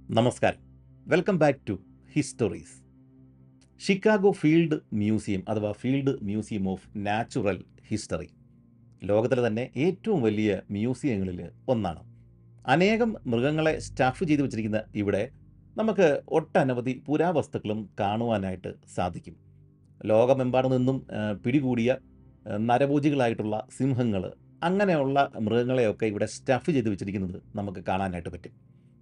നമസ്കാരം welcome back to histories Chicago field museum അഥവാ field museum of natural history ലോകത്തിലെ തന്നെ ഏറ്റവും വലിയ മ്യൂസിയങ്ങളിൽ ഒന്നാണ് അനേകം മൃഗങ്ങളെ സ്റ്റാഫ് ചെയ്തു വച്ചിരിക്കുന്ന ഇവിടെ നമുക്ക് ഒട്ടനവധി പുരാവസ്തുക്കളും കാണുവാനായിട്ട് സാധിക്കും ലോകമെമ്പാടും നിന്നും ആ, പിടികൂടിയ ആ, നരഭോജികളായിട്ടുള്ള സിംഹങ്ങൾ അങ്ങനെയുള്ള മൃഗങ്ങളെയൊക്കെ ഇവിടെ സ്റ്റഫ് ചെയ്ത് വെച്ചിരിക്കുന്നത് നമുക്ക് കാണാനായിട്ട് പറ്റും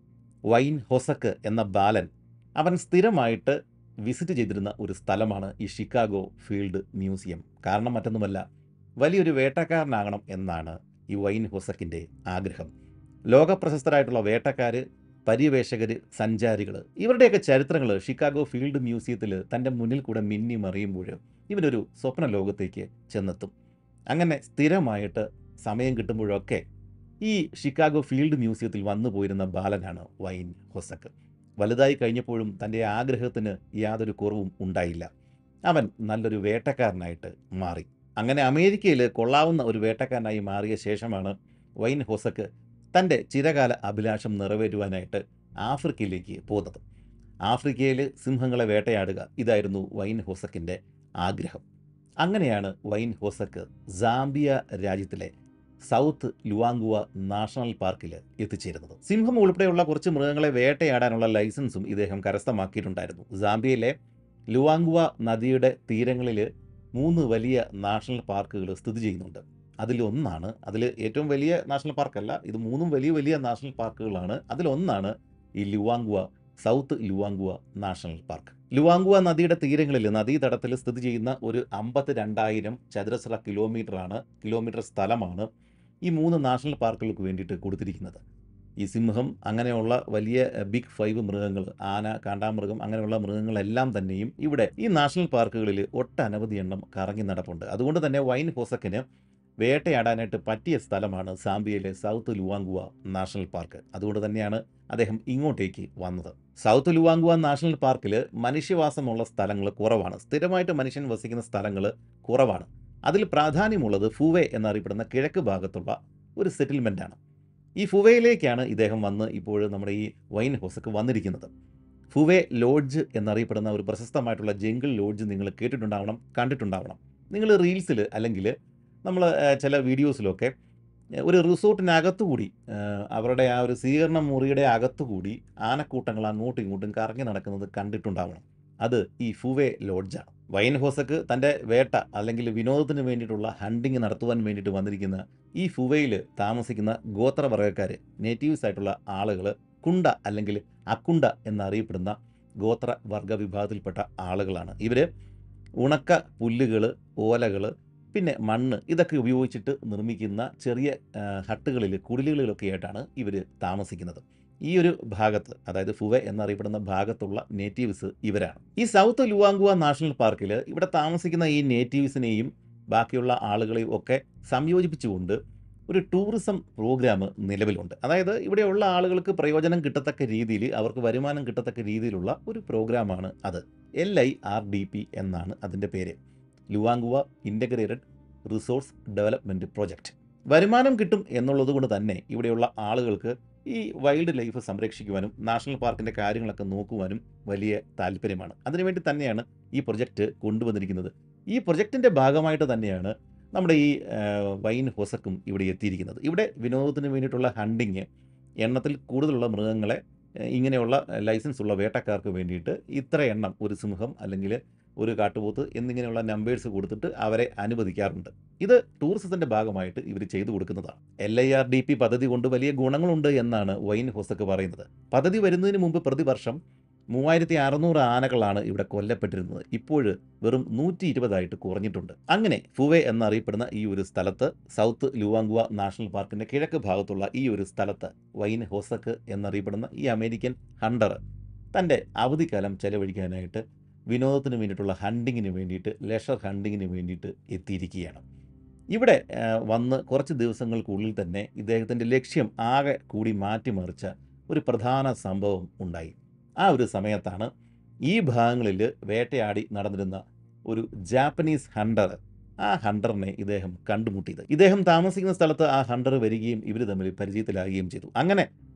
വൈൻ ഹൊസക്ക് എന്ന ബാലൻ അവൻ സ്ഥിരമായിട്ട് വിസിറ്റ് ചെയ്തിരുന്ന ഒരു സ്ഥലമാണ് ഈ ഷിക്കാഗോ ഫീൽഡ് മ്യൂസിയം കാരണം മറ്റൊന്നുമല്ല വലിയൊരു വേട്ടക്കാരനാകണം എന്നാണ് ഈ വൈൻ ഹൊസക്കിൻ്റെ ആഗ്രഹം ലോകപ്രശസ്തരായിട്ടുള്ള വേട്ടക്കാർ പര്യവേഷകർ സഞ്ചാരികൾ ഇവരുടെയൊക്കെ ചരിത്രങ്ങൾ ഷിക്കാഗോ ഫീൽഡ് മ്യൂസിയത്തിൽ തൻ്റെ മുന്നിൽ കൂടെ മിന്നി മറിയുമ്പോൾ ഇവനൊരു സ്വപ്ന ലോകത്തേക്ക് ചെന്നെത്തും അങ്ങനെ സ്ഥിരമായിട്ട് സമയം കിട്ടുമ്പോഴൊക്കെ ഈ ഷിക്കാഗോ ഫീൽഡ് മ്യൂസിയത്തിൽ വന്നു പോയിരുന്ന ബാലനാണ് വൈൻ ഹൊസക്ക് വലുതായി കഴിഞ്ഞപ്പോഴും തൻ്റെ ആഗ്രഹത്തിന് യാതൊരു കുറവും ഉണ്ടായില്ല അവൻ നല്ലൊരു വേട്ടക്കാരനായിട്ട് മാറി അങ്ങനെ അമേരിക്കയിൽ കൊള്ളാവുന്ന ഒരു വേട്ടക്കാരനായി മാറിയ ശേഷമാണ് വൈൻ ഹൊസക്ക് തൻ്റെ ചിരകാല അഭിലാഷം നിറവേറ്റുവാനായിട്ട് ആഫ്രിക്കയിലേക്ക് പോകുന്നത് ആഫ്രിക്കയിൽ സിംഹങ്ങളെ വേട്ടയാടുക ഇതായിരുന്നു വൈൻ ഹൊസക്കിൻ്റെ ആഗ്രഹം അങ്ങനെയാണ് വൈൻ ഹൊസക്ക് സാംബിയ രാജ്യത്തിലെ സൗത്ത് ലുവാങ്കുവ നാഷണൽ പാർക്കിൽ എത്തിച്ചേരുന്നത് സിംഹം ഉൾപ്പെടെയുള്ള കുറച്ച് മൃഗങ്ങളെ വേട്ടയാടാനുള്ള ലൈസൻസും ഇദ്ദേഹം കരസ്ഥമാക്കിയിട്ടുണ്ടായിരുന്നു സാംബിയയിലെ ലുവാങ്കുവ നദിയുടെ തീരങ്ങളിൽ മൂന്ന് വലിയ നാഷണൽ പാർക്കുകൾ സ്ഥിതി ചെയ്യുന്നുണ്ട് അതിലൊന്നാണ് അതിൽ ഏറ്റവും വലിയ നാഷണൽ പാർക്കല്ല ഇത് മൂന്നും വലിയ വലിയ നാഷണൽ പാർക്കുകളാണ് അതിലൊന്നാണ് ഈ Luangwa South Luangwa National Park Luangwa നദിയുടെ തീരങ്ങളിൽ നദീതടത്തിൽ സ്ഥിതി ചെയ്യുന്ന ഒരു അമ്പത്തി രണ്ടായിരം ചതുരശ്ര കിലോമീറ്ററാണ് കിലോമീറ്റർ സ്ഥലമാണ് ഈ മൂന്ന് നാഷണൽ പാർക്കുകൾക്ക് വേണ്ടിയിട്ട് കൊടുത്തിരിക്കുന്നത് ഈ സിംഹം അങ്ങനെയുള്ള വലിയ ബിഗ് ഫൈവ് മൃഗങ്ങൾ ആന കാണ്ടാമൃഗം അങ്ങനെയുള്ള മൃഗങ്ങളെല്ലാം തന്നെയും ഇവിടെ ഈ നാഷണൽ പാർക്കുകളിൽ ഒട്ടനവധി എണ്ണം കറങ്ങി നടപ്പുണ്ട് അതുകൊണ്ട് തന്നെ വൈൻ ഹോസക്കിന് വേട്ടയാടാനായിട്ട് പറ്റിയ സ്ഥലമാണ് സാംബിയയിലെ സൗത്ത് ലുവാങ്കുവ നാഷണൽ പാർക്ക് അതുകൊണ്ട് തന്നെയാണ് അദ്ദേഹം ഇങ്ങോട്ടേക്ക് വന്നത് സൗത്ത് ലുവാങ്കുവ നാഷണൽ പാർക്കിൽ മനുഷ്യവാസമുള്ള സ്ഥലങ്ങൾ കുറവാണ് സ്ഥിരമായിട്ട് മനുഷ്യൻ വസിക്കുന്ന സ്ഥലങ്ങൾ കുറവാണ് അതിൽ പ്രാധാന്യമുള്ളത് ഫുവെ എന്നറിയപ്പെടുന്ന കിഴക്ക് ഭാഗത്തുള്ള ഒരു സെറ്റിൽമെൻ്റാണ് ഈ ഫുവയിലേക്കാണ് ഇദ്ദേഹം വന്ന് ഇപ്പോൾ നമ്മുടെ ഈ വൈൻ ഹൗസക്ക് വന്നിരിക്കുന്നത് ഫുവെ ലോഡ്ജ് എന്നറിയപ്പെടുന്ന ഒരു പ്രശസ്തമായിട്ടുള്ള ജംഗിൾ ലോഡ്ജ് നിങ്ങൾ കേട്ടിട്ടുണ്ടാവണം കണ്ടിട്ടുണ്ടാവണം നിങ്ങൾ റീൽസിൽ അല്ലെങ്കിൽ നമ്മൾ ചില വീഡിയോസിലൊക്കെ ഏഹ്, ഒരു റിസോർട്ടിനകത്തുകൂടി ഏഹ്, അവരുടെ ആ ഒരു സ്വീകരണ മുറിയുടെ അകത്തുകൂടി ആനക്കൂട്ടങ്ങൾ അങ്ങോട്ടും ഇങ്ങോട്ടും കറങ്ങി നടക്കുന്നത് കണ്ടിട്ടുണ്ടാവണം അത് ഈ ഫുവെ ലോഡ്ജാണ് വൈൻ ഹോസക്ക് തൻ്റെ വേട്ട അല്ലെങ്കിൽ വിനോദത്തിന് വേണ്ടിയിട്ടുള്ള ഹണ്ടിങ് നടത്തുവാൻ വേണ്ടിയിട്ട് വന്നിരിക്കുന്ന ഈ ഫുവയിൽ താമസിക്കുന്ന ഗോത്രവർഗ്ഗക്കാർ നേറ്റീവ്സ് ആയിട്ടുള്ള ആളുകൾ കുണ്ട അല്ലെങ്കിൽ അക്കുണ്ട എന്നറിയപ്പെടുന്ന ഗോത്ര വർഗ വിഭാഗത്തിൽപ്പെട്ട ആളുകളാണ് ഇവർ ഉണക്ക പുല്ലുകൾ ഓലകൾ പിന്നെ മണ്ണ് ഇതൊക്കെ ഉപയോഗിച്ചിട്ട് നിർമ്മിക്കുന്ന ചെറിയ ആ, ഹട്ടുകളിൽ കുടിലുകളിലൊക്കെ ആയിട്ടാണ് ഇവർ താമസിക്കുന്നത് ഈ ഒരു ഭാഗത്ത് അതായത് ഫുവെ എന്നറിയപ്പെടുന്ന ഭാഗത്തുള്ള നേറ്റീവ്സ് ഇവരാണ് ഈ സൗത്ത് ലുവാങ്കുവ നാഷണൽ പാർക്കിൽ ഇവിടെ താമസിക്കുന്ന ഈ നേറ്റീവ്സിനെയും ബാക്കിയുള്ള ആളുകളെയും ഒക്കെ സംയോജിപ്പിച്ചുകൊണ്ട് ഒരു ടൂറിസം പ്രോഗ്രാം നിലവിലുണ്ട് അതായത് ഇവിടെയുള്ള ആളുകൾക്ക് പ്രയോജനം കിട്ടത്തക്ക രീതിയിൽ അവർക്ക് വരുമാനം കിട്ടത്തക്ക രീതിയിലുള്ള ഒരു പ്രോഗ്രാമാണ് അത് L I R D P എന്നാണ് അതിൻ്റെ പേര് Luangwa integrated resource development project വരുമാനം കിട്ടും എന്നുള്ളത് കൊണ്ട് തന്നെ ഇവിടെയുള്ള ആളുകൾക്ക് ഈ വൈൽഡ് ലൈഫ് സംരക്ഷിക്കുവാനും നാഷണൽ പാർക്കിൻ്റെ കാര്യങ്ങളൊക്കെ നോക്കുവാനും വലിയ താല്പര്യമാണ് അതിനുവേണ്ടി തന്നെയാണ് ഈ പ്രൊജക്റ്റ് കൊണ്ടുവന്നിരിക്കുന്നത് ഈ പ്രൊജക്റ്റിൻ്റെ ഭാഗമായിട്ട് തന്നെയാണ് നമ്മുടെ ഈ ആ, വൈൻ ഹൊസക്കും ഇവിടെ എത്തിയിരിക്കുന്നത് ഇവിടെ വിനോദത്തിന് വേണ്ടിയിട്ടുള്ള ഹണ്ടിങ് എണ്ണത്തിൽ കൂടുതലുള്ള മൃഗങ്ങളെ ആ, ഇങ്ങനെയുള്ള ലൈസൻസ് ഉള്ള വേട്ടക്കാർക്ക് വേണ്ടിയിട്ട് ഇത്ര എണ്ണം ഒരു സിംഹം അല്ലെങ്കിൽ ഒരു കാട്ടുപോത്ത് എന്നിങ്ങനെയുള്ള നമ്പേഴ്സ് കൊടുത്തിട്ട് അവരെ അനുവദിക്കാറുണ്ട് ഇത് ടൂറിസത്തിൻ്റെ ഭാഗമായിട്ട് ഇവർ ചെയ്തു കൊടുക്കുന്നതാണ് L I R D P പദ്ധതി കൊണ്ട് വലിയ ഗുണങ്ങളുണ്ട് എന്നാണ് വൈൻ ഹൊസക്ക് പറയുന്നത് പദ്ധതി വരുന്നതിന് മുമ്പ് പ്രതിവർഷം മൂവായിരത്തി അറുന്നൂറ് ആനകളാണ് ഇവിടെ കൊല്ലപ്പെട്ടിരുന്നത് ഇപ്പോൾ വെറും നൂറ്റി ഇരുപതായിട്ട് കുറഞ്ഞിട്ടുണ്ട് അങ്ങനെ ഫുവെ എന്നറിയപ്പെടുന്ന ഈ ഒരു സ്ഥലത്ത് സൗത്ത് ലുവാങ്കുവ നാഷണൽ പാർക്കിൻ്റെ കിഴക്ക് ഭാഗത്തുള്ള ഈ ഒരു സ്ഥലത്ത് വൈൻ ഹോസക്ക് എന്നറിയപ്പെടുന്ന ഈ അമേരിക്കൻ ഹണ്ടർ തൻ്റെ അവധിക്കാലം ചെലവഴിക്കാനായിട്ട് വിനോദത്തിന് വേണ്ടിയിട്ടുള്ള ഹണ്ടിങ്ങിന് വേണ്ടിയിട്ട് ലെഷർ ഹണ്ടിങ്ങിന് വേണ്ടിയിട്ട് എത്തിയിരിക്കുകയാണ് ഇവിടെ ആ, വന്ന് കുറച്ച് ദിവസങ്ങൾക്കുള്ളിൽ തന്നെ ഇദ്ദേഹത്തിൻ്റെ ലക്ഷ്യം ആകെ കൂടി മാറ്റിമറിച്ച ഒരു പ്രധാന സംഭവം ഉണ്ടായി ആ ഒരു സമയത്താണ് ഈ ഭാഗങ്ങളിൽ വേട്ടയാടി നടന്നിരുന്ന ഒരു ജാപ്പനീസ് ഹണ്ടർ ആ ഹണ്ടറിനെ ഇദ്ദേഹം കണ്ടുമുട്ടിയത് ഇദ്ദേഹം താമസിക്കുന്ന സ്ഥലത്ത് ആ ഹണ്ടർ വരികയും ഇവർ തമ്മിൽ പരിചയത്തിലാകുകയും ചെയ്തു അങ്ങനെ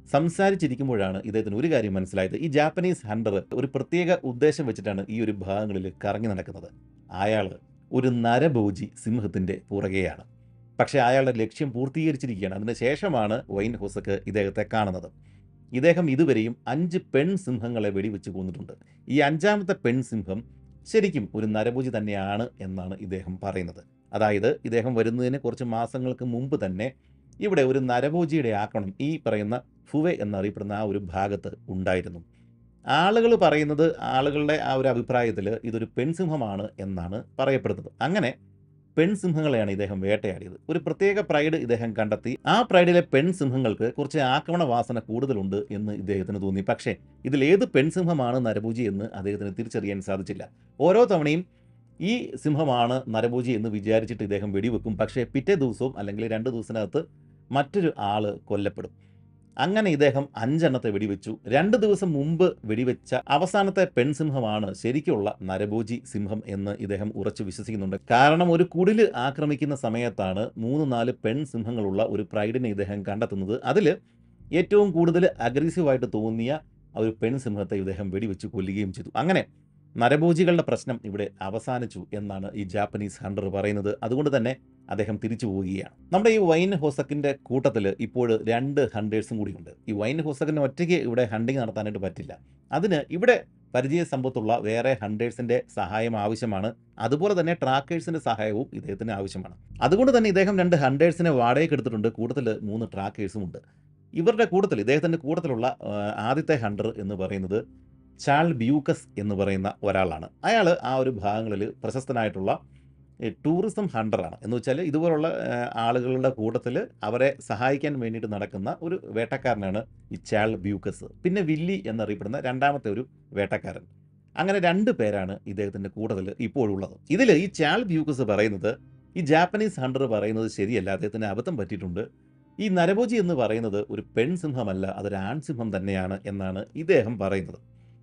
സംസാരിച്ചിരിക്കുമ്പോഴാണ് ഇദ്ദേഹത്തിന് ഒരു കാര്യം മനസ്സിലായത് ഈ ജാപ്പനീസ് ഹണ്ടർ ഒരു പ്രത്യേക ഉദ്ദേശം വെച്ചിട്ടാണ് ഈ ഒരു ഭാഗങ്ങളിൽ കറങ്ങി നടക്കുന്നത് അയാൾ ഒരു നരഭോജി സിംഹത്തിൻ്റെ പുറകെയാണ് പക്ഷേ അയാളുടെ ലക്ഷ്യം പൂർത്തീകരിച്ചിരിക്കുകയാണ് അതിന് ശേഷമാണ് വൈൻ ഹോസക്ക് ഇദ്ദേഹത്തെ കാണുന്നത് ഇദ്ദേഹം ഇതുവരെയും അഞ്ച് പെൺ സിംഹങ്ങളെ വെടിവെച്ച് കൊന്നിട്ടുണ്ട് ഈ അഞ്ചാമത്തെ പെൺ സിംഹം ശരിക്കും ഒരു നരഭോജി തന്നെയാണ് എന്നാണ് ഇദ്ദേഹം പറയുന്നത് അതായത് ഇദ്ദേഹം വരുന്നതിന് കുറച്ച് മാസങ്ങൾക്ക് മുമ്പ് തന്നെ ഇവിടെ ഒരു നരഭോജിയുടെ ആക്രമണം ഈ പറയുന്ന ഫുവെ എന്നറിയപ്പെടുന്ന ആ ഒരു ഭാഗത്ത് ഉണ്ടായിരുന്നു ആളുകൾ പറയുന്നത് ആളുകളുടെ ആ ഒരു അഭിപ്രായത്തിൽ ഇതൊരു പെൺസിംഹമാണ് എന്നാണ് പറയപ്പെടുന്നത് അങ്ങനെ പെൺസിംഹങ്ങളെയാണ് ഇദ്ദേഹം വേട്ടയാടിയത് ഒരു പ്രത്യേക പ്രൈഡ് ഇദ്ദേഹം കണ്ടെത്തി ആ പ്രൈഡിലെ പെൺസിംഹങ്ങൾക്ക് കുറച്ച് ആക്രമണ വാസന കൂടുതലുണ്ട് എന്ന് ഇദ്ദേഹത്തിന് തോന്നി പക്ഷേ ഇതിൽ ഏത് പെൺസിംഹമാണ് നരഭൂജി എന്ന് അദ്ദേഹത്തിന് തിരിച്ചറിയാൻ സാധിച്ചില്ല ഓരോ തവണയും ഈ സിംഹമാണ് നരഭൂജി എന്ന് വിചാരിച്ചിട്ട് ഇദ്ദേഹം വെടിവെക്കും പക്ഷേ പിറ്റേ ദിവസവും അല്ലെങ്കിൽ രണ്ട് ദിവസത്തിനകത്ത് മറ്റൊരു ആൾ കൊല്ലപ്പെടും അങ്ങനെ ഇദ്ദേഹം അഞ്ചെണ്ണത്തെ വെടിവെച്ചു രണ്ട് ദിവസം മുമ്പ് വെടിവെച്ച അവസാനത്തെ പെൺസിംഹമാണ് ശരിക്കുള്ള നരഭോജി സിംഹം എന്ന് ഇദ്ദേഹം ഉറച്ചു വിശ്വസിക്കുന്നുണ്ട് കാരണം ഒരു കുടില് ആക്രമിക്കുന്ന സമയത്താണ് മൂന്ന് നാല് പെൺ സിംഹങ്ങളുള്ള ഒരു പ്രൈഡിനെ ഇദ്ദേഹം കണ്ടെത്തുന്നത് അതിൽ ഏറ്റവും കൂടുതൽ അഗ്രസീവായിട്ട് തോന്നിയ ആ ഒരു പെൺ സിംഹത്തെ ഇദ്ദേഹം വെടിവെച്ച് കൊല്ലുകയും ചെയ്തു അങ്ങനെ നരഭോജികളുടെ പ്രശ്നം ഇവിടെ അവസാനിച്ചു എന്നാണ് ഈ ജാപ്പനീസ് ഹണ്ടർ പറയുന്നത് അതുകൊണ്ട് തന്നെ അദ്ദേഹം തിരിച്ചു പോവുകയാണ് നമ്മുടെ ഈ വൈൻ ഹോസക്കിൻ്റെ കൂട്ടത്തിൽ ഇപ്പോൾ രണ്ട് ഹണ്ടേഴ്സും കൂടിയുണ്ട് ഈ വൈൻ ഹോസക്കിന് ഒറ്റയ്ക്ക് ഇവിടെ ഹണ്ടിങ് നടത്താനായിട്ട് പറ്റില്ല അതിന് ഇവിടെ പരിചയ സമ്പത്തുള്ള വേറെ ഹണ്ടേഴ്സിൻ്റെ സഹായം ആവശ്യമാണ് അതുപോലെ തന്നെ ട്രാക്കേഴ്സിൻ്റെ സഹായവും ഇദ്ദേഹത്തിന് ആവശ്യമാണ് അതുകൊണ്ട് തന്നെ ഇദ്ദേഹം രണ്ട് ഹണ്ടേഴ്സിനെ വാടകയ്ക്ക് എടുത്തിട്ടുണ്ട് കൂട്ടത്തിൽ മൂന്ന് ട്രാക്കേഴ്സും ഉണ്ട് ഇവരുടെ കൂട്ടത്തിൽ ഇദ്ദേഹത്തിൻ്റെ കൂട്ടത്തിലുള്ള ആ, ആദ്യത്തെ ഹണ്ടർ എന്ന് പറയുന്നത് ചാൾ ബ്യൂക്കസ് എന്ന് പറയുന്ന ഒരാളാണ് അയാൾ ആ ഒരു ഭാഗങ്ങളിൽ പ്രശസ്തനായിട്ടുള്ള ഈ ടൂറിസം ഹണ്ടറാണ് എന്ന് വെച്ചാൽ ഇതുപോലുള്ള ആ, ആളുകളുടെ കൂട്ടത്തിൽ അവരെ സഹായിക്കാൻ വേണ്ടിയിട്ട് നടക്കുന്ന ഒരു വേട്ടക്കാരനാണ് ഈ ചാൾ ബ്യൂക്കസ് പിന്നെ വില്ലി എന്നറിയപ്പെടുന്ന രണ്ടാമത്തെ ഒരു വേട്ടക്കാരൻ അങ്ങനെ രണ്ട് പേരാണ് ഇദ്ദേഹത്തിൻ്റെ കൂട്ടത്തിൽ ഇപ്പോഴുള്ളത് ഇതിൽ ഈ ചാൾ ബ്യൂക്കസ് പറയുന്നത് ഈ ജാപ്പനീസ് ഹണ്ടർ പറയുന്നത് ശരിയല്ല അദ്ദേഹത്തിന് അബദ്ധം പറ്റിയിട്ടുണ്ട് ഈ നരഭോജി എന്ന് പറയുന്നത് ഒരു പെൺസിംഹമല്ല അതൊരു ആൺസിംഹം തന്നെയാണ് എന്നാണ് ഇദ്ദേഹം പറയുന്നത്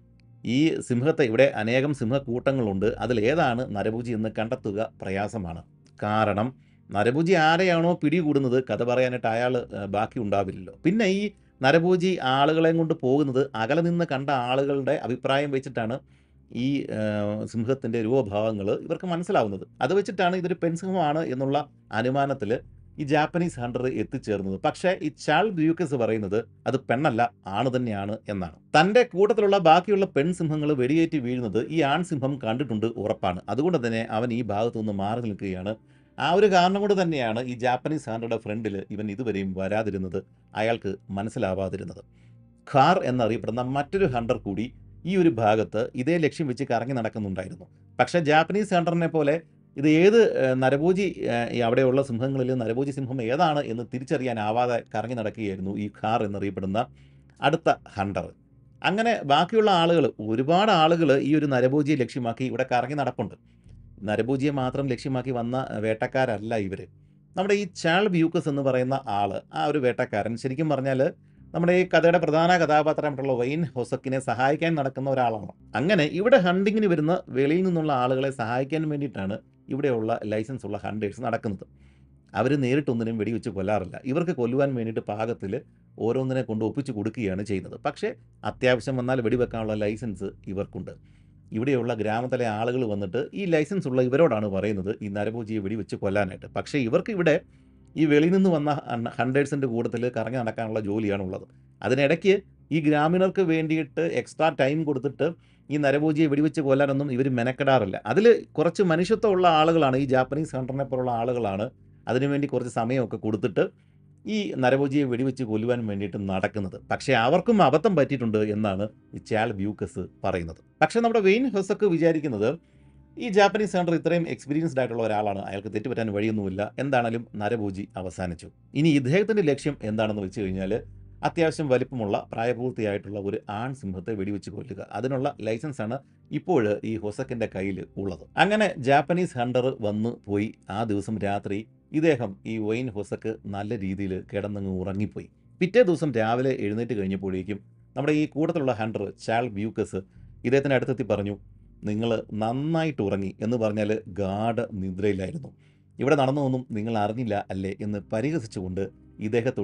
ഈ സിംഹത്തെ ഇവിടെ അനേകം സിംഹക്കൂട്ടങ്ങളുണ്ട് അതിൽ ഏതാണ് നരഭുജി എന്ന് കണ്ടെത്തുക പ്രയാസമാണ് കാരണം നരഭുജി ആരെയാണോ പിടികൂടുന്നത് കഥ പറയാനായിട്ട് അയാൾ ബാക്കി ഉണ്ടാവില്ലല്ലോ പിന്നെ ഈ നരഭോജി ആളുകളെയും കൊണ്ട് പോകുന്നത് അകലെ നിന്ന് കണ്ട ആളുകളുടെ അഭിപ്രായം വെച്ചിട്ടാണ് ഈ സിംഹത്തിൻ്റെ രൂപഭാവങ്ങൾ ഇവർക്ക് മനസ്സിലാവുന്നത് അത് വെച്ചിട്ടാണ് ഇതൊരു പെൺസിംഹമാണ് എന്നുള്ള അനുമാനത്തിൽ ഈ ജാപ്പനീസ് ഹണ്ടർ എത്തിച്ചേർന്നത് പക്ഷേ ഈ ചാൾ ബ്യൂക്കസ് പറയുന്നത് അത് പെണ്ണല്ല ആണ് തന്നെയാണ് എന്നാണ് തൻ്റെ കൂട്ടത്തിലുള്ള ബാക്കിയുള്ള പെൺസിംഹങ്ങൾ വെടിയേറ്റ് വീഴുന്നത് ഈ ആൺസിംഹം കണ്ടിട്ടുണ്ട് ഉറപ്പാണ് അതുകൊണ്ട് തന്നെ അവൻ ഈ ഭാഗത്തു നിന്ന് മാറി നിൽക്കുകയാണ് ആ ഒരു കാരണം കൊണ്ട് തന്നെയാണ് ഈ ജാപ്പനീസ് ഹണ്ടറുടെ ഫ്രണ്ടിൽ ഇവൻ ഇതുവരെയും വരാതിരുന്നത് അയാൾക്ക് മനസ്സിലാവാതിരുന്നത് ഖാർ എന്നറിയപ്പെടുന്ന മറ്റൊരു ഹണ്ടർ കൂടി ഈ ഒരു ഭാഗത്ത് ഇതേ ലക്ഷ്യം വെച്ച് കറങ്ങി നടക്കുന്നുണ്ടായിരുന്നു പക്ഷേ ജാപ്പനീസ് ഹണ്ടറിനെ പോലെ ഇത് ഏത് ഏഹ്, നരഭോജി ഏഹ്, ഈ അവിടെയുള്ള സിംഹങ്ങളിൽ നരഭോജി സിംഹം ഏതാണ് എന്ന് തിരിച്ചറിയാനാവാതെ കറങ്ങി നടക്കുകയായിരുന്നു ഈ ഖാർ എന്നറിയപ്പെടുന്ന അടുത്ത ഹണ്ടർ അങ്ങനെ ബാക്കിയുള്ള ആളുകൾ ഒരുപാട് ആളുകൾ ഈ ഒരു നരഭോജിയെ ലക്ഷ്യമാക്കി ഇവിടെ കറങ്ങി നടപ്പുണ്ട് നരഭോജിയെ മാത്രം ലക്ഷ്യമാക്കി വന്ന വേട്ടക്കാരല്ല ഇവർ നമ്മുടെ ഈ ചാൾ ബ്യൂക്കസ് എന്ന് പറയുന്ന ആൾ ആ ഒരു വേട്ടക്കാരൻ ശരിക്കും പറഞ്ഞാൽ നമ്മുടെ ഈ കഥയുടെ പ്രധാന കഥാപാത്രമായിട്ടുള്ള വൈൻ ഹൊസക്കിനെ സഹായിക്കാൻ നടക്കുന്ന ഒരാളാണ് അങ്ങനെ ഇവിടെ ഹണ്ടിങ്ങിന് വരുന്ന വെളിയിൽ നിന്നുള്ള ആളുകളെ സഹായിക്കാൻ വേണ്ടിയിട്ടാണ് ഇവിടെയുള്ള ലൈസൻസ് ഉള്ള ഹണ്ടേഴ്സ് നടക്കുന്നത് അവർ നേരിട്ടൊന്നിനും വെടിവെച്ച് കൊല്ലാറില്ല ഇവർക്ക് കൊല്ലുവാൻ വേണ്ടിയിട്ട് പാകത്തിൽ ഓരോന്നിനെ കൊണ്ട് ഒപ്പിച്ച് കൊടുക്കുകയാണ് ചെയ്യുന്നത് പക്ഷേ അത്യാവശ്യം വന്നാൽ വെടിവെക്കാനുള്ള ലൈസൻസ് ഇവർക്കുണ്ട് ഇവിടെയുള്ള ഗ്രാമത്തിലെ ആളുകൾ വന്നിട്ട് ഈ ലൈസൻസ് ഉള്ള ഇവരോടാണ് പറയുന്നത് ഈ നരഭോജിയെ വെടിവെച്ച് കൊല്ലാനായിട്ട് പക്ഷേ ഇവർക്ക് ഇവിടെ ഈ വെളിയിൽ നിന്ന് വന്ന ഹണ്ടേഴ്സിൻ്റെ കൂട്ടത്തിൽ കറങ്ങി നടക്കാനുള്ള ജോലിയാണ് ഉള്ളത് അതിനിടയ്ക്ക് ഈ ഗ്രാമീണർക്ക് വേണ്ടിയിട്ട് എക്സ്ട്രാ ടൈം കൊടുത്തിട്ട് ഈ നരഭോജിയെ വെടിവെച്ച് കൊല്ലാനൊന്നും ഇവർ മെനക്കെടാറില്ല അതിൽ കുറച്ച് മനുഷ്യത്വമുള്ള ആളുകളാണ് ഈ ജാപ്പനീസ് ഹണ്ടറിനെ പോലുള്ള ആളുകളാണ് അതിനുവേണ്ടി കുറച്ച് സമയമൊക്കെ കൊടുത്തിട്ട് ഈ നരഭോജിയെ വെടിവെച്ച് കൊല്ലുവാൻ വേണ്ടിയിട്ട് നടക്കുന്നത് പക്ഷേ അവർക്കും അബദ്ധം പറ്റിയിട്ടുണ്ട് എന്നാണ് ഈ ചാൾ ബ്യൂക്കസ് പറയുന്നത് പക്ഷേ നമ്മുടെ വെയിൻ ഹൊസക്ക് വിചാരിക്കുന്നത് ഈ ജാപ്പനീസ് ഹണ്ടർ ഇത്രയും എക്സ്പീരിയൻസ്ഡ് ആയിട്ടുള്ള ഒരാളാണ് അയാൾക്ക് തെറ്റുപറ്റാൻ വഴിയൊന്നുമില്ല എന്താണേലും നരഭോജി അവസാനിച്ചു ഇനി ഇദ്ദേഹത്തിൻ്റെ ലക്ഷ്യം എന്താണെന്ന് വെച്ച് കഴിഞ്ഞാൽ അത്യാവശ്യം വലിപ്പമുള്ള പ്രായപൂർത്തിയായിട്ടുള്ള ഒരു ആൺ സിംഹത്തെ വെടിവെച്ച് കൊല്ലുക അതിനുള്ള ലൈസൻസാണ് ഇപ്പോൾ ഈ ഹൊസക്കിൻ്റെ കയ്യിൽ ഉള്ളത് അങ്ങനെ ജാപ്പനീസ് ഹണ്ടർ വന്ന് പോയി ആ ദിവസം രാത്രി ഇദ്ദേഹം ഈ വൈൻ ഹൊസക്ക് നല്ല രീതിയിൽ കിടന്നങ്ങ് ഉറങ്ങിപ്പോയി പിറ്റേ ദിവസം രാവിലെ എഴുന്നേറ്റ് കഴിഞ്ഞപ്പോഴേക്കും നമ്മുടെ ഈ കൂട്ടത്തിലുള്ള ഹണ്ടർ ചാൾ ബ്യൂക്കസ് ഇദ്ദേഹത്തിൻ്റെ അടുത്തെത്തി പറഞ്ഞു നിങ്ങൾ നന്നായിട്ട് ഉറങ്ങി എന്ന് പറഞ്ഞാൽ ഗാഢ നിദ്രയിലായിരുന്നു ഇവിടെ നടന്നതൊന്നും നിങ്ങൾ അറിഞ്ഞില്ല അല്ലേ എന്ന് പരിഹസിച്ചുകൊണ്ട് ഇദ്ദേഹത്തോട്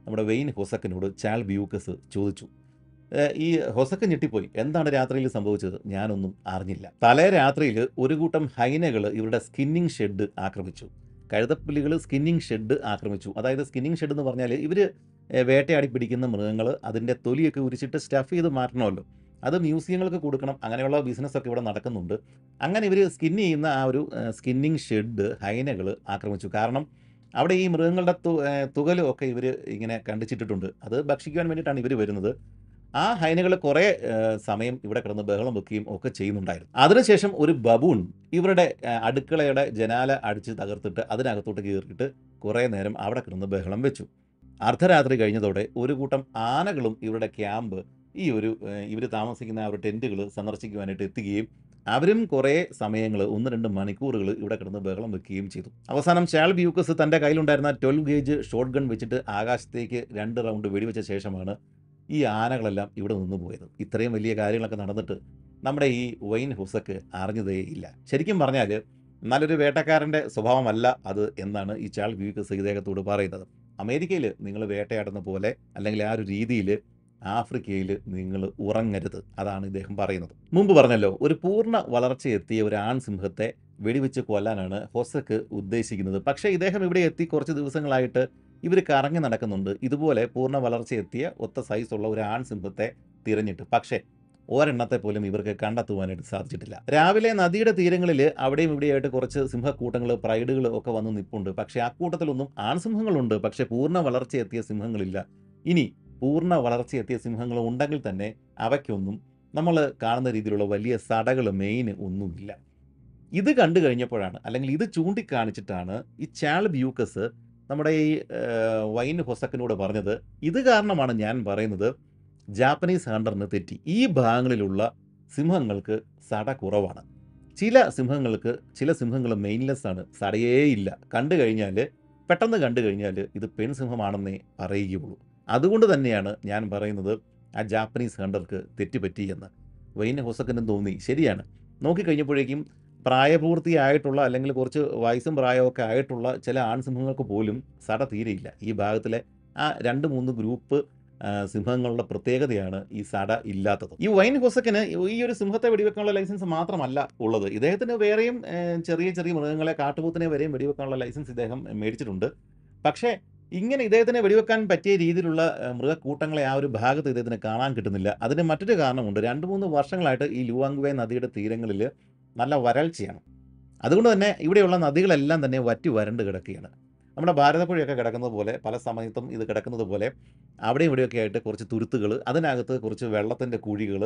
നമ്മുടെ വെയിൻ ഹൊസക്കിനോട് ചാൾ ബ്യൂക്കസ് ചോദിച്ചു ഏഹ് ഈ ഹൊസക്ക് ഞെട്ടിപ്പോയി എന്താണ് രാത്രിയിൽ സംഭവിച്ചത് ഞാനൊന്നും അറിഞ്ഞില്ല തലേ രാത്രിയിൽ ഒരു കൂട്ടം ഹൈനകൾ ഇവരുടെ സ്കിന്നിങ് ഷെഡ് ആക്രമിച്ചു കഴുതപ്പുലികൾ സ്കിന്നിങ് ഷെഡ് ആക്രമിച്ചു അതായത് സ്കിന്നിങ് ഷെഡ് എന്ന് പറഞ്ഞാൽ ഇവർ വേട്ടയാടി പിടിക്കുന്ന മൃഗങ്ങൾ അതിൻ്റെ തൊലിയൊക്കെ ഉരിച്ചിട്ട് സ്റ്റഫ് ചെയ്ത് മാറ്റണമല്ലോ അത് മ്യൂസിയങ്ങൾക്ക് കൊടുക്കണം അങ്ങനെയുള്ള ബിസിനസ്സൊക്കെ ഇവിടെ നടക്കുന്നുണ്ട് അങ്ങനെ ഇവർ സ്കിൻ ചെയ്യുന്ന ആ ഒരു സ്കിന്നിങ് ഷെഡ് ഹൈനകൾ ആക്രമിച്ചു കാരണം അവിടെ ഈ മൃഗങ്ങളുടെ തു- ഏഹ് തുകലും ഒക്കെ ഇവർ ഇങ്ങനെ കണ്ടിച്ചിട്ടിട്ടുണ്ട് അത് ഭക്ഷിക്കുവാൻ വേണ്ടിയിട്ടാണ് ഇവർ വരുന്നത് ആ ഹൈനകൾ കുറേ ഏഹ്, സമയം ഇവിടെ കിടന്ന് ബഹളം വെക്കുകയും ഒക്കെ ചെയ്യുന്നുണ്ടായിരുന്നു അതിനുശേഷം ഒരു ബബൂൺ ഇവരുടെ ഏഹ്, അടുക്കളയുടെ ജനാല അടിച്ച് തകർത്തിട്ട് അതിനകത്തോട്ട് കയറിയിട്ട് കുറേ നേരം അവിടെ കിടന്ന് ബഹളം വെച്ചു അർദ്ധരാത്രി കഴിഞ്ഞതോടെ ഒരു കൂട്ടം ആനകളും ഇവരുടെ ക്യാമ്പ് ഈ ഒരു ഇവർ താമസിക്കുന്ന ആ ഒരു ടെൻറ്റുകൾ സന്ദർശിക്കുവാനായിട്ട് എത്തുകയും അവരും കുറേ സമയങ്ങൾ ഒന്ന് രണ്ട് മണിക്കൂറുകൾ ഇവിടെ കിടന്ന് ബഹളം വെക്കുകയും ചെയ്തു അവസാനം ചാൾ ബ്യൂക്കസ് തൻ്റെ കയ്യിലുണ്ടായിരുന്ന ട്വൽവ് ഗേജ് ഷോട്ട് ഗൺ വെച്ചിട്ട് ആകാശത്തേക്ക് രണ്ട് റൗണ്ട് വെടിവെച്ച ശേഷമാണ് ഈ ആനകളെല്ലാം ഇവിടെ നിന്ന് പോയത് ഇത്രയും വലിയ കാര്യങ്ങളൊക്കെ നടന്നിട്ട് നമ്മുടെ ഈ വൈൻ ഹുസക്ക് അറിഞ്ഞതേ ഇല്ല ശരിക്കും പറഞ്ഞാൽ നല്ലൊരു വേട്ടക്കാരൻ്റെ സ്വഭാവമല്ല അത് എന്നാണ് ഈ ചാൾ ബ്യൂക്കസ് ഇദ്ദേഹത്തോട് പറയുന്നത് അമേരിക്കയിൽ നിങ്ങൾ വേട്ടയാടുന്ന പോലെ അല്ലെങ്കിൽ ആ ഒരു രീതിയിൽ ആഫ്രിക്കയിൽ നിങ്ങൾ ഉറങ്ങരുത് അതാണ് ഇദ്ദേഹം പറയുന്നത് മുമ്പ് പറഞ്ഞല്ലോ ഒരു പൂർണ്ണ വളർച്ചയെത്തിയ ഒരു ആൺ സിംഹത്തെ വെടിവെച്ച് കൊല്ലാനാണ് ഹൊസക്ക് ഉദ്ദേശിക്കുന്നത് പക്ഷേ ഇദ്ദേഹം ഇവിടെ എത്തി കുറച്ച് ദിവസങ്ങളായിട്ട് ഇവർ കറങ്ങി നടക്കുന്നുണ്ട് ഇതുപോലെ പൂർണ്ണ വളർച്ചയെത്തിയ ഒത്ത സൈസുള്ള ഒരു ആൺ സിംഹത്തെ തിരഞ്ഞിട്ട് പക്ഷേ ഒരെണ്ണത്തെ പോലും ഇവർക്ക് കണ്ടെത്തുവാനായിട്ട് സാധിച്ചിട്ടില്ല രാവിലെ നദിയുടെ തീരങ്ങളിൽ അവിടെയും ഇവിടെയായിട്ട് കുറച്ച് സിംഹക്കൂട്ടങ്ങൾ പ്രൈഡുകൾ ഒക്കെ വന്ന് നിൽപ്പുണ്ട് പക്ഷേ ആ കൂട്ടത്തിലൊന്നും ആൺസിംഹങ്ങളുണ്ട് പക്ഷേ പൂർണ്ണ വളർച്ചയെത്തിയ സിംഹങ്ങളില്ല ഇനി പൂർണ്ണ വളർച്ചയെത്തിയ സിംഹങ്ങൾ ഉണ്ടെങ്കിൽ തന്നെ അവയ്ക്കൊന്നും നമ്മൾ കാണുന്ന രീതിയിലുള്ള വലിയ സടകൾ മെയിൻ ഒന്നുമില്ല ഇത് കണ്ടു കഴിഞ്ഞപ്പോഴാണ് അല്ലെങ്കിൽ ഇത് ചൂണ്ടിക്കാണിച്ചിട്ടാണ് ഈ ചാൾ ബ്യൂക്കസ് നമ്മുടെ ഈ ഏഹ്, വൈൻ ഹൊസക്കിനോട് പറഞ്ഞത് ഇത് കാരണമാണ് ഞാൻ പറയുന്നത് ജാപ്പനീസ് ഹണ്ടറിന് തെറ്റി ഈ ഭാഗങ്ങളിലുള്ള സിംഹങ്ങൾക്ക് സട കുറവാണ് ചില സിംഹങ്ങൾക്ക് ചില സിംഹങ്ങൾ മെയിൻലെസ് ആണ് സടയേ ഇല്ല കണ്ടു കഴിഞ്ഞാൽ പെട്ടെന്ന് കണ്ടു കഴിഞ്ഞാൽ ഇത് പെൺസിംഹമാണെന്നേ പറയുകയുള്ളൂ അതുകൊണ്ട് തന്നെയാണ് ഞാൻ പറയുന്നത് ആ ജാപ്പനീസ് ഹണ്ടർക്ക് തെറ്റുപറ്റി എന്ന് വൈൻ ഹൊസക്കിനും തോന്നി ശരിയാണ് നോക്കിക്കഴിഞ്ഞപ്പോഴേക്കും പ്രായപൂർത്തിയായിട്ടുള്ള അല്ലെങ്കിൽ കുറച്ച് വയസ്സും പ്രായമൊക്കെ ആയിട്ടുള്ള ചില ആൺസിംഹങ്ങൾക്ക് പോലും സട തീരെയില്ല ഈ ഭാഗത്തിലെ ആ രണ്ട് മൂന്ന് ഗ്രൂപ്പ് ആ, സിംഹങ്ങളുടെ പ്രത്യേകതയാണ് ഈ സട ഇല്ലാത്തത് ഈ വൈൻ ഹൊസക്കിന് ഈ ഒരു സിംഹത്തെ വെടിവെക്കാനുള്ള ലൈസൻസ് മാത്രമല്ല ഉള്ളത് ഇദ്ദേഹത്തിന് വേറെയും ഏ, ചെറിയ ചെറിയ മൃഗങ്ങളെ കാട്ടുപോത്തിനെ വരെയും വെടിവെക്കാനുള്ള ലൈസൻസ് ഇദ്ദേഹം മേടിച്ചിട്ടുണ്ട് പക്ഷേ ഇങ്ങനെ ഇദ്ദേഹത്തിന് വെടിവെക്കാൻ പറ്റിയ രീതിയിലുള്ള ഏ, മൃഗക്കൂട്ടങ്ങളെ ആ ഒരു ഭാഗത്ത് ഇദ്ദേഹത്തിന് കാണാൻ കിട്ടുന്നില്ല അതിന് മറ്റൊരു കാരണമുണ്ട് രണ്ട് മൂന്ന് വർഷങ്ങളായിട്ട് ഈ ലുവാങ്വേ നദിയുടെ തീരങ്ങളിൽ നല്ല വരൾച്ചയാണ് അതുകൊണ്ട് തന്നെ ഇവിടെയുള്ള നദികളെല്ലാം തന്നെ വറ്റി വരണ്ട് കിടക്കുകയാണ് നമ്മുടെ ഭാരതപ്പുഴയൊക്കെ കിടക്കുന്നത് പോലെ പല സമയത്തും ഇത് കിടക്കുന്നത് പോലെ അവിടെയും ഇവിടെയൊക്കെ ആയിട്ട് കുറച്ച് തുരുത്തുകൾ അതിനകത്ത് കുറച്ച് വെള്ളത്തിൻ്റെ കുഴികൾ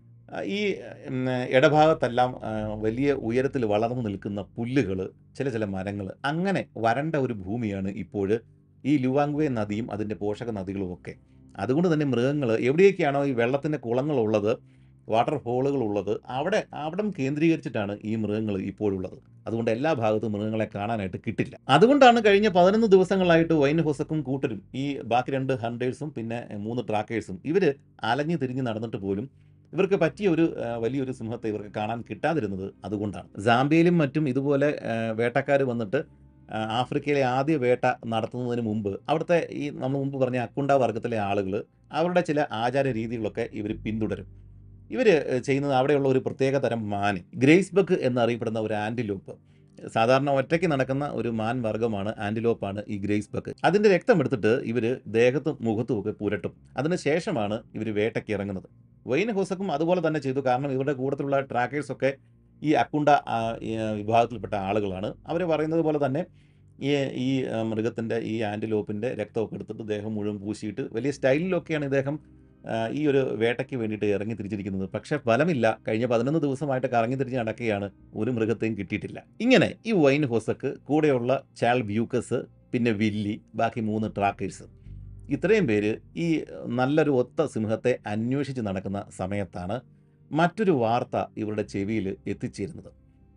ഈ ഉം, ഇടഭാഗത്തെല്ലാം ആ, വലിയ ഉയരത്തിൽ വളർന്നു നിൽക്കുന്ന പുല്ലുകൾ ചില ചില മരങ്ങൾ അങ്ങനെ വരണ്ട ഒരു ഭൂമിയാണ് ഇപ്പോൾ ഈ ലുവാങ്വേ നദിയും അതിൻ്റെ പോഷക നദികളും ഒക്കെ അതുകൊണ്ട് തന്നെ മൃഗങ്ങൾ എവിടെയൊക്കെയാണോ ഈ വെള്ളത്തിൻ്റെ കുളങ്ങളുള്ളത് വാട്ടർ ഹോളുകളുള്ളത് അവിടെ അവിടം കേന്ദ്രീകരിച്ചിട്ടാണ് ഈ മൃഗങ്ങൾ ഇപ്പോഴുള്ളത് അതുകൊണ്ട് എല്ലാ ഭാഗത്തും മൃഗങ്ങളെ കാണാനായിട്ട് കിട്ടില്ല അതുകൊണ്ടാണ് കഴിഞ്ഞ പതിനൊന്ന് ദിവസങ്ങളായിട്ട് വൈൻ ഹൊസക്കും കൂട്ടരും ഈ ബാക്കി രണ്ട് ഹണ്ടേഴ്സും പിന്നെ മൂന്ന് ട്രാക്കേഴ്സും ഇവർ അലഞ്ഞു തിരിഞ്ഞ് നടന്നിട്ട് പോലും ഇവർക്ക് പറ്റിയ ഒരു ആ, വലിയൊരു സിംഹത്തെ ഇവർക്ക് കാണാൻ കിട്ടാതിരുന്നത് അതുകൊണ്ടാണ് സാമ്പിയയിലും മറ്റും ഇതുപോലെ വേട്ടക്കാർ വന്നിട്ട് ആ, ആഫ്രിക്കയിലെ ആദ്യ വേട്ട നടത്തുന്നതിന് മുമ്പ് അവിടുത്തെ ഈ നമ്മൾ മുമ്പ് പറഞ്ഞ അക്കുണ്ട വർഗത്തിലെ ആളുകൾ അവരുടെ ചില ആചാര രീതികളൊക്കെ ഇവർ പിന്തുടരും ഇവർ ചെയ്യുന്നത് അവിടെയുള്ള ഒരു പ്രത്യേക തരം മാൻ ഗ്രേസ് ബക്ക് എന്നറിയപ്പെടുന്ന ഒരു ആൻറ്റിലോപ്പ് സാധാരണ ഒറ്റയ്ക്ക് നടക്കുന്ന ഒരു മാൻ വർഗ്ഗമാണ് ആൻറ്റിലോപ്പാണ് ഈ ഗ്രേസ് ബക്ക് അതിൻ്റെ രക്തം എടുത്തിട്ട് ഇവർ ദേഹത്തും മുഖത്തും ഒക്കെ പുരട്ടും അതിന് ശേഷമാണ് ഇവർ വേട്ടയ്ക്ക് ഇറങ്ങുന്നത് വൈൻ ഹോസക്കും അതുപോലെ തന്നെ ചെയ്തു കാരണം ഇവരുടെ കൂട്ടത്തിലുള്ള ട്രാക്കേഴ്സൊക്കെ ഈ അക്കുണ്ട ആ, ഈ, ആ, വിഭാഗത്തിൽപ്പെട്ട ആളുകളാണ് അവർ പറയുന്നത് പോലെ തന്നെ ഈ ഈ ആ, മൃഗത്തിൻ്റെ ഈ ആൻറ്റിലോപ്പിൻ്റെ രക്തമൊക്കെ എടുത്തിട്ട് ദേഹം മുഴുവൻ പൂശിയിട്ട് വലിയ സ്റ്റൈലിലൊക്കെയാണ് ഇദ്ദേഹം ആ, ഈ ഒരു വേട്ടയ്ക്ക് വേണ്ടിയിട്ട് ഇറങ്ങി തിരിച്ചിരിക്കുന്നത് പക്ഷേ ഫലമില്ല കഴിഞ്ഞ പതിനൊന്ന് ദിവസമായിട്ട് കറങ്ങി തിരിഞ്ഞ് നടക്കുകയാണ് ഒരു മൃഗത്തെയും കിട്ടിയിട്ടില്ല ഇങ്ങനെ ഈ വൈൻ ഹോസക്ക് കൂടെയുള്ള ചാൾ ബ്യൂക്കസ് പിന്നെ വില്ലി ബാക്കി മൂന്ന് ട്രാക്കേഴ്സ് ഇത്രയും പേര് ഈ നല്ലൊരു ഒത്ത സിംഹത്തെ അന്വേഷിച്ച് നടക്കുന്ന സമയത്താണ് മറ്റൊരു വാർത്ത ഇവരുടെ ചെവിയിൽ എത്തിച്ചേരുന്നത്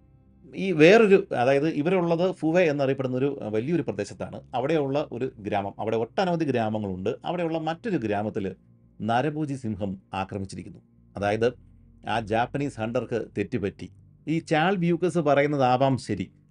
ഈ വേറൊരു അതായത് ഇവരുള്ളത് ഫുവെ എന്നറിയപ്പെടുന്ന ഒരു വലിയൊരു പ്രദേശത്താണ് അവിടെയുള്ള ഒരു ഗ്രാമം അവിടെ ഒട്ടനവധി ഗ്രാമങ്ങളുണ്ട് അവിടെയുള്ള മറ്റൊരു ഗ്രാമത്തിൽ നരഭോജി സിംഹം ആക്രമിച്ചിരിക്കുന്നു അതായത് ആ ജാപ്പനീസ് ഹണ്ടർക്ക് തെറ്റുപറ്റി ഈ ചാൾ ബ്യൂക്കസ് പറയുന്നതാവാം ശരി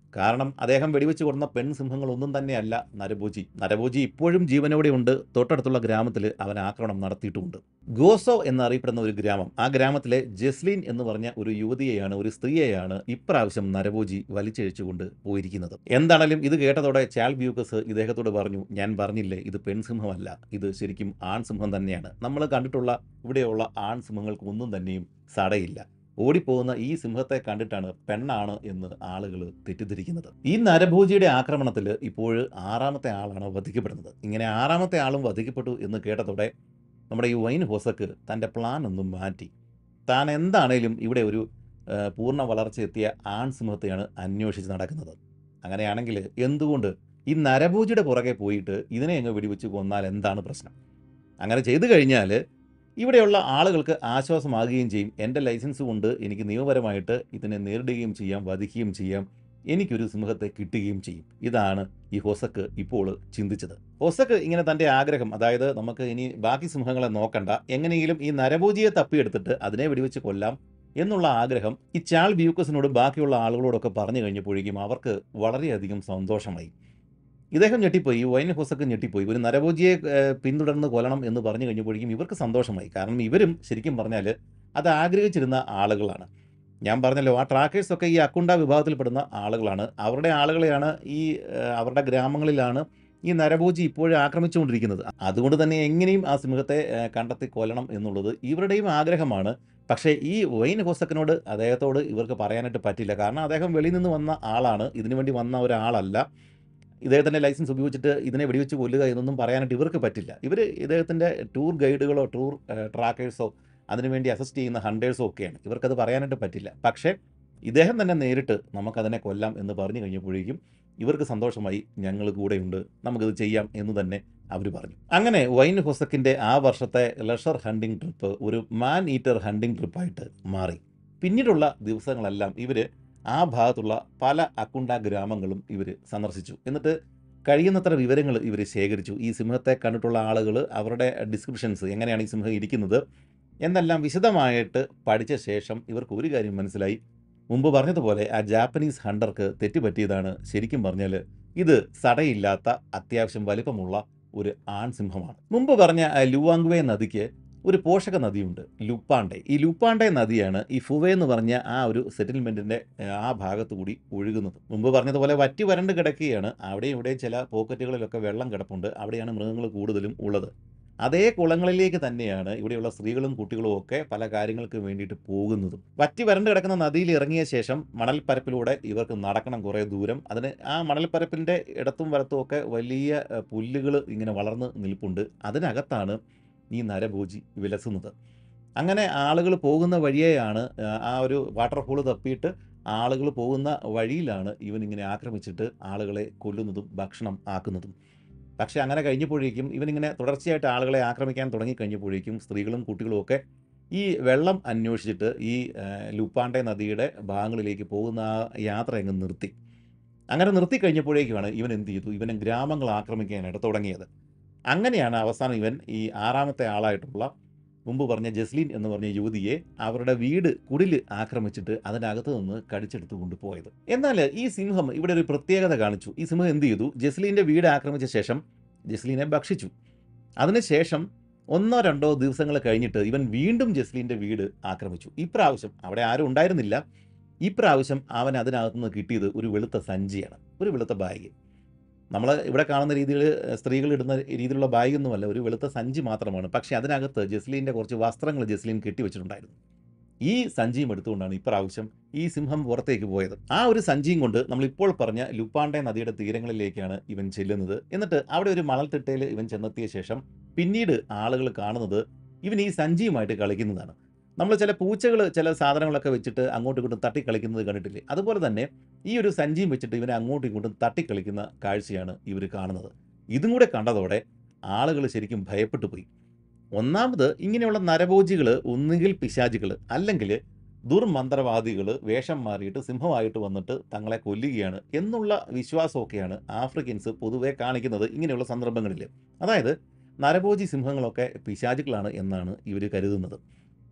കാരണം അദ്ദേഹം വെടിവെച്ച് കൊന്ന പെൺസിംഹങ്ങളൊന്നും തന്നെയല്ല നരഭോജി നരഭോജി ഇപ്പോഴും ജീവനോടെ ഉണ്ട് തൊട്ടടുത്തുള്ള ഗ്രാമത്തിൽ അവൻ ആക്രമണം നടത്തിയിട്ടുമുണ്ട് ഗോസോ എന്നറിയപ്പെടുന്ന ഒരു ഗ്രാമം ആ ഗ്രാമത്തിലെ ജസ്ലീൻ എന്ന് പറഞ്ഞ ഒരു യുവതിയെയാണ് ഒരു സ്ത്രീയെയാണ് ഇപ്രാവശ്യം നരഭോജി വലിച്ചഴിച്ചുകൊണ്ട് പോയിരിക്കുന്നത് എന്താണെങ്കിലും ഇത് കേട്ടതോടെ ചാൾ ബ്യൂക്കസ് ഇദ്ദേഹത്തോട് പറഞ്ഞു ഞാൻ പറഞ്ഞില്ലേ ഇത് പെൺസിംഹമല്ല ഇത് ശരിക്കും ആൺസിംഹം തന്നെയാണ് നമ്മൾ കണ്ടിട്ടുള്ള ഇവിടെയുള്ള ആൺസിംഹങ്ങൾക്ക് ഒന്നും തന്നെയും സടയില്ല ഓടിപ്പോകുന്ന ഈ സിംഹത്തെ കണ്ടിട്ടാണ് പെണ്ണാണ് എന്ന് ആളുകൾ തെറ്റിദ്ധരിക്കുന്നത് ഈ നരഭോജിയുടെ ആക്രമണത്തിൽ ഇപ്പോൾ ആറാമത്തെ ആളാണ് വധിക്കപ്പെടുന്നത് ഇങ്ങനെ ആറാമത്തെ ആളും വധിക്കപ്പെട്ടു എന്ന് കേട്ടതോടെ നമ്മുടെ ഈ വൈൻ ഹോസക്ക് തൻ്റെ പ്ലാൻ ഒന്നും മാറ്റി താൻ എന്താണേലും ഇവിടെ ഒരു ആ, പൂർണ്ണ വളർച്ചയെത്തിയ ആൺസിംഹത്തെയാണ് അന്വേഷിച്ച് നടക്കുന്നത് അങ്ങനെയാണെങ്കിൽ എന്തുകൊണ്ട് ഈ നരഭോജിയുടെ പുറകെ പോയിട്ട് ഇതിനെ അങ്ങ് വെടിവെച്ച് കൊന്നാൽ എന്താണ് പ്രശ്നം അങ്ങനെ ചെയ്തു കഴിഞ്ഞാൽ ഇവിടെയുള്ള ആളുകൾക്ക് ആശ്വാസമാകുകയും ചെയ്യും എൻ്റെ ലൈസൻസ് കൊണ്ട് എനിക്ക് നിയമപരമായിട്ട് ഇതിനെ നേരിടുകയും ചെയ്യാം വധിക്കുകയും ചെയ്യാം എനിക്കൊരു സിംഹത്തെ കിട്ടുകയും ചെയ്യും ഇതാണ് ഈ ഹൊസക്ക് ഇപ്പോൾ ചിന്തിച്ചത് ഹൊസക്ക് ഇങ്ങനെ തൻ്റെ ആഗ്രഹം അതായത് നമുക്ക് ഇനി ബാക്കി സിംഹങ്ങളെ നോക്കണ്ട എങ്ങനെയെങ്കിലും ഈ നരഭോജിയെ തപ്പിയെടുത്തിട്ട് അതിനെ വെടിവെച്ച് കൊല്ലാം എന്നുള്ള ആഗ്രഹം ഈ ചാൾ ബ്യൂക്കസിനോട് ബാക്കിയുള്ള ആളുകളോടൊക്കെ പറഞ്ഞു കഴിഞ്ഞപ്പോഴേക്കും അവർക്ക് വളരെയധികം സന്തോഷമായി ഇദ്ദേഹം ഞെട്ടിപ്പോയി ഈ വൈൻ ഹൊസക്ക് ഞെട്ടിപ്പോയി ഒരു നരഭോജിയെ ഏഹ്, പിന്തുടർന്ന് കൊല്ലണം എന്ന് പറഞ്ഞു കഴിഞ്ഞപ്പോഴേക്കും ഇവർക്ക് സന്തോഷമായി കാരണം ഇവരും ശരിക്കും പറഞ്ഞാൽ അത് ആഗ്രഹിച്ചിരുന്ന ആളുകളാണ് ഞാൻ പറഞ്ഞല്ലോ ആ ട്രാക്കേഴ്സ് ഒക്കെ ഈ അക്കുണ്ട വിഭാഗത്തിൽപ്പെടുന്ന ആളുകളാണ് അവരുടെ ആളുകളെയാണ് ഈ ഏഹ്, അവരുടെ ഗ്രാമങ്ങളിലാണ് ഈ നരഭോജി ഇപ്പോഴും ആക്രമിച്ചുകൊണ്ടിരിക്കുന്നത് അതുകൊണ്ട് തന്നെ എങ്ങനെയും ആ സിംഹത്തെ ഏഹ്, കണ്ടെത്തി കൊല്ലണം എന്നുള്ളത് ഇവരുടെയും ആഗ്രഹമാണ് പക്ഷേ ഈ വൈൻ ഹോസക്കിനോട് അദ്ദേഹത്തോട് ഇവർക്ക് പറയാനായിട്ട് പറ്റില്ല കാരണം അദ്ദേഹം വെളിയിൽ നിന്ന് വന്ന ആളാണ് ഇതിനു വേണ്ടി വന്ന ഒരാളല്ല ഇദ്ദേഹത്തിൻ്റെ ലൈസൻസ് ഉപയോഗിച്ചിട്ട് ഇതിനെ വെടിവെച്ച് കൊല്ലുക എന്നൊന്നും പറയാനായിട്ട് ഇവർക്ക് പറ്റില്ല ഇവർ ഇദ്ദേഹത്തിൻ്റെ ടൂർ ഗൈഡുകളോ ടൂർ ട്രാക്കേഴ്സോ അതിനുവേണ്ടി അസിസ്റ്റ് ചെയ്യുന്ന ഹണ്ടേഴ്സോ ഒക്കെയാണ് ഇവർക്കത് പറയാനായിട്ട് പറ്റില്ല പക്ഷേ ഇദ്ദേഹം തന്നെ നേരിട്ട് നമുക്കതിനെ കൊല്ലാം എന്ന് പറഞ്ഞു കഴിഞ്ഞപ്പോഴേക്കും ഇവർക്ക് സന്തോഷമായി ഞങ്ങൾ കൂടെയുണ്ട് നമുക്കിത് ചെയ്യാം എന്ന് തന്നെ അവർ പറഞ്ഞു അങ്ങനെ വൈൻ ഹൊസക്കിൻ്റെ ആ വർഷത്തെ ലെഷർ ഹണ്ടിങ് ട്രിപ്പ് ഒരു മാൻ ഈറ്റർ ഹണ്ടിങ് ട്രിപ്പായിട്ട് മാറി പിന്നീടുള്ള ദിവസങ്ങളെല്ലാം ഇവർ ആ ഭാഗത്തുള്ള പല അക്കുണ്ട ഗ്രാമങ്ങളും ഇവർ സന്ദർശിച്ചു എന്നിട്ട് കഴിയുന്നത്ര വിവരങ്ങൾ ഇവർ ശേഖരിച്ചു ഈ സിംഹത്തെ കണ്ടിട്ടുള്ള ആളുകൾ അവരുടെ ഡിസ്ക്രിപ്ഷൻസ് എങ്ങനെയാണ് ഈ സിംഹം ഇരിക്കുന്നത് എന്നെല്ലാം വിശദമായിട്ട് പഠിച്ച ശേഷം ഇവർക്ക് ഒരു കാര്യം മനസ്സിലായി മുമ്പ് പറഞ്ഞതുപോലെ ആ ജാപ്പനീസ് ഹണ്ടർക്ക് തെറ്റുപറ്റിയതാണ് ശരിക്കും പറഞ്ഞാൽ ഇത് സടയില്ലാത്ത അത്യാവശ്യം വലിപ്പമുള്ള ഒരു ആൺസിംഹമാണ് മുമ്പ് പറഞ്ഞ ആ ലുവാങ്വേ നദിക്ക് ഒരു പോഷക നദിയുണ്ട് ലുപ്പാണ്ടെ ഈ ലുപ്പാണ്ടെ നദിയാണ് ഈ ഫുവേ എന്ന് പറഞ്ഞ ആ ഒരു സെറ്റിൽമെൻറ്റിൻ്റെ ആ ഭാഗത്തു കൂടി ഒഴുകുന്നത് മുമ്പ് പറഞ്ഞതുപോലെ വറ്റി വരണ്ട് കിടക്കുകയാണ് അവിടെയും ഇവിടെയും ചില പോക്കറ്റുകളിലൊക്കെ വെള്ളം കിടപ്പുണ്ട് അവിടെയാണ് മൃഗങ്ങൾ കൂടുതലും ഉള്ളത് അതേ കുളങ്ങളിലേക്ക് തന്നെയാണ് ഇവിടെയുള്ള സ്ത്രീകളും കുട്ടികളും ഒക്കെ പല കാര്യങ്ങൾക്ക് വേണ്ടിയിട്ട് പോകുന്നതും വറ്റി വരണ്ട് കിടക്കുന്ന നദിയിൽ ഇറങ്ങിയ ശേഷം മണൽപ്പരപ്പിലൂടെ ഇവർക്ക് നടക്കണം കുറേ ദൂരം അതിന് ആ മണൽപ്പരപ്പിൻ്റെ ഇടത്തും വലത്തും ഒക്കെ വലിയ പുല്ലുകൾ ഇങ്ങനെ വളർന്ന് നിൽപ്പുണ്ട് അതിനകത്താണ് ഈ നരഭോജി വിലസുന്നത് അങ്ങനെ ആളുകൾ പോകുന്ന വഴിയെയാണ് ആ, ആ ഒരു വാട്ടർഫോൾ തപ്പിയിട്ട് ആളുകൾ പോകുന്ന വഴിയിലാണ് ഇവൻ ഇങ്ങനെ ആക്രമിച്ചിട്ട് ആളുകളെ കൊല്ലുന്നതും ഭക്ഷണം ആക്കുന്നതും പക്ഷേ അങ്ങനെ കഴിഞ്ഞപ്പോഴേക്കും ഇവനിങ്ങനെ തുടർച്ചയായിട്ട് ആളുകളെ ആക്രമിക്കാൻ തുടങ്ങിക്കഴിഞ്ഞപ്പോഴേക്കും സ്ത്രീകളും കുട്ടികളും ഒക്കെ ഈ വെള്ളം അന്വേഷിച്ചിട്ട് ഈ ആ, ലുപ്പാണ്ടെ നദിയുടെ ഭാഗങ്ങളിലേക്ക് പോകുന്ന ആ യാത്ര അങ്ങ് നിർത്തി അങ്ങനെ നിർത്തി കഴിഞ്ഞപ്പോഴേക്കുമാണ് ഇവൻ എന്ത് ചെയ്തു ഇവനെ ഗ്രാമങ്ങൾ ആക്രമിക്കാനായിട്ട് തുടങ്ങിയത് അങ്ങനെയാണ് അവസാനം ഇവൻ ഈ ആറാമത്തെ ആളായിട്ടുള്ള മുമ്പ് പറഞ്ഞ ജസ്ലീൻ എന്ന് പറഞ്ഞ യുവതിയെ അവരുടെ വീട് കുടില് ആക്രമിച്ചിട്ട് അതിനകത്ത് നിന്ന് കടിച്ചെടുത്ത് കൊണ്ടുപോയത് എന്നാൽ ഈ സിംഹം ഇവിടെ ഒരു പ്രത്യേകത കാണിച്ചു ഈ സിംഹം എന്ത് ചെയ്തു ജസ്ലീൻ്റെ വീട് ആക്രമിച്ച ശേഷം ജസ്ലീനെ ഭക്ഷിച്ചു അതിനുശേഷം ഒന്നോ രണ്ടോ ദിവസങ്ങൾ കഴിഞ്ഞിട്ട് ഇവൻ വീണ്ടും ജസ്ലീൻ്റെ വീട് ആക്രമിച്ചു ഇപ്രാവശ്യം അവിടെ ആരും ഉണ്ടായിരുന്നില്ല ഇപ്രാവശ്യം അവൻ അതിനകത്തുനിന്ന് കിട്ടിയത് ഒരു വെളുത്ത സഞ്ചിയാണ് ഒരു വെളുത്ത ബാഗ് നമ്മൾ ഇവിടെ കാണുന്ന രീതിയിൽ സ്ത്രീകൾ ഇടുന്ന രീതിയിലുള്ള ബാഗൊന്നുമല്ല ഒരു വെളുത്ത സഞ്ചി മാത്രമാണ് പക്ഷേ അതിനകത്ത് ജസ്ലീൻ്റെ കുറച്ച് വസ്ത്രങ്ങൾ ജസ്ലീൻ കെട്ടിവെച്ചിട്ടുണ്ടായിരുന്നു ഈ സഞ്ചിയും എടുത്തുകൊണ്ടാണ് ഇപ്രാവശ്യം ഈ സിംഹം പുറത്തേക്ക് പോയത് ആ ഒരു സഞ്ചിയും കൊണ്ട് നമ്മൾ ഇപ്പോൾ പറഞ്ഞ ലുപ്പാണ്ടെ നദിയുടെ തീരങ്ങളിലേക്കാണ് ഇവൻ ചെല്ലുന്നത് എന്നിട്ട് അവിടെ ഒരു മണൽത്തിട്ടയിൽ ഇവൻ ചെന്നെത്തിയ ശേഷം പിന്നീട് ആളുകൾ കാണുന്നത് ഇവൻ ഈ സഞ്ചിയുമായിട്ട് കളിക്കുന്നതാണ് നമ്മൾ ചില പൂച്ചകൾ ചില സാധനങ്ങളൊക്കെ വെച്ചിട്ട് അങ്ങോട്ടും ഇങ്ങോട്ടും തട്ടി കളിക്കുന്നത് കണ്ടിട്ടില്ലേ അതുപോലെ തന്നെ ഈ ഒരു സഞ്ചിയും വെച്ചിട്ട് ഇവനെ അങ്ങോട്ടും ഇങ്ങോട്ടും തട്ടിക്കളിക്കുന്ന കാഴ്ചയാണ് ഇവർ കാണുന്നത് ഇതും കൂടെ കണ്ടതോടെ ആളുകൾ ശരിക്കും ഭയപ്പെട്ടു പോയി ഒന്നാമത് ഇങ്ങനെയുള്ള നരഭോജികൾ ഒന്നുകിൽ പിശാചികൾ അല്ലെങ്കിൽ ദുർമന്ത്രവാദികൾ വേഷം മാറിയിട്ട് സിംഹമായിട്ട് വന്നിട്ട് തങ്ങളെ കൊല്ലുകയാണ് എന്നുള്ള വിശ്വാസമൊക്കെയാണ് ആഫ്രിക്കൻസ് പൊതുവെ കാണിക്കുന്നത് ഇങ്ങനെയുള്ള സന്ദർഭങ്ങളിൽ അതായത് നരഭോജി സിംഹങ്ങളൊക്കെ പിശാചുക്കളാണ് എന്നാണ് ഇവർ കരുതുന്നത്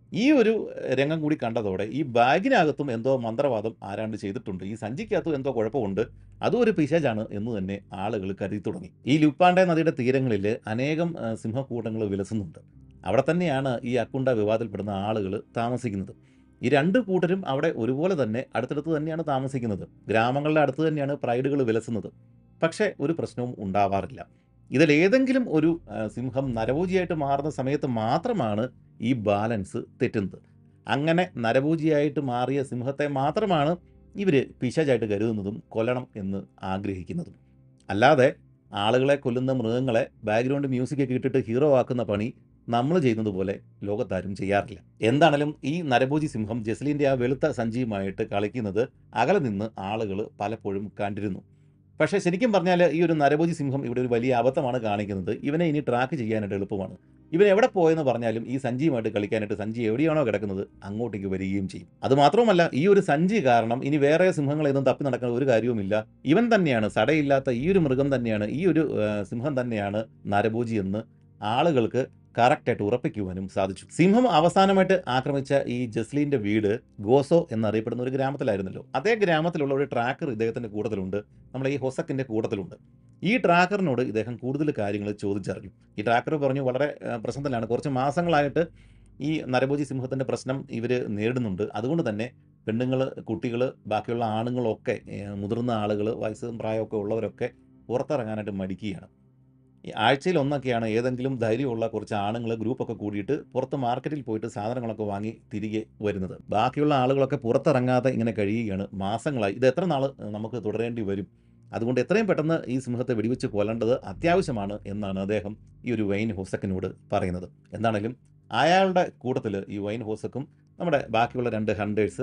ഈ ഒരു രംഗം കൂടി കണ്ടതോടെ ഈ ബാഗിനകത്തും എന്തോ മന്ത്രവാദം ആരാണ്ട് ചെയ്തിട്ടുണ്ട് ഈ സഞ്ചിക്കകത്തും എന്തോ കുഴപ്പമുണ്ട് അതും ഒരു പിശാചാണ് എന്ന് തന്നെ ആളുകൾ കരുതി തുടങ്ങി ഈ ലുപ്പാണ്ടെ നദിയുടെ തീരങ്ങളിൽ അനേകം ആ, സിംഹക്കൂട്ടങ്ങൾ വിലസുന്നുണ്ട് അവിടെ തന്നെയാണ് ഈ അക്കുണ്ട വിവാദത്തിൽപ്പെടുന്ന ആളുകൾ താമസിക്കുന്നത് ഈ രണ്ട് കൂട്ടരും അവിടെ ഒരുപോലെ തന്നെ അടുത്തടുത്ത് തന്നെയാണ് താമസിക്കുന്നത് ഗ്രാമങ്ങളുടെ അടുത്ത് തന്നെയാണ് പ്രൈഡുകൾ വിലസുന്നത് പക്ഷേ ഒരു പ്രശ്നവും ഉണ്ടാവാറില്ല ഇതിലേതെങ്കിലും ഒരു ആ, സിംഹം നരഭോജിയായിട്ട് മാറുന്ന സമയത്ത് മാത്രമാണ് ഈ ബാലൻസ് തെറ്റുന്നത് അങ്ങനെ നരഭോജിയായിട്ട് മാറിയ സിംഹത്തെ മാത്രമാണ് ഇവർ പിശാചായിട്ട് കരുതുന്നതും കൊല്ലണം എന്ന് ആഗ്രഹിക്കുന്നതും അല്ലാതെ ആളുകളെ കൊല്ലുന്ന മൃഗങ്ങളെ ബാക്ക്ഗ്രൗണ്ട് മ്യൂസിക് ഒക്കെ ഇട്ടിട്ട് ഹീറോ ആക്കുന്ന പണി നമ്മൾ ചെയ്യുന്നത് പോലെ ലോകത്താരും ചെയ്യാറില്ല എന്താണേലും ഈ നരഭോജി സിംഹം ജസ്ലിൻ്റെ ആ വെളുത്ത സഞ്ചിയുമായിട്ട് കളിക്കുന്നത് അകലെ നിന്ന് ആളുകൾ പലപ്പോഴും കണ്ടിരുന്നു പക്ഷേ ശരിക്കും പറഞ്ഞാൽ ഈ ഒരു നരഭോജി സിംഹം ഇവിടെ ഒരു വലിയ അബദ്ധമാണ് കാണിക്കുന്നത് ഇവനെ ഇനി ട്രാക്ക് ചെയ്യാനായിട്ട് എളുപ്പമാണ് ഇവൻ എവിടെ പോയെന്ന് പറഞ്ഞാലും ഈ സഞ്ചിയുമായിട്ട് കളിക്കാനായിട്ട് സഞ്ചി എവിടെയാണോ കിടക്കുന്നത് അങ്ങോട്ടേക്ക് വരികയും ചെയ്യും അതുമാത്രമല്ല ഈ ഒരു സഞ്ചി കാരണം ഇനി വേറെ സിംഹങ്ങളെയൊന്നും തപ്പി നടക്കുന്ന ഒരു കാര്യവുമില്ല ഇവൻ തന്നെയാണ് സടയില്ലാത്ത ഈ ഒരു മൃഗം തന്നെയാണ് ഈ ഒരു ആ, സിംഹം തന്നെയാണ് നരഭോജി എന്ന് ആളുകൾക്ക് കറക്റ്റായിട്ട് ഉറപ്പിക്കുവാനും സാധിച്ചു സിംഹം അവസാനമായിട്ട് ആക്രമിച്ച ഈ ജസ്ലീൻ്റെ വീട് ഗോസോ എന്നറിയപ്പെടുന്ന ഒരു ഗ്രാമത്തിലായിരുന്നല്ലോ അതേ ഗ്രാമത്തിലുള്ള ഒരു ട്രാക്കർ ഇദ്ദേഹത്തിൻ്റെ കൂട്ടത്തിലുണ്ട് നമ്മുടെ ഈ ഹൊസക്കിൻ്റെ കൂട്ടത്തിലുണ്ട് ഈ ട്രാക്കറിനോട് ഇദ്ദേഹം കൂടുതൽ കാര്യങ്ങൾ ചോദിച്ചറിഞ്ഞു ഈ ട്രാക്കർ പറഞ്ഞു വളരെ ആ, പ്രശ്നത്തിലാണ് കുറച്ച് മാസങ്ങളായിട്ട് ഈ നരഭോജി സിംഹത്തിൻ്റെ പ്രശ്നം ഇവർ നേരിടുന്നുണ്ട് അതുകൊണ്ട് തന്നെ പെണ്ണുങ്ങൾ കുട്ടികൾ ബാക്കിയുള്ള ആണുങ്ങളൊക്കെ ഏ, മുതിർന്ന ആളുകൾ വയസ്സും പ്രായമൊക്കെ ഉള്ളവരൊക്കെ പുറത്തിറങ്ങാനായിട്ട് മടിക്കുകയാണ് ഈ ആഴ്ചയിൽ ഒന്നൊക്കെയാണ് ഏതെങ്കിലും ധൈര്യമുള്ള കുറച്ച് ആണുങ്ങൾ ഗ്രൂപ്പൊക്കെ കൂടിയിട്ട് പുറത്ത് മാർക്കറ്റിൽ പോയിട്ട് സാധനങ്ങളൊക്കെ വാങ്ങി തിരികെ വരുന്നത് ബാക്കിയുള്ള ആളുകളൊക്കെ പുറത്തിറങ്ങാതെ ഇങ്ങനെ കഴിയുകയാണ് മാസങ്ങളായി ഇത് എത്ര നാൾ നമുക്ക് തുടരേണ്ടി വരും അതുകൊണ്ട് എത്രയും പെട്ടെന്ന് ഈ സിംഹത്തെ വെടിവെച്ച് കൊല്ലേണ്ടത് അത്യാവശ്യമാണ് എന്നാണ് അദ്ദേഹം ഈ ഒരു വൈൻ ഹോസക്കിനോട് പറയുന്നത് എന്താണെങ്കിലും അയാളുടെ കൂട്ടത്തിൽ ഈ വൈൻ ഹോസക്കും നമ്മുടെ ബാക്കിയുള്ള രണ്ട് ഹണ്ടേഴ്സ്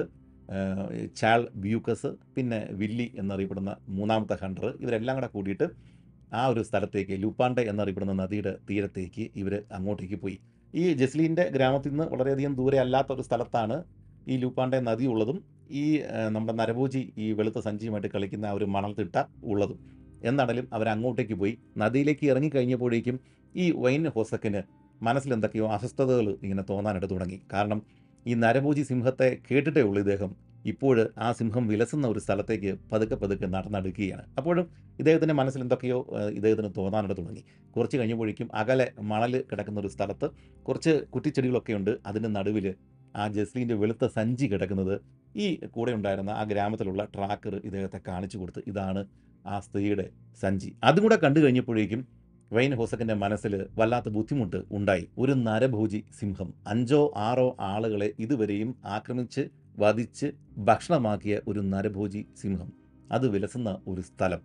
ചാൾ ബ്യൂക്കസ് പിന്നെ വില്ലി എന്നറിയപ്പെടുന്ന മൂന്നാമത്തെ ഹണ്ടർ ഇവരെല്ലാം കൂടെ കൂടിയിട്ട് ആ ഒരു സ്ഥലത്തേക്ക് ലൂപ്പാണ്ടെ എന്നറിയപ്പെടുന്ന നദിയുടെ തീരത്തേക്ക് ഇവർ അങ്ങോട്ടേക്ക് പോയി ഈ ജസ്ലീൻ്റെ ഗ്രാമത്തിൽ നിന്ന് വളരെയധികം ദൂരെ അല്ലാത്ത ഒരു സ്ഥലത്താണ് ഈ ലൂപ്പാണ്ടെ നദി ഉള്ളതും ഈ ആ, നമ്മുടെ നരഭോജി ഈ വെളുത്ത സഞ്ചിയുമായിട്ട് കളിക്കുന്ന ആ ഒരു മണൽത്തിട്ട ഉള്ളതും എന്നാണെങ്കിലും അവർ അങ്ങോട്ടേക്ക് പോയി നദിയിലേക്ക് ഇറങ്ങിക്കഴിഞ്ഞപ്പോഴേക്കും ഈ വൈൻ ഹോസക്കിന് മനസ്സിൽ എന്തൊക്കെയോ അസ്വസ്ഥതകൾ ഇങ്ങനെ തോന്നാനായിട്ട് തുടങ്ങി കാരണം ഈ നരഭോജി സിംഹത്തെ കേട്ടിട്ടേ ഉള്ളൂ ഇദ്ദേഹം ഇപ്പോൾ ആ സിംഹം വിലസുന്ന ഒരു സ്ഥലത്തേക്ക് പതുക്കെ പതുക്കെ നടന്നടുക്കുകയാണ് അപ്പോഴും ഇദ്ദേഹത്തിൻ്റെ മനസ്സിൽ എന്തൊക്കെയോ ആ, ഇദ്ദേഹത്തിന് തോന്നാനായിട്ട് തുടങ്ങി കുറച്ച് കഴിഞ്ഞപ്പോഴേക്കും അകലെ മണൽ കിടക്കുന്ന ഒരു സ്ഥലത്ത് കുറച്ച് കുറ്റിച്ചെടികളൊക്കെ ഉണ്ട് അതിൻ്റെ നടുവിൽ ആ ജസ്ലീൻ്റെ വെളുത്ത സഞ്ചി കിടക്കുന്നത് ഈ കൂടെ ഉണ്ടായിരുന്ന ആ ഗ്രാമത്തിലുള്ള ട്രാക്കർ ഇദ്ദേഹത്തെ കാണിച്ചു കൊടുത്ത് ഇതാണ് ആ സ്ത്രീയുടെ സഞ്ചി അതും കൂടെ കണ്ടു കഴിഞ്ഞപ്പോഴേക്കും വൈൻ ഹോസക്കിൻ്റെ മനസ്സിൽ വല്ലാത്ത ബുദ്ധിമുട്ട് ഉണ്ടായി ഒരു നരഭോജി സിംഹം അഞ്ചോ ആറോ ആളുകളെ ഇതുവരെയും ആക്രമിച്ച് വധിച്ച് ഭക്ഷണമാക്കിയ ഒരു നരഭോജി സിംഹം അത് വിലസുന്ന ഒരു സ്ഥലം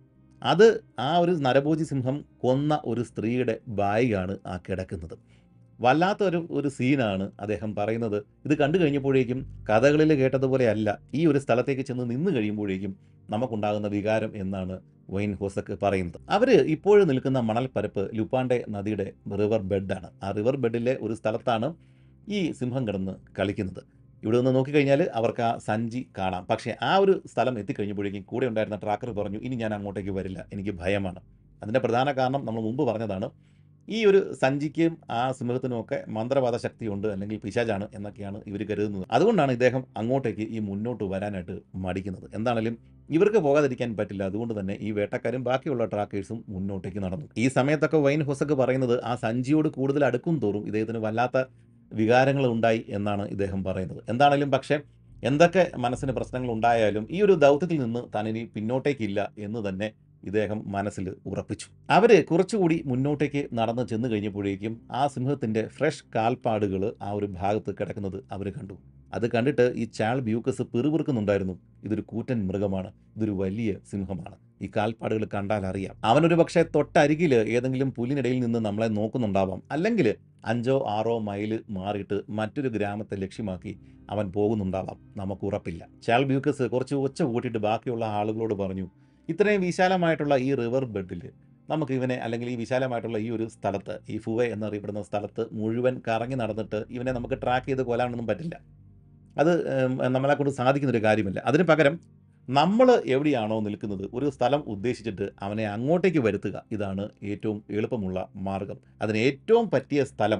അത് ആ ഒരു നരഭോജി സിംഹം കൊന്ന ഒരു സ്ത്രീയുടെ ബായികാണ് ആ കിടക്കുന്നത് വല്ലാത്ത ഒരു ഒരു സീനാണ് അദ്ദേഹം പറയുന്നത് ഇത് കണ്ടു കഴിഞ്ഞപ്പോഴേക്കും കഥകളിൽ കേട്ടതുപോലെ അല്ല ഈ ഒരു സ്ഥലത്തേക്ക് ചെന്ന് നിന്ന് കഴിയുമ്പോഴേക്കും നമുക്കുണ്ടാകുന്ന വികാരം എന്നാണ് വൈൻ ഹോസക്ക് പറയുന്നത് അവർ ഇപ്പോഴും നിൽക്കുന്ന മണൽപ്പരപ്പ് ലുപ്പാണ്ടെ നദിയുടെ റിവർ ബെഡാണ് ആ റിവർ ബെഡിലെ ഒരു സ്ഥലത്താണ് ഈ സിംഹം കിടന്ന് കളിക്കുന്നത് ഇവിടെ നിന്ന് നോക്കിക്കഴിഞ്ഞാൽ അവർക്ക് ആ സഞ്ചി കാണാം പക്ഷേ ആ ഒരു സ്ഥലം എത്തിക്കഴിഞ്ഞപ്പോഴേക്കും കൂടെ ഉണ്ടായിരുന്ന ട്രാക്കർ പറഞ്ഞു ഇനി ഞാൻ അങ്ങോട്ടേക്ക് വരില്ല എനിക്ക് ഭയമാണ് അതിൻ്റെ പ്രധാന കാരണം നമ്മൾ മുമ്പ് പറഞ്ഞതാണ് ഈ ഒരു സഞ്ചിക്കും ആ സിംഹത്തിനും ഒക്കെ മന്ത്രവാദ ശക്തിയുണ്ട് അല്ലെങ്കിൽ പിശാചാണ് എന്നൊക്കെയാണ് ഇവർ കരുതുന്നത് അതുകൊണ്ടാണ് ഇദ്ദേഹം അങ്ങോട്ടേക്ക് ഈ മുന്നോട്ട് വരാനായിട്ട് മടിക്കുന്നത് എന്താണെങ്കിലും ഇവർക്ക് പോകാതിരിക്കാൻ പറ്റില്ല അതുകൊണ്ട് തന്നെ ഈ വേട്ടക്കാരും ബാക്കിയുള്ള ട്രാക്കേഴ്സും മുന്നോട്ടേക്ക് നടന്നു ഈ സമയത്തൊക്കെ വൈൻ ഹൊസക്ക് പറയുന്നത് ആ സഞ്ചിയോട് കൂടുതൽ അടുക്കും തോറും ഇദ്ദേഹത്തിന് വല്ലാത്ത വികാരങ്ങൾ ഉണ്ടായി എന്നാണ് ഇദ്ദേഹം പറയുന്നത് എന്താണെങ്കിലും പക്ഷേ എന്തൊക്കെ മനസ്സിന് പ്രശ്നങ്ങൾ ഉണ്ടായാലും ഈ ഒരു ദൗത്യത്തിൽ നിന്ന് താൻ ഇനി പിന്നോട്ടേക്കില്ല എന്ന് തന്നെ ഇദ്ദേഹം മനസ്സിൽ ഉറപ്പിച്ചു അവർ കുറച്ചുകൂടി മുന്നോട്ടേക്ക് നടന്ന് ചെന്ന് കഴിഞ്ഞപ്പോഴേക്കും ആ സിംഹത്തിൻ്റെ ഫ്രഷ് കാൽപ്പാടുകൾ ആ ഒരു ഭാഗത്ത് കിടക്കുന്നത് അവർ കണ്ടു അത് കണ്ടിട്ട് ഈ ചാൾ ബ്യൂക്കസ് പിറുപിറുക്കുന്നുണ്ടായിരുന്നു ഇതൊരു കൂറ്റൻ മൃഗമാണ് ഇതൊരു വലിയ സിംഹമാണ് ഈ കാൽപ്പാടുകൾ കണ്ടാൽ അറിയാം അവനൊരു പക്ഷേ തൊട്ടരികിൽ ഏതെങ്കിലും പുലിനിടയിൽ നിന്ന് നമ്മളെ നോക്കുന്നുണ്ടാവാം അല്ലെങ്കിൽ അഞ്ചോ ആറോ മൈൽ മാറിയിട്ട് മറ്റൊരു ഗ്രാമത്തെ ലക്ഷ്യമാക്കി അവൻ പോകുന്നുണ്ടാവാം നമുക്ക് ഉറപ്പില്ല ചാൾ ബ്യൂക്കസ് കുറച്ച് ഒച്ച കൂട്ടിയിട്ട് ബാക്കിയുള്ള ആളുകളോട് പറഞ്ഞു ഇത്രയും വിശാലമായിട്ടുള്ള ഈ റിവർ ബെഡിൽ നമുക്ക് ഇവനെ അല്ലെങ്കിൽ ഈ വിശാലമായിട്ടുള്ള ഈ ഒരു സ്ഥലത്ത് ഈ ഫുവെ എന്നറിയപ്പെടുന്ന സ്ഥലത്ത് മുഴുവൻ കറങ്ങി നടന്നിട്ട് ഇവനെ നമുക്ക് ട്രാക്ക് ചെയ്ത് കൊല്ലാനൊന്നും പറ്റില്ല അത് ഉം, നമ്മളെ കൊണ്ട് സാധിക്കുന്ന ഒരു കാര്യമല്ല അതിന് പകരം നമ്മൾ എവിടെയാണോ നിൽക്കുന്നത് ഒരു സ്ഥലം ഉദ്ദേശിച്ചിട്ട് അവനെ അങ്ങോട്ടേക്ക് വരുത്തുക ഇതാണ് ഏറ്റവും എളുപ്പമുള്ള മാർഗം അതിന് ഏറ്റവും പറ്റിയ സ്ഥലം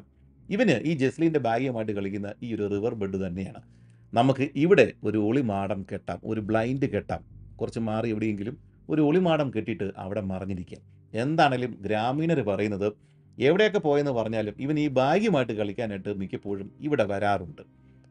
ഇവന് ഈ ജസ്ലിൻ്റെ ബാഗുമായിട്ട് കളിക്കുന്ന ഈ ഒരു റിവർ ബെഡ് തന്നെയാണ് നമുക്ക് ഇവിടെ ഒരു ഒളിമാടം കെട്ടാം ഒരു ബ്ലൈൻഡ് കെട്ടാം കുറച്ച് മാറി എവിടെയെങ്കിലും ഒരു ഒളിമാടം കെട്ടിയിട്ട് അവിടെ മറിഞ്ഞിരിക്കാം എന്താണേലും ഗ്രാമീണർ പറയുന്നത് എവിടെയൊക്കെ പോയെന്ന് പറഞ്ഞാലും ഇവൻ ഈ ബാഗുമായിട്ട് കളിക്കാനായിട്ട് മിക്കപ്പോഴും ഇവിടെ വരാറുണ്ട്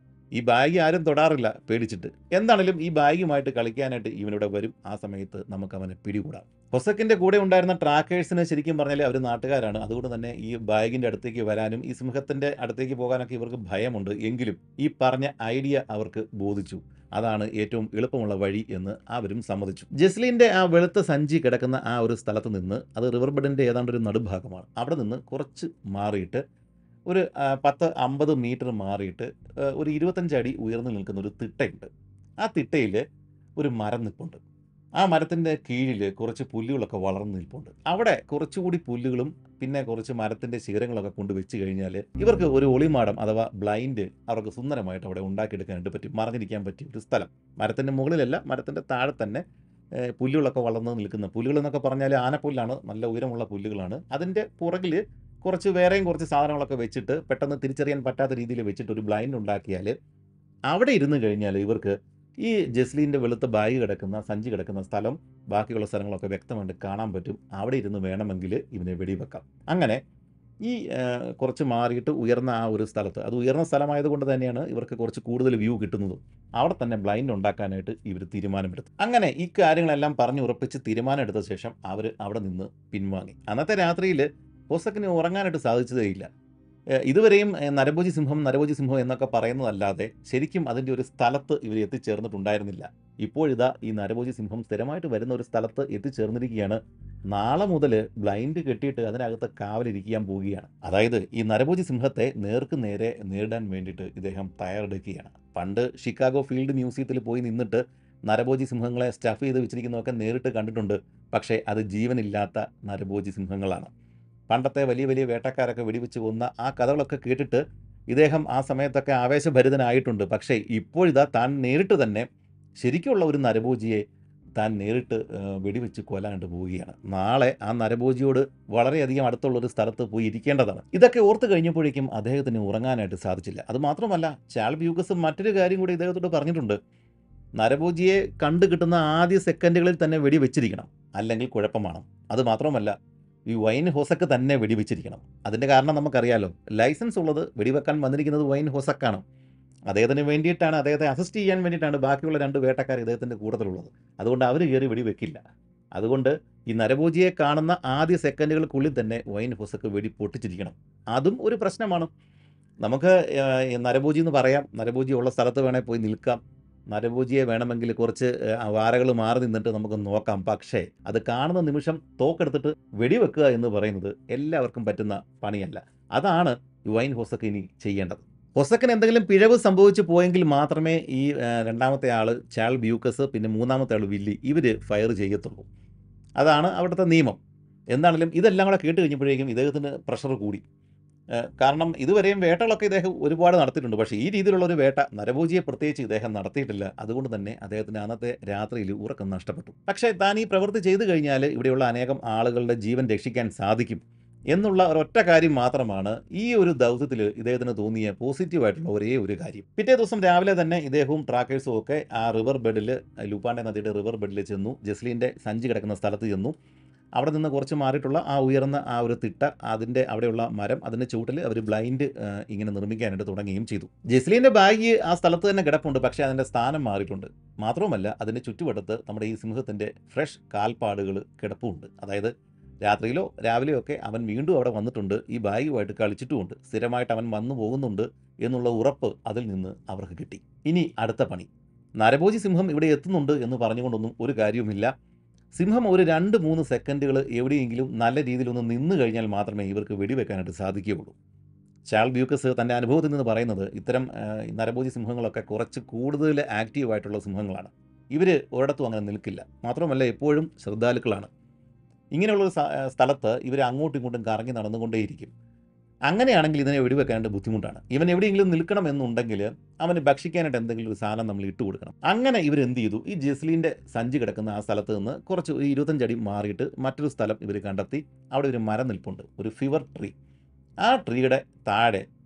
ഈ ബാഗ് ആരും തൊടാറില്ല പേടിച്ചിട്ട് എന്താണേലും ഈ ബാഗുമായിട്ട് കളിക്കാനായിട്ട് ഇവനിവിടെ വരും ആ സമയത്ത് നമുക്ക് അവനെ പിടികൂടാം ഹൊസക്കിൻ്റെ കൂടെ ഉണ്ടായിരുന്ന ട്രാക്കേഴ്സിന് ശരിക്കും പറഞ്ഞാൽ അവർ നാട്ടുകാരാണ് അതുകൊണ്ട് തന്നെ ഈ ബാഗിൻ്റെ അടുത്തേക്ക് വരാനും ഈ സിംഹത്തിൻ്റെ അടുത്തേക്ക് പോകാനൊക്കെ ഇവർക്ക് ഭയമുണ്ട് എങ്കിലും ഈ പറഞ്ഞ ഐഡിയ അവർക്ക് ബോധിച്ചു അതാണ് ഏറ്റവും എളുപ്പമുള്ള വഴി എന്ന് അവരും സമ്മതിച്ചു ജസ്ലിൻ്റെ ആ വെളുത്ത സഞ്ചി കിടക്കുന്ന ആ ഒരു സ്ഥലത്ത് നിന്ന് അത് റിവർ ബെഡിൻ്റെ ഏതാണ്ട് ഒരു നടുഭാഗമാണ് അവിടെ നിന്ന് കുറച്ച് മാറിയിട്ട് ഒരു ആ, പത്ത് അമ്പത് മീറ്റർ മാറിയിട്ട് ആ, ഒരു ഇരുപത്തഞ്ച് അടി ഉയർന്നു നിൽക്കുന്ന ഒരു തിട്ടയുണ്ട് ആ തിട്ടയിൽ ഒരു മരം നിൽപ്പുണ്ട് ആ മരത്തിൻ്റെ കീഴിൽ കുറച്ച് പുല്ലുകളൊക്കെ വളർന്നു നിൽപ്പുണ്ട് അവിടെ കുറച്ചുകൂടി പുല്ലുകളും പിന്നെ കുറച്ച് മരത്തിൻ്റെ ശിഖരങ്ങളൊക്കെ കൊണ്ട് വെച്ച് കഴിഞ്ഞാൽ ഇവർക്ക് ഒരു ഒളിമാടം അഥവാ ബ്ലൈൻഡ് അവർക്ക് സുന്ദരമായിട്ട് അവിടെ ഉണ്ടാക്കിയെടുക്കാനായിട്ട് പറ്റും മറിഞ്ഞിരിക്കാൻ പറ്റിയ ഒരു സ്ഥലം മരത്തിൻ്റെ മുകളിലല്ല മരത്തിൻ്റെ താഴെ തന്നെ ഏഹ്, പുല്ലുകളൊക്കെ വളർന്ന് നിൽക്കുന്ന പുല്ലുകൾ എന്നൊക്കെ പറഞ്ഞാൽ ആനപ്പുല്ലാണ് നല്ല ഉയരമുള്ള പുല്ലുകളാണ് അതിൻ്റെ പുറകിൽ കുറച്ച് വേറെയും കുറച്ച് സാധനങ്ങളൊക്കെ വെച്ചിട്ട് പെട്ടെന്ന് തിരിച്ചറിയാൻ പറ്റാത്ത രീതിയിൽ വെച്ചിട്ട് ഒരു ബ്ലൈൻഡ് ഉണ്ടാക്കിയാൽ അവിടെ ഇരുന്ന് കഴിഞ്ഞാൽ ഇവർക്ക് ഈ ജസ്ലീൻ്റെ വെളുത്ത ബാഗ് കിടക്കുന്ന സഞ്ചി കിടക്കുന്ന സ്ഥലം ബാക്കിയുള്ള സ്ഥലങ്ങളൊക്കെ വ്യക്തമായിട്ട് കാണാൻ പറ്റും അവിടെ ഇരുന്ന് വേണമെങ്കിൽ ഇവനെ വെടിവെക്കാം അങ്ങനെ ഈ ആ, കുറച്ച് മാറിയിട്ട് ഉയർന്ന ആ ഒരു സ്ഥലത്ത് അത് ഉയർന്ന സ്ഥലമായതുകൊണ്ട് തന്നെയാണ് ഇവർക്ക് കുറച്ച് കൂടുതൽ വ്യൂ കിട്ടുന്നതും അവിടെ തന്നെ ബ്ലൈൻഡ് ഉണ്ടാക്കാനായിട്ട് ഇവർ തീരുമാനമെടുത്തു അങ്ങനെ ഈ കാര്യങ്ങളെല്ലാം പറഞ്ഞു ഉറപ്പിച്ച് തീരുമാനമെടുത്ത ശേഷം അവർ അവിടെ നിന്ന് പിൻവാങ്ങി അന്നത്തെ രാത്രിയിൽ ഹോസക്കിന് ഉറങ്ങാനായിട്ട് സാധിച്ചതേയില്ല ഏഹ് ഇതുവരെയും ഏഹ് നരഭോജി സിംഹം നരഭോജി സിംഹം എന്നൊക്കെ പറയുന്നതല്ലാതെ ശരിക്കും അതിൻ്റെ ഒരു സ്ഥലത്ത് ഇവർ എത്തിച്ചേർന്നിട്ടുണ്ടായിരുന്നില്ല ഇപ്പോഴിതാ ഈ നരഭോജി സിംഹം സ്ഥിരമായിട്ട് വരുന്ന ഒരു സ്ഥലത്ത് എത്തിച്ചേർന്നിരിക്കുകയാണ് നാളെ മുതൽ ബ്ലൈൻഡ് കെട്ടിയിട്ട് അതിനകത്ത് കാവലിരിക്കാൻ പോവുകയാണ് അതായത് ഈ നരഭോജി സിംഹത്തെ നേർക്ക് നേരെ നേരിടാൻ വേണ്ടിയിട്ട് ഇദ്ദേഹം തയ്യാറെടുക്കുകയാണ് പണ്ട് ഷിക്കാഗോ ഫീൽഡ് മ്യൂസിയത്തിൽ പോയി നിന്നിട്ട് നരഭോജി സിംഹങ്ങളെ സ്റ്റഫ് ചെയ്ത് വെച്ചിരിക്കുന്നതൊക്കെ നേരിട്ട് കണ്ടിട്ടുണ്ട് പക്ഷേ അത് ജീവനില്ലാത്ത നരഭോജി സിംഹങ്ങളാണ് പണ്ടത്തെ വലിയ വലിയ വേട്ടക്കാരൊക്കെ വെടിവെച്ച് കൊന്ന ആ കഥകളൊക്കെ കേട്ടിട്ട് ഇദ്ദേഹം ആ സമയത്തൊക്കെ ആവേശഭരിതനായിട്ടുണ്ട് പക്ഷേ ഇപ്പോഴിതാ താൻ നേരിട്ട് തന്നെ ശരിക്കുള്ള ഒരു നരഭോജിയെ താൻ നേരിട്ട് ആ, വെടിവെച്ച് കൊല്ലാനായിട്ട് പോവുകയാണ് നാളെ ആ നരഭോജിയോട് വളരെയധികം അടുത്തുള്ള ഒരു സ്ഥലത്ത് പോയി ഇരിക്കേണ്ടതാണ് ഇതൊക്കെ ഓർത്ത് കഴിഞ്ഞപ്പോഴേക്കും അദ്ദേഹത്തിന് ഉറങ്ങാനായിട്ട് സാധിച്ചില്ല അത് മാത്രമല്ല ചാൾ ബ്യൂക്കസ് മറ്റൊരു കാര്യം കൂടി ഇദ്ദേഹത്തോട് പറഞ്ഞിട്ടുണ്ട് നരഭോജിയെ കണ്ടു കിട്ടുന്ന ആദ്യ സെക്കൻഡുകളിൽ തന്നെ വെടിവെച്ചിരിക്കണം അല്ലെങ്കിൽ കുഴപ്പമാണ് അത് മാത്രമല്ല ഈ വൈൻ ഹോസക്ക് തന്നെ വെടിവെച്ചിരിക്കണം അതിൻ്റെ കാരണം നമുക്കറിയാലോ ലൈസൻസ് ഉള്ളത് വെടിവെക്കാൻ വന്നിരിക്കുന്നത് വൈൻ ഹോസക്കാണ് അദ്ദേഹത്തിന് വേണ്ടിയിട്ടാണ് അദ്ദേഹത്തെ അസിസ്റ്റ് ചെയ്യാൻ വേണ്ടിയിട്ടാണ് ബാക്കിയുള്ള രണ്ട് വേട്ടക്കാർ ഇദ്ദേഹത്തിൻ്റെ കൂട്ടത്തിലുള്ളത് അതുകൊണ്ട് അവർ കയറി വെടിവെക്കില്ല അതുകൊണ്ട് ഈ നരഭോജിയെ കാണുന്ന ആദ്യ സെക്കൻഡുകൾക്കുള്ളിൽ തന്നെ വൈൻ ഹോസക്ക് വെടി പൊട്ടിച്ചിരിക്കണം അതും ഒരു പ്രശ്നമാണ് നമുക്ക് ഏഹ്, ഈ നരഭോജി എന്ന് പറയാം നരഭോജി ഉള്ള സ്ഥലത്ത് വേണേൽ പോയി നിൽക്കാം നരഭോജിയെ വേണമെങ്കിൽ കുറച്ച് വാരകൾ മാറി നിന്നിട്ട് നമുക്ക് നോക്കാം പക്ഷേ അത് കാണുന്ന നിമിഷം തോക്കെടുത്തിട്ട് വെടിവെക്കുക എന്ന് പറയുന്നത് എല്ലാവർക്കും പറ്റുന്ന പണിയല്ല അതാണ് ഈ വൈൻ ഹൊസക്ക് ഇനി ചെയ്യേണ്ടത് ഹൊസക്കിന് എന്തെങ്കിലും പിഴവ് സംഭവിച്ചു പോയെങ്കിൽ മാത്രമേ ഈ ആ, രണ്ടാമത്തെ ആൾ ചാൾ ബ്യൂക്കസ് പിന്നെ മൂന്നാമത്തെ ആൾ വില്ലി ഇവർ ഫയർ ചെയ്യത്തുള്ളൂ അതാണ് അവിടുത്തെ നിയമം എന്താണെങ്കിലും ഇതെല്ലാം കൂടെ കേട്ട് കഴിഞ്ഞപ്പോഴേക്കും ഇദ്ദേഹത്തിന് പ്രഷർ കൂടി ഏഹ് കാരണം ഇതുവരെയും വേട്ടകളൊക്കെ ഇദ്ദേഹം ഒരുപാട് നടത്തിയിട്ടുണ്ട് പക്ഷേ ഈ രീതിയിലുള്ള ഒരു വേട്ട നരഭോജിയെ പ്രത്യേകിച്ച് ഇദ്ദേഹം നടത്തിയിട്ടില്ല അതുകൊണ്ട് തന്നെ അദ്ദേഹത്തിന് അന്നത്തെ രാത്രിയിൽ ഉറക്കം നഷ്ടപ്പെട്ടു പക്ഷേ താൻ ഈ പ്രവൃത്തി ചെയ്തു കഴിഞ്ഞാൽ ഇവിടെയുള്ള അനേകം ആളുകളുടെ ജീവൻ രക്ഷിക്കാൻ സാധിക്കും എന്നുള്ള ഒരൊറ്റ കാര്യം മാത്രമാണ് ഈ ഒരു ദൗത്യത്തിൽ ഇദ്ദേഹത്തിന് തോന്നിയ പോസിറ്റീവായിട്ടുള്ള ഒരേ ഒരു കാര്യം പിറ്റേ ദിവസം രാവിലെ തന്നെ ഇദ്ദേഹവും ട്രാക്കേഴ്സും ഒക്കെ ആ റിവർ ബെഡിൽ ലൂപ്പാണ്ടെ നദിയുടെ റിവർ ബെഡിൽ ചെന്നു ജസ്ലീൻ്റെ സഞ്ചി കിടക്കുന്ന സ്ഥലത്ത് ചെന്നു അവിടെ നിന്ന് കുറച്ച് മാറിയിട്ടുള്ള ആ ഉയർന്ന ആ ഒരു തിട്ട അതിൻ്റെ അവിടെയുള്ള മരം അതിൻ്റെ ചുവട്ടിൽ അവർ ബ്ലൈൻഡ് ഇങ്ങനെ നിർമ്മിക്കാനായിട്ട് തുടങ്ങുകയും ചെയ്തു ജെസ്ലീൻ്റെ ബാഗ് ആ സ്ഥലത്ത് തന്നെ കിടപ്പുണ്ട് പക്ഷേ അതിൻ്റെ സ്ഥാനം മാറിയിട്ടുണ്ട് മാത്രവുമല്ല അതിൻ്റെ ചുറ്റുവട്ടത്ത് നമ്മുടെ ഈ സിംഹത്തിൻ്റെ ഫ്രഷ് കാൽപ്പാടുകൾ കിടപ്പുണ്ട് അതായത് രാത്രിയിലോ രാവിലെയോ ഒക്കെ അവൻ വീണ്ടും അവിടെ വന്നിട്ടുണ്ട് ഈ ബാഗുമായിട്ട് കളിച്ചിട്ടുമുണ്ട് സ്ഥിരമായിട്ട് അവൻ വന്നു പോകുന്നുണ്ട് എന്നുള്ള ഉറപ്പ് അതിൽ നിന്ന് അവർക്ക് കിട്ടി ഇനി അടുത്ത പണി നരഭോജി സിംഹം ഇവിടെ എത്തുന്നുണ്ട് എന്ന് പറഞ്ഞുകൊണ്ടൊന്നും ഒരു കാര്യവുമില്ല സിംഹം ഒരു രണ്ട് മൂന്ന് സെക്കൻഡുകൾ എവിടെയെങ്കിലും നല്ല രീതിയിൽ ഒന്ന് നിന്ന് കഴിഞ്ഞാൽ മാത്രമേ ഇവർക്ക് വെടിവെക്കാനായിട്ട് സാധിക്കുകയുള്ളൂ ചാൾ ബ്യൂക്കസ് തൻ്റെ അനുഭവത്തിൽ നിന്ന് പറയുന്നത് ഇത്തരം ആ, ഈ നരഭോജി സിംഹങ്ങളൊക്കെ കുറച്ച് കൂടുതൽ ആക്റ്റീവായിട്ടുള്ള സിംഹങ്ങളാണ് ഇവർ ഒരിടത്തും അങ്ങനെ നിൽക്കില്ല മാത്രമല്ല എപ്പോഴും ശ്രദ്ധാലുക്കളാണ് ഇങ്ങനെയുള്ളൊരു സ- ആ, സ്ഥലത്ത് ഇവർ അങ്ങോട്ടും ഇങ്ങോട്ടും കറങ്ങി നടന്നുകൊണ്ടേയിരിക്കും അങ്ങനെയാണെങ്കിൽ ഇതിനെ വെടിവെക്കാനായിട്ട് ബുദ്ധിമുട്ടാണ് ഇവൻ എവിടെയെങ്കിലും നിൽക്കണം എന്നുണ്ടെങ്കിൽ അവന് ഭക്ഷിക്കാനായിട്ട് എന്തെങ്കിലും ഒരു സാധനം നമ്മൾ ഇട്ട് കൊടുക്കണം അങ്ങനെ ഇവർ എന്ത് ചെയ്തു ഈ ജെസ്ലീൻ്റെ സഞ്ചി കിടക്കുന്ന ആ സ്ഥലത്ത് നിന്ന് കുറച്ച് ഒരു ഇരുപത്തഞ്ചടി മാറിയിട്ട് മറ്റൊരു സ്ഥലം ഇവർ കണ്ടെത്തി അവിടെ ഒരു മരം നിൽപ്പുണ്ട് ഒരു ഫിവർ ട്രീ ആ ട്രീയുടെ താഴെ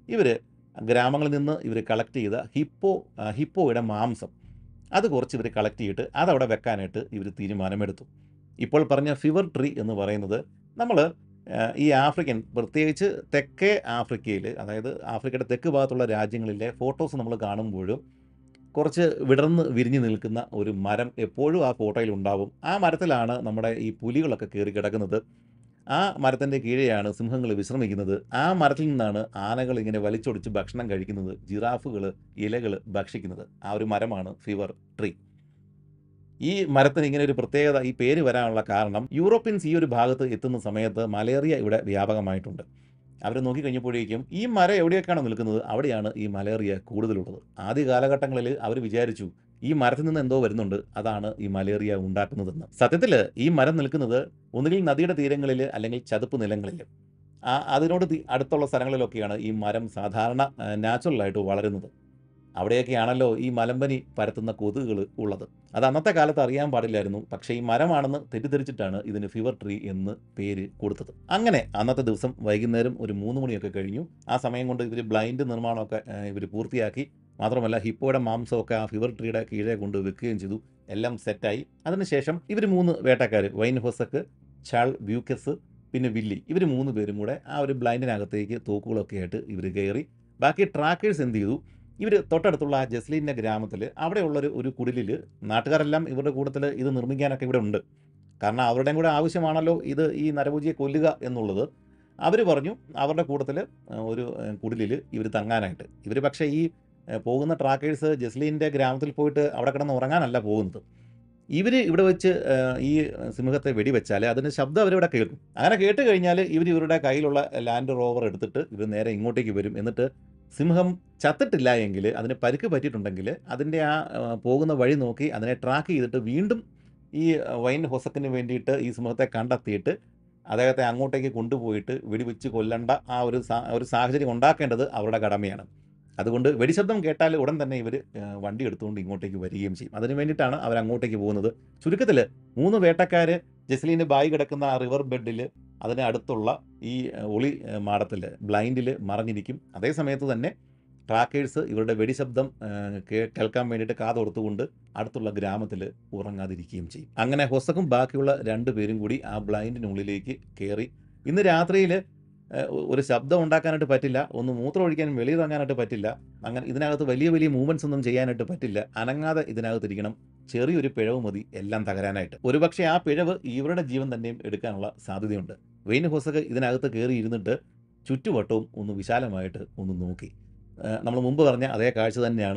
ഇവർ ഗ്രാമങ്ങളിൽ നിന്ന് ഇവർ കളക്ട് ചെയ്ത ഹിപ്പോ ആ, ഹിപ്പോയുടെ മാംസം അത് കുറച്ച് ഇവർ കളക്ട് ചെയ്തിട്ട് അതവിടെ വെക്കാനായിട്ട് ഇവർ തീരുമാനമെടുത്തു ഇപ്പോൾ പറഞ്ഞ ഫിവർ ട്രീ എന്ന് പറയുന്നത് നമ്മൾ ഈ ആഫ്രിക്കൻ പ്രത്യേകിച്ച് തെക്കേ ആഫ്രിക്കയിൽ അതായത് ആഫ്രിക്കയുടെ തെക്ക് ഭാഗത്തുള്ള രാജ്യങ്ങളിലെ ഫോട്ടോസ് നമ്മൾ കാണുമ്പോഴും കുറച്ച് വിടർന്ന് വിരിഞ്ഞ് നിൽക്കുന്ന ഒരു മരം എപ്പോഴും ആ ഫോട്ടോയിൽ ഉണ്ടാവും ആ മരത്തിലാണ് നമ്മുടെ ഈ പുലികളൊക്കെ കയറി കിടക്കുന്നത് ആ മരത്തിൻ്റെ കീഴെയാണ് സിംഹങ്ങൾ വിശ്രമിക്കുന്നത് ആ മരത്തിൽ നിന്നാണ് ആനകൾ ഇങ്ങനെ വലിച്ചൊടിച്ച് ഭക്ഷണം കഴിക്കുന്നത് ജിറാഫുകൾ ഇലകൾ ഭക്ഷിക്കുന്നത് ആ ഒരു മരമാണ് ഫിവർ ട്രീ ഈ മരത്തിന് ഇങ്ങനെ ഒരു പ്രത്യേകത ഈ പേര് വരാനുള്ള കാരണം യൂറോപ്യൻസ് ഈ ഒരു ഭാഗത്ത് എത്തുന്ന സമയത്ത് മലേറിയ ഇവിടെ വ്യാപകമായിട്ടുണ്ട് അവർ നോക്കിക്കഴിഞ്ഞപ്പോഴേക്കും ഈ മരം എവിടെയൊക്കെയാണ് നിൽക്കുന്നത് അവിടെയാണ് ഈ മലേറിയ കൂടുതലുള്ളത് ആദ്യ കാലഘട്ടങ്ങളിൽ അവർ വിചാരിച്ചു ഈ മരത്തിൽ നിന്ന് എന്തോ വരുന്നുണ്ട് അതാണ് ഈ മലേറിയ ഉണ്ടാക്കുന്നതെന്ന് സത്യത്തിൽ ഈ മരം നിൽക്കുന്നത് ഒന്നുകിൽ നദിയുടെ തീരങ്ങളിൽ അല്ലെങ്കിൽ ചതുപ്പ് നിലങ്ങളിൽ ആ അതിനോട് തി- അടുത്തുള്ള സ്ഥലങ്ങളിലൊക്കെയാണ് ഈ മരം സാധാരണ നാച്ചുറലായിട്ട് വളരുന്നത് അവിടെയൊക്കെയാണല്ലോ ഈ മലമ്പനി പരത്തുന്ന കൊതുകുകൾ ഉള്ളത് അത് അന്നത്തെ കാലത്ത് അറിയാൻ പാടില്ലായിരുന്നു പക്ഷേ ഈ മരമാണെന്ന് തെറ്റിദ്ധരിച്ചിട്ടാണ് ഇതിന് ഫിവർ ട്രീ എന്ന് പേര് കൊടുത്തത് അങ്ങനെ അന്നത്തെ ദിവസം വൈകുന്നേരം ഒരു മൂന്ന് മണിയൊക്കെ കഴിഞ്ഞു ആ സമയം കൊണ്ട് ഇവർ ബ്ലൈൻഡ് നിർമ്മാണമൊക്കെ ഇവർ പൂർത്തിയാക്കി മാത്രമല്ല ഹിപ്പോയുടെ മാംസമൊക്കെ ആ ഫിവർ ട്രീയുടെ കീഴെ കൊണ്ട് വെക്കുകയും ചെയ്തു എല്ലാം സെറ്റായി അതിനുശേഷം ഇവർ മൂന്ന് വേട്ടക്കാർ വൈൻ ഹൊസക്ക് ചാൾ ബ്യൂക്കസ് പിന്നെ വില്ലി ഇവർ മൂന്ന് പേരും കൂടെ ആ ഒരു ബ്ലൈൻഡിനകത്തേക്ക് തോക്കുകളൊക്കെ ആയിട്ട് ഇവർ കയറി ബാക്കി ട്രാക്കേഴ്സ് എന്ത് ചെയ്തു ഇവർ തൊട്ടടുത്തുള്ള ആ ജസ്ലീൻ്റെ ഗ്രാമത്തിൽ അവിടെയുള്ളൊരു ഒരു കുടിലിൽ നാട്ടുകാരെല്ലാം ഇവരുടെ കൂട്ടത്തിൽ ഇത് നിർമ്മിക്കാനൊക്കെ ഇവിടെ ഉണ്ട് കാരണം അവരുടെയും കൂടെ ആവശ്യമാണല്ലോ ഇത് ഈ നരഭൂജിയെ കൊല്ലുക എന്നുള്ളത് അവർ പറഞ്ഞു അവരുടെ കൂട്ടത്തിൽ ഒരു കുടിലിൽ ഇവർ തങ്ങാനായിട്ട് ഇവർ പക്ഷേ ഈ ഏഹ്, പോകുന്ന ട്രാക്കേഴ്സ് ജസ്ലീൻ്റെ ഗ്രാമത്തിൽ പോയിട്ട് അവിടെ കിടന്ന് ഉറങ്ങാനല്ല പോകുന്നത് ഇവർ ഇവിടെ വെച്ച് ഏഹ്, ഈ സിംഹത്തെ വെടിവെച്ചാൽ അതിൻ്റെ ശബ്ദം അവരിവിടെ കേൾക്കും അങ്ങനെ കേട്ട് കഴിഞ്ഞാൽ ഇവർ ഇവരുടെ കയ്യിലുള്ള ലാൻഡ് റോവർ എടുത്തിട്ട് ഇവർ നേരെ ഇങ്ങോട്ടേക്ക് വരും എന്നിട്ട് സിംഹം ചത്തിട്ടില്ല എങ്കിൽ അതിന് പരിക്ക് പറ്റിയിട്ടുണ്ടെങ്കിൽ അതിൻ്റെ ആ ആ, പോകുന്ന വഴി നോക്കി അതിനെ ട്രാക്ക് ചെയ്തിട്ട് വീണ്ടും ഈ വൈൻ ഹൊസക്കിന് വേണ്ടിയിട്ട് ഈ സിംഹത്തെ കണ്ടെത്തിയിട്ട് അദ്ദേഹത്തെ അങ്ങോട്ടേക്ക് കൊണ്ടുപോയിട്ട് വെടിവെച്ച് കൊല്ലണ്ട ആ ഒരു സാ- ഒരു സാഹചര്യം ഉണ്ടാക്കേണ്ടത് അവരുടെ കടമയാണ് അതുകൊണ്ട് വെടിശബ്ദം കേട്ടാൽ ഉടൻ തന്നെ ഇവർ വണ്ടി എടുത്തുകൊണ്ട് ഇങ്ങോട്ടേക്ക് വരികയും ചെയ്യും അതിന് വേണ്ടിയിട്ടാണ് അവർ അങ്ങോട്ടേക്ക് പോകുന്നത് ചുരുക്കത്തിൽ മൂന്ന് വേട്ടക്കാർ ജസ്ലീന് ബായി കിടക്കുന്ന ആ റിവർ ബെഡിൽ അതിന് അടുത്തുള്ള ഈ ഏഹ്, ഒളി ഏഹ്, മാടത്തിൽ ബ്ലൈൻഡിൽ മറഞ്ഞിരിക്കും അതേ സമയത്ത് തന്നെ ട്രാക്കേഴ്സ് ഇവരുടെ വെടിശബ്ദം ഏഹ്, കേ- കേൾക്കാൻ വേണ്ടിയിട്ട് കാതോർത്തുകൊണ്ട് അടുത്തുള്ള ഗ്രാമത്തിൽ ഉറങ്ങാതിരിക്കുകയും ചെയ്യും അങ്ങനെ ഹൊസക്കും ബാക്കിയുള്ള രണ്ട് പേരും കൂടി ആ ബ്ലൈൻഡിനുള്ളിലേക്ക് കയറി ഇന്ന് രാത്രിയിൽ ഒരു ശബ്ദം ഉണ്ടാക്കാനായിട്ട് പറ്റില്ല ഒന്ന് മൂത്രം ഒഴിക്കാൻ വെളിയിറങ്ങാനായിട്ട് പറ്റില്ല അങ്ങനെ ഇതിനകത്ത് വലിയ വലിയ മൂവ്മെൻറ്റ്സ് ഒന്നും ചെയ്യാനായിട്ട് പറ്റില്ല അനങ്ങാതെ ഇതിനകത്തിരിക്കണം ചെറിയൊരു പിഴവ് മതി എല്ലാം തകരാനായിട്ട് ഒരുപക്ഷെ ആ പിഴവ് ഇവരുടെ ജീവൻ തന്നെയും എടുക്കാനുള്ള സാധ്യതയുണ്ട് വെയിൻ ഹൊസക്ക് ഇതിനകത്ത് കയറി ഇരുന്നിട്ട് ചുറ്റുവട്ടവും ഒന്ന് വിശാലമായിട്ട് ഒന്ന് നോക്കി നമ്മൾ മുമ്പ് പറഞ്ഞ അതേ കാഴ്ച തന്നെയാണ്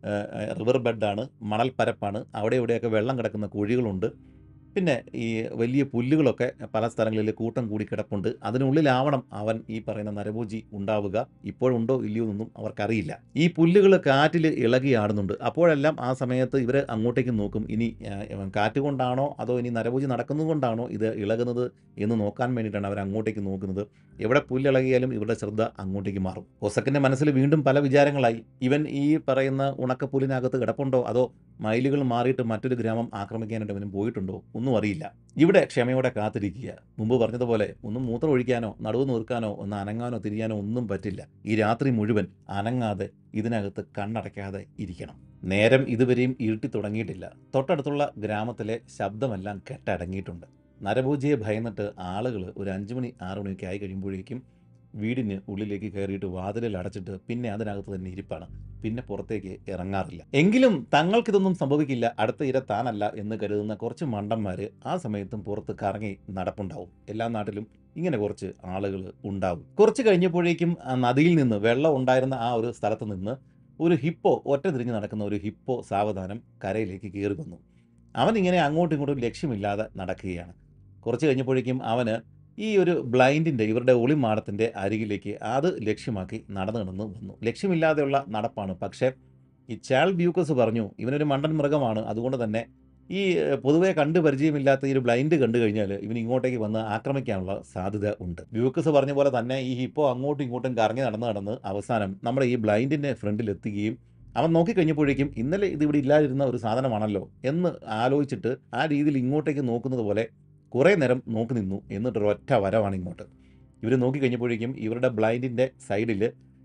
റിവർ ബെഡാണ് മണൽപ്പരപ്പാണ് അവിടെ ഇവിടെയൊക്കെ വെള്ളം കിടക്കുന്ന കുഴികളുണ്ട് പിന്നെ ഈ വലിയ പുല്ലുകളൊക്കെ പല സ്ഥലങ്ങളിൽ കൂട്ടം കൂടി കിടപ്പുണ്ട് അതിനുള്ളിലാവണം അവൻ ഈ പറയുന്ന നരഭോജി ഉണ്ടാവുക ഇപ്പോഴുണ്ടോ ഇല്ലയോ എന്നൊന്നും അവർക്കറിയില്ല ഈ പുല്ലുകൾ കാറ്റിൽ ഇളകി ആടുന്നുണ്ട് അപ്പോഴെല്ലാം ആ സമയത്ത് ഇവർ അങ്ങോട്ടേക്ക് നോക്കും ഇനി ആ, കാറ്റ് കൊണ്ടാണോ അതോ ഇനി നരഭോജി നടക്കുന്നത് കൊണ്ടാണോ ഇത് ഇളകുന്നത് എന്ന് നോക്കാൻ വേണ്ടിയിട്ടാണ് അവർ അങ്ങോട്ടേക്ക് നോക്കുന്നത് എവിടെ പുല്ലിളകിയാലും ഇവരുടെ ശ്രദ്ധ അങ്ങോട്ടേക്ക് മാറും ഒസക്കിൻ്റെ മനസ്സിൽ വീണ്ടും പല വിചാരങ്ങളായി ഇവൻ ഈ പറയുന്ന ഉണക്കപ്പുല്ലിനകത്ത് കിടപ്പുണ്ടോ അതോ മൈലുകൾ മാറിയിട്ട് മറ്റൊരു ഗ്രാമം ആക്രമിക്കാനായിട്ട് അവനും പോയിട്ടുണ്ടോ ഒന്നും അറിയില്ല ഇവിടെ ക്ഷമയോടെ കാത്തിരിക്കുക മുമ്പ് പറഞ്ഞതുപോലെ ഒന്നും മൂത്രം ഒഴിക്കാനോ നടുവ് നീർക്കാനോ ഒന്ന് അനങ്ങാനോ തിരിയാനോ ഒന്നും പറ്റില്ല ഈ രാത്രി മുഴുവൻ അനങ്ങാതെ ഇതിനകത്ത് കണ്ണടയ്ക്കാതെ ഇരിക്കണം നേരം ഇതുവരെയും ഇരുട്ടി തുടങ്ങിയിട്ടില്ല തൊട്ടടുത്തുള്ള ഗ്രാമത്തിലെ ശബ്ദമെല്ലാം കെട്ടടങ്ങിയിട്ടുണ്ട് നരഭൂജിയെ ഭയന്നിട്ട് ആളുകൾ ഒരു അഞ്ചു മണി ആറു മണിയൊക്കെ ആയി കഴിയുമ്പോഴേക്കും വീടിന് ഉള്ളിലേക്ക് കയറിയിട്ട് വാതിലിൽ അടച്ചിട്ട് പിന്നെ അതിനകത്ത് തന്നെ ഇരിപ്പാണ് പിന്നെ പുറത്തേക്ക് ഇറങ്ങാറില്ല എങ്കിലും തങ്ങൾക്കിതൊന്നും സംഭവിക്കില്ല അടുത്ത ഇര താനല്ല എന്ന് കരുതുന്ന കുറച്ച് മണ്ടന്മാർ ആ സമയത്തും പുറത്ത് കറങ്ങി നടപ്പുണ്ടാവും എല്ലാ നാട്ടിലും ഇങ്ങനെ കുറച്ച് ആളുകൾ ഉണ്ടാവും കുറച്ച് കഴിഞ്ഞപ്പോഴേക്കും ആ നദിയിൽ നിന്ന് വെള്ളം ഉണ്ടായിരുന്ന ആ ഒരു സ്ഥലത്ത് നിന്ന് ഒരു ഹിപ്പോ ഒറ്റ തിരിഞ്ഞ് നടക്കുന്ന ഒരു ഹിപ്പോ സാവധാനം കരയിലേക്ക് കയറി വന്നു അവൻ ഇങ്ങനെ അങ്ങോട്ടും ഇങ്ങോട്ടും ലക്ഷ്യമില്ലാതെ നടക്കുകയാണ് കുറച്ച് കഴിഞ്ഞപ്പോഴേക്കും അവന് ഈ ഒരു ബ്ലൈൻഡിൻ്റെ ഇവരുടെ ഒളിമാടത്തിൻ്റെ അരികിലേക്ക് അത് ലക്ഷ്യമാക്കി നടന്നു നടന്ന് വന്നു ലക്ഷ്യമില്ലാതെയുള്ള നടപ്പാണ് പക്ഷേ ഈ ചാൾ ബ്യൂക്കസ് പറഞ്ഞു ഇവനൊരു മണ്ടൻ മൃഗമാണ് അതുകൊണ്ട് തന്നെ ഈ ഏഹ്, പൊതുവെ കണ്ട് പരിചയമില്ലാത്ത ഈ ഒരു ബ്ലൈൻഡ് കണ്ടു കഴിഞ്ഞാൽ ഇവൻ ഇങ്ങോട്ടേക്ക് വന്ന് ആക്രമിക്കാനുള്ള സാധ്യത ഉണ്ട് ബ്യൂക്കസ് പറഞ്ഞ പോലെ തന്നെ ഈ ഹിപ്പോ അങ്ങോട്ടും ഇങ്ങോട്ടും കറങ്ങി നടന്ന് നടന്ന് അവസാനം നമ്മുടെ ഈ ബ്ലൈൻഡിൻ്റെ ഫ്രണ്ടിൽ എത്തുകയും അവൻ നോക്കിക്കഴിഞ്ഞപ്പോഴേക്കും ഇന്നലെ ഇത് ഇവിടെ ഇല്ലാതിരുന്ന ഒരു സാധനമാണല്ലോ എന്ന് ആലോചിച്ചിട്ട് ആ രീതിയിൽ ഇങ്ങോട്ടേക്ക് നോക്കുന്നത് പോലെ കുറേ നേരം നോക്കി നിന്നു എന്നിട്ടൊരു ഒറ്റ വരവാണ് ഇങ്ങോട്ട് ഇവർ നോക്കിക്കഴിഞ്ഞപ്പോഴേക്കും ഇവരുടെ ബ്ലൈൻഡിൻ്റെ സൈഡിൽ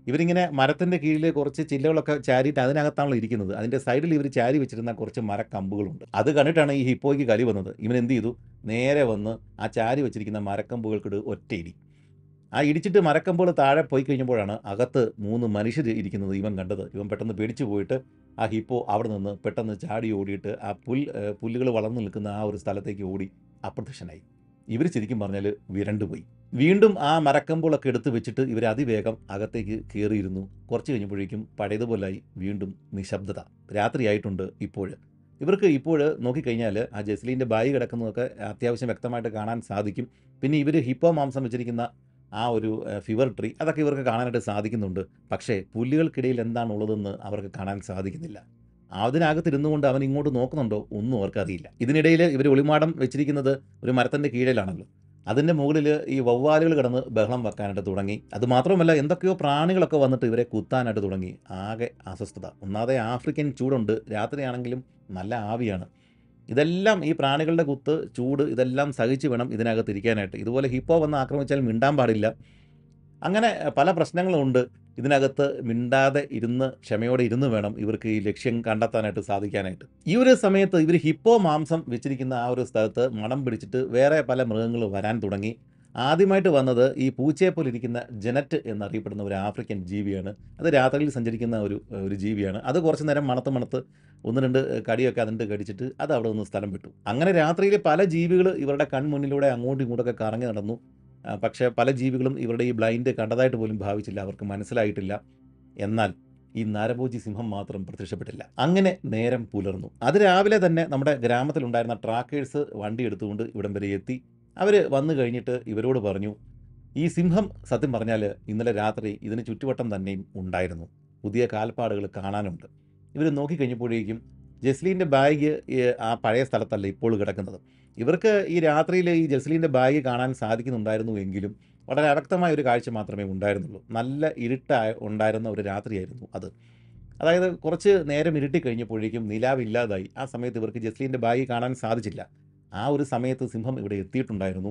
ഇവരിങ്ങനെ മരത്തിൻ്റെ കീഴിൽ കുറച്ച് ചില്ലകളൊക്കെ ചാരിയിട്ട് അതിനകത്താണല്ലോ ഇരിക്കുന്നത് അതിൻ്റെ സൈഡിൽ ഇവർ ചാരി വെച്ചിരുന്ന കുറച്ച് മരക്കമ്പുകളുണ്ട് അത് കണ്ടിട്ടാണ് ഈ ഹിപ്പോയ്ക്ക് കലി വന്നത് ഇവൻ എന്ത് ചെയ്തു നേരെ വന്ന് ആ ചാരി വെച്ചിരിക്കുന്ന മരക്കമ്പുകൾക്കിട് ഒറ്റയിടി ആ ഇടിച്ചിട്ട് മരക്കമ്പുകൾ താഴെ പോയി കഴിഞ്ഞപ്പോഴാണ് അകത്ത് മൂന്ന് മനുഷ്യർ ഇരിക്കുന്നത് ഇവൻ കണ്ടത് ഇവൻ പെട്ടെന്ന് പേടിച്ചു പോയിട്ട് ആ ഹിപ്പോ അവിടെ നിന്ന് പെട്ടെന്ന് ചാടി ഓടിയിട്ട് ആ പുൽ പുല്ലുകൾ വളർന്നു നിൽക്കുന്ന ആ ഒരു സ്ഥലത്തേക്ക് ഓടി അപ്രത്യക്ഷനായി ഇവർ ശരിക്കും പറഞ്ഞാൽ വിരണ്ടുപോയി വീണ്ടും ആ മരക്കമ്പുകളൊക്കെ എടുത്ത് വെച്ചിട്ട് ഇവർ അതിവേഗം അകത്തേക്ക് കയറിയിരുന്നു കുറച്ച് കഴിഞ്ഞപ്പോഴേക്കും പഴയതുപോലായി വീണ്ടും നിശബ്ദത രാത്രിയായിട്ടുണ്ട് ഇപ്പോൾ ഇവർക്ക് ഇപ്പോൾ നോക്കിക്കഴിഞ്ഞാൽ ആ ജെസ്ലീൻ്റെ ബായി കിടക്കുന്നതൊക്കെ അത്യാവശ്യം വ്യക്തമായിട്ട് കാണാൻ സാധിക്കും പിന്നെ ഇവർ ഹിപ്പോ മാംസം വെച്ചിരിക്കുന്ന ആ ഒരു ഫിവർ ട്രീ അതൊക്കെ ഇവർക്ക് കാണാനായിട്ട് സാധിക്കുന്നുണ്ട് പക്ഷേ പുല്ലുകൾക്കിടയിൽ എന്താണ് ഉള്ളതെന്ന് അവർക്ക് കാണാൻ സാധിക്കുന്നില്ല അതിനകത്തിരുന്നു കൊണ്ട് അവൻ ഇങ്ങോട്ട് നോക്കുന്നുണ്ടോ ഒന്നും അവർക്കറിയില്ല ഇതിനിടയിൽ ഇവർ ഒളിമാടം വെച്ചിരിക്കുന്നത് ഒരു മരത്തിൻ്റെ കീഴിലാണല്ലോ അതിൻ്റെ മുകളിൽ ഈ വവ്വാലുകൾ കിടന്ന് ബഹളം വെക്കാനായിട്ട് തുടങ്ങി അതുമാത്രമല്ല എന്തൊക്കെയോ പ്രാണികളൊക്കെ വന്നിട്ട് ഇവരെ കുത്താനായിട്ട് തുടങ്ങി ആകെ അസ്വസ്ഥത ഒന്നാതെ ആഫ്രിക്കൻ ചൂടുണ്ട് രാത്രിയാണെങ്കിലും നല്ല ആവിയാണ് ഇതെല്ലാം ഈ പ്രാണികളുടെ കുത്ത് ചൂട് ഇതെല്ലാം സഹിച്ച് വേണം ഇതിനകത്ത് ഇരിക്കാനായിട്ട് ഇതുപോലെ ഹിപ്പോ വന്ന് ആക്രമിച്ചാൽ മിണ്ടാൻ പാടില്ല അങ്ങനെ പല പ്രശ്നങ്ങളുമുണ്ട് ഇതിനകത്ത് മിണ്ടാതെ ഇരുന്ന് ക്ഷമയോടെ ഇരുന്ന് വേണം ഇവർക്ക് ഈ ലക്ഷ്യം കണ്ടെത്താനായിട്ട് സാധിക്കാനായിട്ട് ഈ ഒരു സമയത്ത് ഇവർ ഹിപ്പോ മാംസം വെച്ചിരിക്കുന്ന ആ ഒരു സ്ഥലത്ത് മണം പിടിച്ചിട്ട് വേറെ പല മൃഗങ്ങൾ വരാൻ തുടങ്ങി ആദ്യമായിട്ട് വന്നത് ഈ പൂച്ചയെപ്പോലെ ഇരിക്കുന്ന ജനറ്റ് എന്നറിയപ്പെടുന്ന ഒരു ആഫ്രിക്കൻ ജീവിയാണ് അത് രാത്രിയിൽ സഞ്ചരിക്കുന്ന ഒരു ഒരു ജീവിയാണ് അത് കുറച്ച് നേരം മണത്ത് മണത്ത് ഒന്ന് രണ്ട് കടിയൊക്കെ അതിൻ്റെ കടിച്ചിട്ട് അത് അവിടെ നിന്ന് സ്ഥലം വിട്ടു അങ്ങനെ രാത്രിയിൽ പല ജീവികൾ ഇവരുടെ കൺമുന്നിലൂടെ അങ്ങോട്ടും ഇങ്ങോട്ടൊക്കെ കറങ്ങി നടന്നു പക്ഷേ പല ജീവികളും ഇവരുടെ ഈ ബ്ലൈൻഡ് കണ്ടതായിട്ട് പോലും ഭാവിച്ചില്ല അവർക്ക് മനസ്സിലായിട്ടില്ല എന്നാൽ ഈ നരഭോജി സിംഹം മാത്രം പ്രത്യക്ഷപ്പെട്ടില്ല അങ്ങനെ നേരം പുലർന്നു അത് രാവിലെ തന്നെ നമ്മുടെ ഗ്രാമത്തിലുണ്ടായിരുന്ന ട്രാക്കേഴ്സ് വണ്ടി എടുത്തുകൊണ്ട് ഇവിടം വരെ എത്തി അവർ വന്നു കഴിഞ്ഞിട്ട് ഇവരോട് പറഞ്ഞു ഈ സിംഹം സത്യം പറഞ്ഞാൽ ഇന്നലെ രാത്രി ഇതിന് ചുറ്റുവട്ടം തന്നെയും ഉണ്ടായിരുന്നു പുതിയ കാൽപ്പാടുകൾ കാണാനുണ്ട് ഇവർ നോക്കിക്കഴിഞ്ഞപ്പോഴേക്കും ജെസ്ലീൻ്റെ ബാഗ് ആ പഴയ സ്ഥലത്തല്ല ഇപ്പോൾ കിടക്കുന്നത് ഇവർക്ക് ഈ രാത്രിയിൽ ഈ ജെസ്ലീൻ്റെ ബാഗ് കാണാൻ സാധിക്കുന്നുണ്ടായിരുന്നു എങ്കിലും വളരെ അവ്യക്തമായ ഒരു കാഴ്ച മാത്രമേ ഉണ്ടായിരുന്നുള്ളൂ നല്ല ഇരുട്ടായ ഉണ്ടായിരുന്ന ഒരു രാത്രിയായിരുന്നു അത് അതായത് കുറച്ച് നേരം ഇരുട്ടി കഴിഞ്ഞപ്പോഴേക്കും നിലാവില്ലാതായി ആ സമയത്ത് ഇവർക്ക് ജെസ്ലീൻ്റെ ബാഗ് കാണാൻ സാധിച്ചില്ല ആ ഒരു സമയത്ത് സിംഹം ഇവിടെ എത്തിയിട്ടുണ്ടായിരുന്നു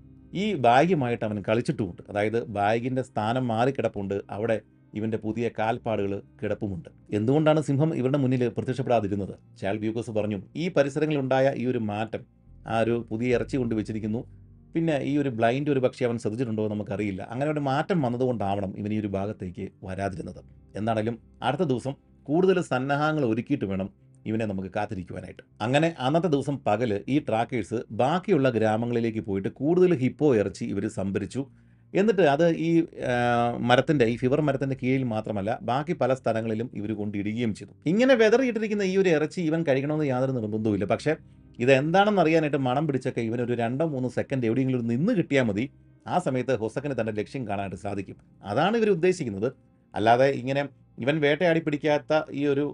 ഈ ബാഗുമായിട്ട് അവൻ കളിച്ചിട്ടുമുണ്ട് അതായത് ബാഗിൻ്റെ സ്ഥാനം മാറിക്കിടപ്പുണ്ട് അവിടെ ഇവൻ്റെ പുതിയ കാൽപ്പാടുകൾ കിടപ്പുമുണ്ട് എന്തുകൊണ്ടാണ് സിംഹം ഇവരുടെ മുന്നിൽ പ്രത്യക്ഷപ്പെടാതിരുന്നത് ചാൽ ബ്യൂക്കസ് പറഞ്ഞു ഈ പരിസരങ്ങളിലുണ്ടായ ഈ ഒരു മാറ്റം ആ ഒരു പുതിയ ഇറച്ചി കൊണ്ട് വെച്ചിരിക്കുന്നു പിന്നെ ഈ ഒരു ബ്ലൈൻഡ് ഒരു പക്ഷേ അവൻ ശ്രദ്ധിച്ചിട്ടുണ്ടോ നമുക്കറിയില്ല അങ്ങനെ ഒരു മാറ്റം വന്നതുകൊണ്ടാവണം ഇവൻ ഈ ഒരു ഭാഗത്തേക്ക് വരാതിരുന്നത് എന്താണെങ്കിലും അടുത്ത ദിവസം കൂടുതൽ സന്നാഹങ്ങൾ ഒരുക്കിയിട്ട് വേണം ഇവനെ നമുക്ക് കാത്തിരിക്കുവാനായിട്ട് അങ്ങനെ അന്നത്തെ ദിവസം പകല് ഈ ട്രാക്കേഴ്സ് ബാക്കിയുള്ള ഗ്രാമങ്ങളിലേക്ക് പോയിട്ട് കൂടുതൽ ഹിപ്പോ ഇറച്ചി ഇവർ സംഭരിച്ചു എന്നിട്ട് അത് ഈ മരത്തിൻ്റെ ഈ ഫിവർ മരത്തിൻ്റെ കീഴിൽ മാത്രമല്ല ബാക്കി പല സ്ഥലങ്ങളിലും ഇവർ കൊണ്ടിടുകയും ചെയ്തു ഇങ്ങനെ വെതറിയിട്ടിരിക്കുന്ന ഈ ഒരു ഇറച്ചി ഇവൻ കഴിക്കണമെന്ന് യാതൊരു നിർബന്ധവുമില്ല പക്ഷേ ഇതെന്താണെന്ന് അറിയാനായിട്ട് മണം പിടിച്ചൊക്കെ ഇവനൊരു രണ്ടോ മൂന്നോ സെക്കൻഡ് എവിടെയെങ്കിലും നിന്ന് കിട്ടിയാൽ മതി ആ സമയത്ത് ഹൊസക്കിന് തൻ്റെ ലക്ഷ്യം കാണാനായിട്ട് സാധിക്കും അതാണ് ഇവർ ഉദ്ദേശിക്കുന്നത് അല്ലാതെ ഇങ്ങനെ ഇവൻ വേട്ടയാടി പിടിക്കാത്ത ഈ ഒരു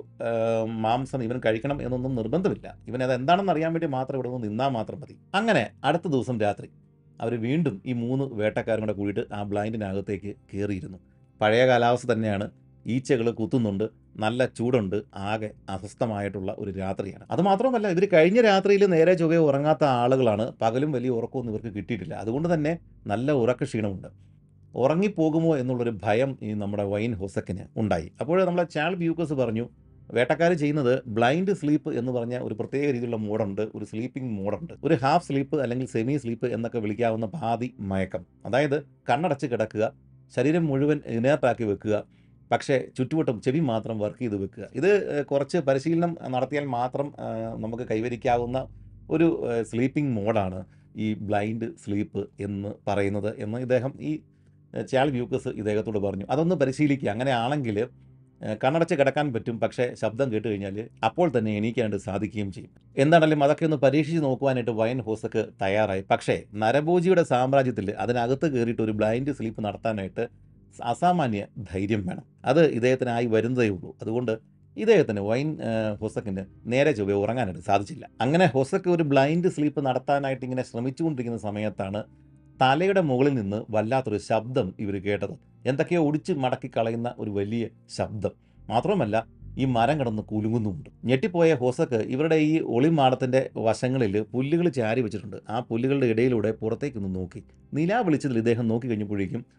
മാംസം ഇവൻ കഴിക്കണം എന്നൊന്നും നിർബന്ധമില്ല ഇവൻ അത് എന്താണെന്ന് അറിയാൻ വേണ്ടി മാത്രം ഇവിടെ നിന്ന് നിന്നാൽ മാത്രം മതി അങ്ങനെ അടുത്ത ദിവസം രാത്രി അവർ വീണ്ടും ഈ മൂന്ന് വേട്ടക്കാരും കൂടെ കൂടിയിട്ട് ആ ബ്ലൈൻഡിനകത്തേക്ക് കയറിയിരുന്നു പഴയ കാലാവസ്ഥ തന്നെയാണ് ഈച്ചകൾ കുത്തുന്നുണ്ട് നല്ല ചൂടുണ്ട് ആകെ അസ്വസ്ഥമായിട്ടുള്ള ഒരു രാത്രിയാണ് അതുമാത്രമല്ല ഇവർ കഴിഞ്ഞ രാത്രിയിൽ നേരെ ചൊവ്വേ ഉറങ്ങാത്ത ആളുകളാണ് പകലും വലിയ ഉറക്കമൊന്നും ഇവർക്ക് കിട്ടിയിട്ടില്ല അതുകൊണ്ട് തന്നെ നല്ല ഉറക്ക ക്ഷീണമുണ്ട് ഉറങ്ങിപ്പോകുമോ എന്നുള്ളൊരു ഭയം ഈ നമ്മുടെ വൈൻ ഹൊസക്കിന് ഉണ്ടായി അപ്പോൾ നമ്മളെ ചാൾ ബ്യൂക്കസ് പറഞ്ഞു വേട്ടക്കാർ ചെയ്യുന്നത് ബ്ലൈൻഡ് സ്ലീപ്പ് എന്ന് പറഞ്ഞ ഒരു പ്രത്യേക രീതിയിലുള്ള മോഡുണ്ട് ഒരു സ്ലീപ്പിംഗ് മോഡുണ്ട് ഒരു ഹാഫ് സ്ലീപ്പ് അല്ലെങ്കിൽ സെമി സ്ലീപ്പ് എന്നൊക്കെ വിളിക്കാവുന്ന പാതി മയക്കം അതായത് കണ്ണടച്ച് കിടക്കുക ശരീരം മുഴുവൻ ഇനേർട്ടാക്കി വെക്കുക പക്ഷേ ചുറ്റുവട്ടം ചെവി മാത്രം വർക്ക് ചെയ്ത് വെക്കുക ഇത് കുറച്ച് പരിശീലനം നടത്തിയാൽ മാത്രം നമുക്ക് കൈവരിക്കാവുന്ന ഒരു സ്ലീപ്പിംഗ് മോഡാണ് ഈ ബ്ലൈൻഡ് സ്ലീപ്പ് എന്ന് പറയുന്നത് എന്ന് ഇദ്ദേഹം ഈ ചാൾ വ്യൂക്കസ് ഇദ്ദേഹത്തോട് പറഞ്ഞു അതൊന്ന് പരിശീലിക്കുക അങ്ങനെയാണെങ്കിൽ കണ്ണടച്ച് കിടക്കാൻ പറ്റും പക്ഷേ ശബ്ദം കേട്ട് കഴിഞ്ഞാൽ അപ്പോൾ തന്നെ എണീക്കാനായിട്ട് സാധിക്കുകയും ചെയ്യും എന്താണെങ്കിലും അതൊക്കെ ഒന്ന് പരീക്ഷിച്ച് നോക്കുവാനായിട്ട് വയൻ ഹോസക്ക് തയ്യാറായി പക്ഷേ നരഭോജിയുടെ സാമ്രാജ്യത്തിൽ അതിനകത്ത് കയറിയിട്ട് ഒരു ബ്ലൈൻഡ് സ്ലീപ്പ് നടത്താനായിട്ട് അസാമാന്യ ധൈര്യം വേണം അത് ഇദ്ദേഹത്തിനായി വരുന്നതേ ഉള്ളൂ അതുകൊണ്ട് ഇദ്ദേഹത്തിന് വൈൻ ഹൊസക്കിന് നേരെ ചൊവ്വെ ഉറങ്ങാനായിട്ട് സാധിച്ചില്ല അങ്ങനെ ഹൊസക്ക് ഒരു ബ്ലൈൻഡ് സ്ലീപ്പ് നടത്താനായിട്ട് ഇങ്ങനെ ശ്രമിച്ചുകൊണ്ടിരിക്കുന്ന സമയത്താണ് തലയുടെ മുകളിൽ നിന്ന് വല്ലാത്തൊരു ശബ്ദം ഇവർ കേട്ടത് എന്തൊക്കെയോ ഒടിച്ച് മടക്കി കളയുന്ന ഒരു വലിയ ശബ്ദം മാത്രമല്ല ഈ മരം കിടന്ന് കുലുങ്ങുന്നുമുണ്ട് ഞെട്ടിപ്പോയ ഹോസക്ക് ഇവരുടെ ഈ ഒളിമാടത്തിൻ്റെ വശങ്ങളിൽ പുല്ലുകൾ ചാരി വെച്ചിട്ടുണ്ട് ആ പുല്ലുകളുടെ ഇടയിലൂടെ പുറത്തേക്കൊന്ന് നോക്കി നിലാ വിളിച്ചതിൽ ഇദ്ദേഹം നോക്കി കഴിഞ്ഞപ്പോഴേക്കും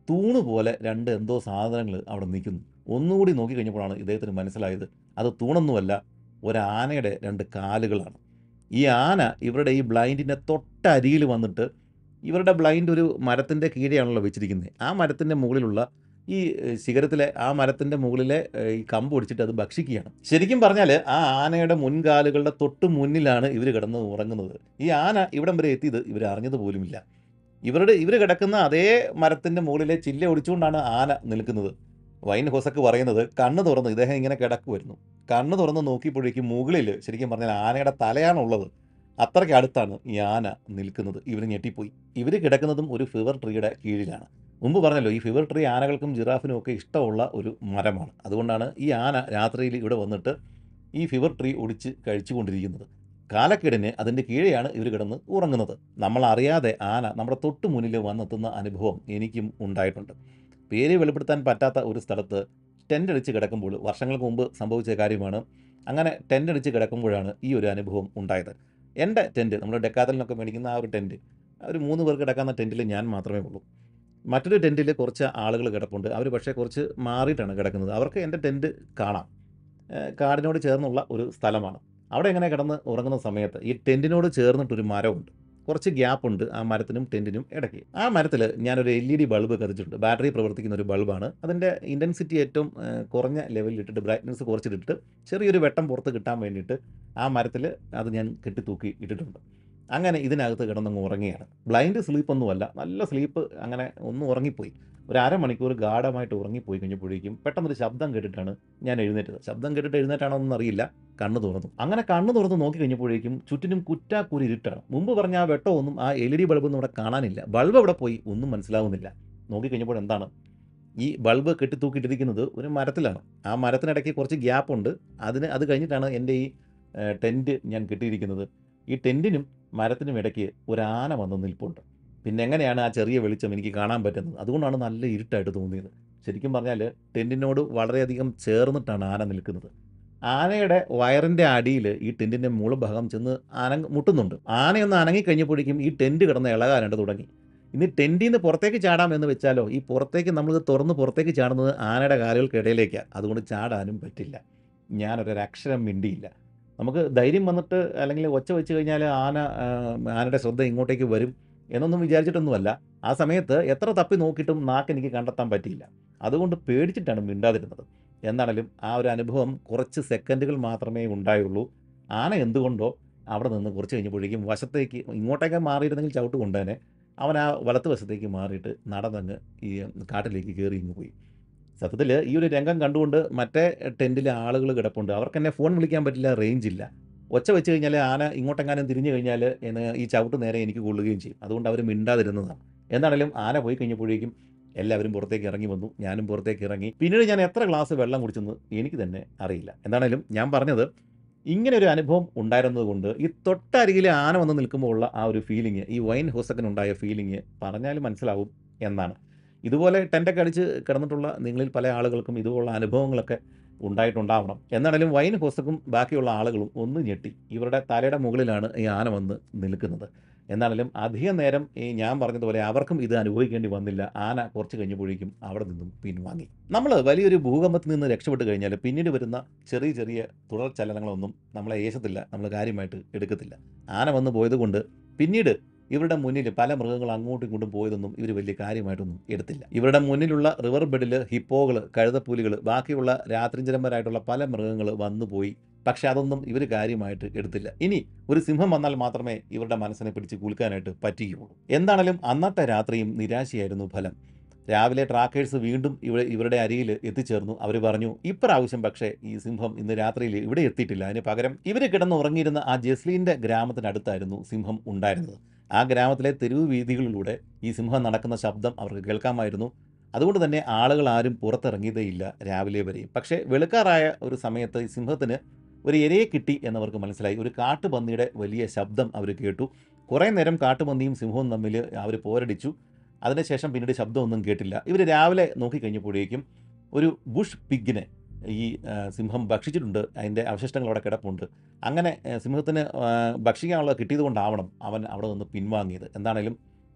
തൂണ് പോലെ രണ്ട് എന്തോ സാധനങ്ങൾ അവിടെ നിൽക്കുന്നു ഒന്നുകൂടി നോക്കിക്കഴിഞ്ഞപ്പോഴാണ് ഇദ്ദേഹത്തിന് മനസ്സിലായത് അത് തൂണൊന്നുമല്ല ഒരാനയുടെ രണ്ട് കാലുകളാണ് ഈ ആന ഇവരുടെ ഈ ബ്ലൈൻഡിൻ്റെ തൊട്ടരികിൽ വന്നിട്ട് ഇവരുടെ ബ്ലൈൻഡ് ഒരു മരത്തിൻ്റെ കീഴെയാണല്ലോ വെച്ചിരിക്കുന്നത് ആ മരത്തിൻ്റെ മുകളിലുള്ള ഈ ഏഹ്, ശിഖരത്തിലെ ആ മരത്തിൻ്റെ മുകളിലെ ഏഹ്, ഈ കമ്പ് ഒടിച്ചിട്ട് അത് ഭക്ഷിക്കുകയാണ് ശരിക്കും പറഞ്ഞാൽ ആ ആനയുടെ മുൻകാലുകളുടെ തൊട്ട് മുന്നിലാണ് ഇവർ കിടന്ന് ഉറങ്ങുന്നത് ഈ ആന ഇവിടം വരെ എത്തിയത് ഇവർ അറിഞ്ഞത് പോലുമില്ല ഇവരുടെ ഇവർ കിടക്കുന്ന അതേ മരത്തിൻ്റെ മുകളിലെ ചില്ല ഒടിച്ചുകൊണ്ടാണ് ആന നിൽക്കുന്നത് വൈൻ ഹോസക്ക് പറയുന്നത് കണ്ണ് തുറന്ന് ഇദ്ദേഹം ഇങ്ങനെ കിടക്കുമായിരുന്നു കണ്ണ് തുറന്ന് നോക്കിയപ്പോഴേക്കും മുകളിൽ ശരിക്കും പറഞ്ഞാൽ ആനയുടെ തലയാണുള്ളത് അത്രയ്ക്ക് അടുത്താണ് ഈ ആന നിൽക്കുന്നത് ഇവർ ഞെട്ടിപ്പോയി ഇവർ കിടക്കുന്നതും ഒരു ഫിവർ ട്രീയുടെ കീഴിലാണ് മുമ്പ് പറഞ്ഞല്ലോ ഈ ഫിവർ ട്രീ ആനകൾക്കും ജിറാഫിനും ഒക്കെ ഇഷ്ടമുള്ള ഒരു മരമാണ് അതുകൊണ്ടാണ് ഈ ആന രാത്രിയിൽ ഇവിടെ വന്നിട്ട് ഈ ഫിവർ ട്രീ ഒടിച്ച് കഴിച്ചുകൊണ്ടിരിക്കുന്നത് കാലക്കേടിന് അതിൻ്റെ കീഴെയാണ് ഇവർ കിടന്ന് ഉറങ്ങുന്നത് നമ്മൾ അറിയാതെ ആന നമ്മുടെ തൊട്ട് മുന്നിൽ വന്നെത്തുന്ന അനുഭവം എനിക്കും ഉണ്ടായിട്ടുണ്ട് പേര് വെളിപ്പെടുത്താൻ പറ്റാത്ത ഒരു സ്ഥലത്ത് ടെൻ്റ് അടിച്ച് കിടക്കുമ്പോൾ വർഷങ്ങൾക്ക് മുമ്പ് സംഭവിച്ച കാര്യമാണ് അങ്ങനെ ടെൻ്റ് അടിച്ച് കിടക്കുമ്പോഴാണ് ഈ ഒരു അനുഭവം ഉണ്ടായത് എൻ്റെ ടെൻറ്റ് നമ്മുടെ ഡെക്കാത്തലിനൊക്കെ മേടിക്കുന്ന ആ ഒരു ടെൻറ്റ് ഒരു മൂന്ന് പേർക്ക് കിടക്കാവുന്ന ടെൻറ്റിൽ ഞാൻ മാത്രമേ ഉള്ളൂ മറ്റൊരു ടെൻറ്റിൽ കുറച്ച് ആളുകൾ കിടപ്പുണ്ട് അവർ പക്ഷേ കുറച്ച് മാറിയിട്ടാണ് കിടക്കുന്നത് അവർക്ക് എൻ്റെ ടെൻറ്റ് കാണാം ഏഹ് കാടിനോട് ചേർന്നുള്ള ഒരു സ്ഥലമാണ് അവിടെ എങ്ങനെ കിടന്ന് ഉറങ്ങുന്ന സമയത്ത് ഈ ടെൻറ്റിനോട് ചേർന്നിട്ടൊരു മരമുണ്ട് കുറച്ച് ഗ്യാപ്പ് ഉണ്ട് ആ മരത്തിനും ടെൻറ്റിനും ഇടയ്ക്ക് ആ മരത്തിൽ ഞാനൊരു എൽ ഇ ഡി ബൾബ് കത്തിച്ചിട്ടുണ്ട് ബാറ്ററി പ്രവർത്തിക്കുന്ന ഒരു ബൾബാണ് അതിൻ്റെ ഇൻറ്റൻസിറ്റി ഏറ്റവും ഏഹ്, കുറഞ്ഞ ലെവലിൽ ഇട്ടിട്ട് ബ്രൈറ്റ്നസ് കുറച്ചിട്ടിട്ട് ചെറിയൊരു വെട്ടം പുറത്ത് കിട്ടാൻ വേണ്ടിയിട്ട് ആ മരത്തിൽ അത് ഞാൻ കെട്ടിത്തൂക്കി ഇട്ടിട്ടുണ്ട് അങ്ങനെ ഇതിനകത്ത് കിടന്നങ്ങ് ഉറങ്ങിയാണ് ബ്ലൈൻഡ് സ്ലീപ്പ് ഒന്നുമല്ല നല്ല സ്ലീപ്പ് അങ്ങനെ ഒന്ന് ഉറങ്ങിപ്പോയി ഒരു അരമണിക്കൂർ ഗാഠമായിട്ട് ഉറങ്ങിപ്പോയി കഴിഞ്ഞപ്പോഴേക്കും പെട്ടെന്നൊരു ശബ്ദം കേട്ടിട്ടാണ് ഞാൻ എഴുന്നേറ്റത് ശബ്ദം കേട്ടിട്ട് എഴുന്നേറ്റാണോ എന്നൊന്നും അറിയില്ല കണ്ണ് തുറന്നു അങ്ങനെ കണ്ണ് തുറന്ന് നോക്കി കഴിഞ്ഞപ്പോഴേക്കും ചുറ്റിനും കുറ്റാക്കൂരി ഇരുട്ടാണ് മുമ്പ് പറഞ്ഞ ആ വെട്ടമൊന്നും ആ എൽ ഇ ഡി ബൾബൊന്നും ഇവിടെ കാണാനില്ല ബൾബ് അവിടെ പോയി ഒന്നും മനസ്സിലാവുന്നില്ല നോക്കി കഴിഞ്ഞപ്പോൾ എന്താണ് ഈ ബൾബ് കെട്ടിത്തൂക്കിയിട്ടിരിക്കുന്നത് ഒരു മരത്തിലാണ് ആ മരത്തിനിടയ്ക്ക് കുറച്ച് ഗ്യാപ്പ് ഉണ്ട് അതിന് അത് കഴിഞ്ഞിട്ടാണ് എൻ്റെ ഈ ടെൻറ്റ് ഞാൻ കെട്ടിയിരിക്കുന്നത് ഈ ടെൻറ്റിനും മരത്തിനും ഇടയ്ക്ക് ഒരു ആന വന്ന് നിൽപ്പുണ്ട് പിന്നെ എങ്ങനെയാണ് ആ ചെറിയ വെളിച്ചം എനിക്ക് കാണാൻ പറ്റുന്നത് അതുകൊണ്ടാണ് നല്ല ഇരുട്ടായിട്ട് തോന്നിയത് ശരിക്കും പറഞ്ഞാൽ ടെൻറ്റിനോട് വളരെയധികം ചേർന്നിട്ടാണ് ആന നിൽക്കുന്നത് ആനയുടെ വയറിൻ്റെ അടിയിൽ ഈ ടെൻറ്റിൻ്റെ മുളുഭാഗം ചെന്ന് അനങ് മുട്ടുന്നുണ്ട് ആനയൊന്ന് അനങ്ങി കഴിഞ്ഞപ്പോഴേക്കും ഈ ടെൻറ്റ് കിടന്ന് ഇളകാനായിട്ട് തുടങ്ങി ഇനി ടെൻറ്റിൽ നിന്ന് പുറത്തേക്ക് ചാടാം എന്ന് വെച്ചാലോ ഈ പുറത്തേക്ക് നമ്മളിത് തുറന്ന് പുറത്തേക്ക് ചാടുന്നത് ആനയുടെ കാലുകൾക്കിടയിലേക്കാണ് അതുകൊണ്ട് ചാടാനും പറ്റില്ല ഞാനൊരു അക്ഷരം മിണ്ടിയില്ല നമുക്ക് ധൈര്യം വന്നിട്ട് അല്ലെങ്കിൽ ഒച്ച വെച്ച് കഴിഞ്ഞാൽ ആന ആ, ആനയുടെ ശ്രദ്ധ ഇങ്ങോട്ടേക്ക് വരും എന്നൊന്നും വിചാരിച്ചിട്ടൊന്നുമല്ല ആ സമയത്ത് എത്ര തപ്പി നോക്കിയിട്ടും നാക്ക് എനിക്ക് കണ്ടെത്താൻ പറ്റിയില്ല അതുകൊണ്ട് പേടിച്ചിട്ടാണ് മിണ്ടാതിരുന്നത് എന്നാണെങ്കിലും ആ ഒരു അനുഭവം കുറച്ച് സെക്കൻഡുകൾ മാത്രമേ ഉണ്ടായുള്ളൂ ആന എന്തുകൊണ്ടോ അവിടെ നിന്ന് കുറച്ച് കഴിഞ്ഞപ്പോഴേക്കും വശത്തേക്ക് ഇങ്ങോട്ടേക്ക് മാറിയിരുന്നെങ്കിൽ ചവിട്ട് കൊണ്ടുതന്നെ അവൻ ആ വലത്ത് വശത്തേക്ക് മാറിയിട്ട് നടന്നങ്ങ് ഈ കാട്ടിലേക്ക് കയറി ഇങ്ങ് പോയി സത്യത്തിൽ ഈ ഒരു രംഗം കണ്ടുകൊണ്ട് മറ്റേ ടെൻറ്റിലെ ആളുകൾ കിടപ്പുണ്ട് അവർക്ക് എന്നെ ഫോൺ വിളിക്കാൻ പറ്റില്ല റേഞ്ച് ഇല്ല ഒച്ച വെച്ച് കഴിഞ്ഞാൽ ആന ഇങ്ങോട്ടെങ്ങാനും തിരിഞ്ഞു കഴിഞ്ഞാൽ എന്നെ ഈ ചവിട്ട് നേരെ എനിക്ക് കൊള്ളുകയും ചെയ്യും അതുകൊണ്ട് അവർ മിണ്ടാതിരുന്നതാണ് എന്താണെങ്കിലും ആന പോയി കഴിഞ്ഞപ്പോഴേക്കും എല്ലാവരും പുറത്തേക്ക് ഇറങ്ങി വന്നു ഞാനും പുറത്തേക്ക് ഇറങ്ങി പിന്നീട് ഞാൻ എത്ര ഗ്ലാസ് വെള്ളം കുടിച്ചെന്ന് എനിക്ക് തന്നെ അറിയില്ല എന്താണെങ്കിലും ഞാൻ പറഞ്ഞത് ഇങ്ങനെ ഒരു അനുഭവം ഉണ്ടായിരുന്നത് കൊണ്ട് ഈ തൊട്ടരികിൽ ആന വന്ന് നിൽക്കുമ്പോൾ ഉള്ള ആ ഒരു ഫീലിംഗ് ഈ വൈൻ ഹോസക്കിനുണ്ടായ ഫീലിംഗ് പറഞ്ഞാലും മനസ്സിലാവും എന്നാണ് ഇതുപോലെ ടെൻ്റൊക്കെ അടിച്ച് കിടന്നിട്ടുള്ള നിങ്ങളിൽ പല ആളുകൾക്കും ഇതുപോലുള്ള അനുഭവങ്ങളൊക്കെ ഉണ്ടായിട്ടുണ്ടാവണം എന്നാണെങ്കിലും വൈൻ ഹോസക്കും ബാക്കിയുള്ള ആളുകളും ഒന്ന് ഞെട്ടി ഇവരുടെ തലയുടെ മുകളിലാണ് ഈ ആന വന്ന് നിൽക്കുന്നത് എന്നാണെങ്കിലും അധികം നേരം ഈ ഞാൻ പറഞ്ഞതുപോലെ അവർക്കും ഇത് അനുഭവിക്കേണ്ടി വന്നില്ല ആന കുറച്ച് കഴിഞ്ഞപ്പോഴേക്കും അവിടെ നിന്നും പിൻവാങ്ങി നമ്മൾ വലിയൊരു ഭൂകമ്പത്തിൽ നിന്ന് രക്ഷപ്പെട്ട് കഴിഞ്ഞാൽ പിന്നീട് വരുന്ന ചെറിയ ചെറിയ തുടർ ചലനങ്ങളൊന്നും നമ്മളെ ഏശത്തില്ല നമ്മൾ കാര്യമായിട്ട് എടുക്കത്തില്ല ആന വന്ന് പോയത് കൊണ്ട് പിന്നീട് ഇവരുടെ മുന്നിൽ പല മൃഗങ്ങൾ അങ്ങോട്ടും ഇങ്ങോട്ടും പോയതൊന്നും ഇവർ വലിയ കാര്യമായിട്ടൊന്നും എടുത്തില്ല ഇവരുടെ മുന്നിലുള്ള റിവർ ബെഡിൽ ഹിപ്പോകൾ കഴുതപ്പൂലികൾ ബാക്കിയുള്ള രാത്രിഞ്ചരന്മാരായിട്ടുള്ള പല മൃഗങ്ങൾ വന്നുപോയി പക്ഷെ അതൊന്നും ഇവർ കാര്യമായിട്ട് എടുത്തില്ല ഇനി ഒരു സിംഹം വന്നാൽ മാത്രമേ ഇവരുടെ മനസ്സിനെ പിടിച്ച് കുലുക്കാനായിട്ട് പറ്റുകയുള്ളൂ എന്താണെങ്കിലും അന്നത്തെ രാത്രിയും നിരാശയായിരുന്നു ഫലം രാവിലെ ട്രാക്കേഴ്സ് വീണ്ടും ഇവ ഇവരുടെ അരിയിൽ എത്തിച്ചേർന്നു അവർ പറഞ്ഞു ഇപ്രാവശ്യം പക്ഷേ ഈ സിംഹം ഇന്ന് രാത്രിയിൽ ഇവിടെ എത്തിയിട്ടില്ല അതിന് പകരം ഇവർ കിടന്ന് ഉറങ്ങിയിരുന്ന ആ ജസ്ലീൻ്റെ ഗ്രാമത്തിനടുത്തായിരുന്നു സിംഹം ഉണ്ടായിരുന്നത് ആ ഗ്രാമത്തിലെ തെരുവ് വീതികളിലൂടെ ഈ സിംഹം നടക്കുന്ന ശബ്ദം അവർക്ക് കേൾക്കാമായിരുന്നു അതുകൊണ്ട് തന്നെ ആളുകൾ ആരും പുറത്തിറങ്ങിയതേയില്ല രാവിലെ വരെയും പക്ഷേ വെളുക്കാറായ ഒരു സമയത്ത് ഈ സിംഹത്തിന് ഒരു ഇരയെ കിട്ടി എന്നവർക്ക് മനസ്സിലായി ഒരു കാട്ടുപന്നിയുടെ വലിയ ശബ്ദം അവർ കേട്ടു കുറേ നേരം കാട്ടുപന്നിയും സിംഹവും തമ്മിൽ അവർ പോരടിച്ചു അതിനുശേഷം പിന്നീട് ശബ്ദമൊന്നും കേട്ടില്ല ഇവർ രാവിലെ നോക്കിക്കഴിഞ്ഞപ്പോഴേക്കും ഒരു ബുഷ് പിഗിനെ ഈ ആ, സിംഹം ഭക്ഷിച്ചിട്ടുണ്ട് അതിൻ്റെ അവശിഷ്ടങ്ങൾ അവിടെ കിടപ്പുണ്ട് അങ്ങനെ ആ, സിംഹത്തിന് ആ, ഭക്ഷിക്കാനുള്ളത് കിട്ടിയത് കൊണ്ടാവണം അവൻ അവിടെ നിന്ന് പിൻവാങ്ങിയത് എന്താണേലും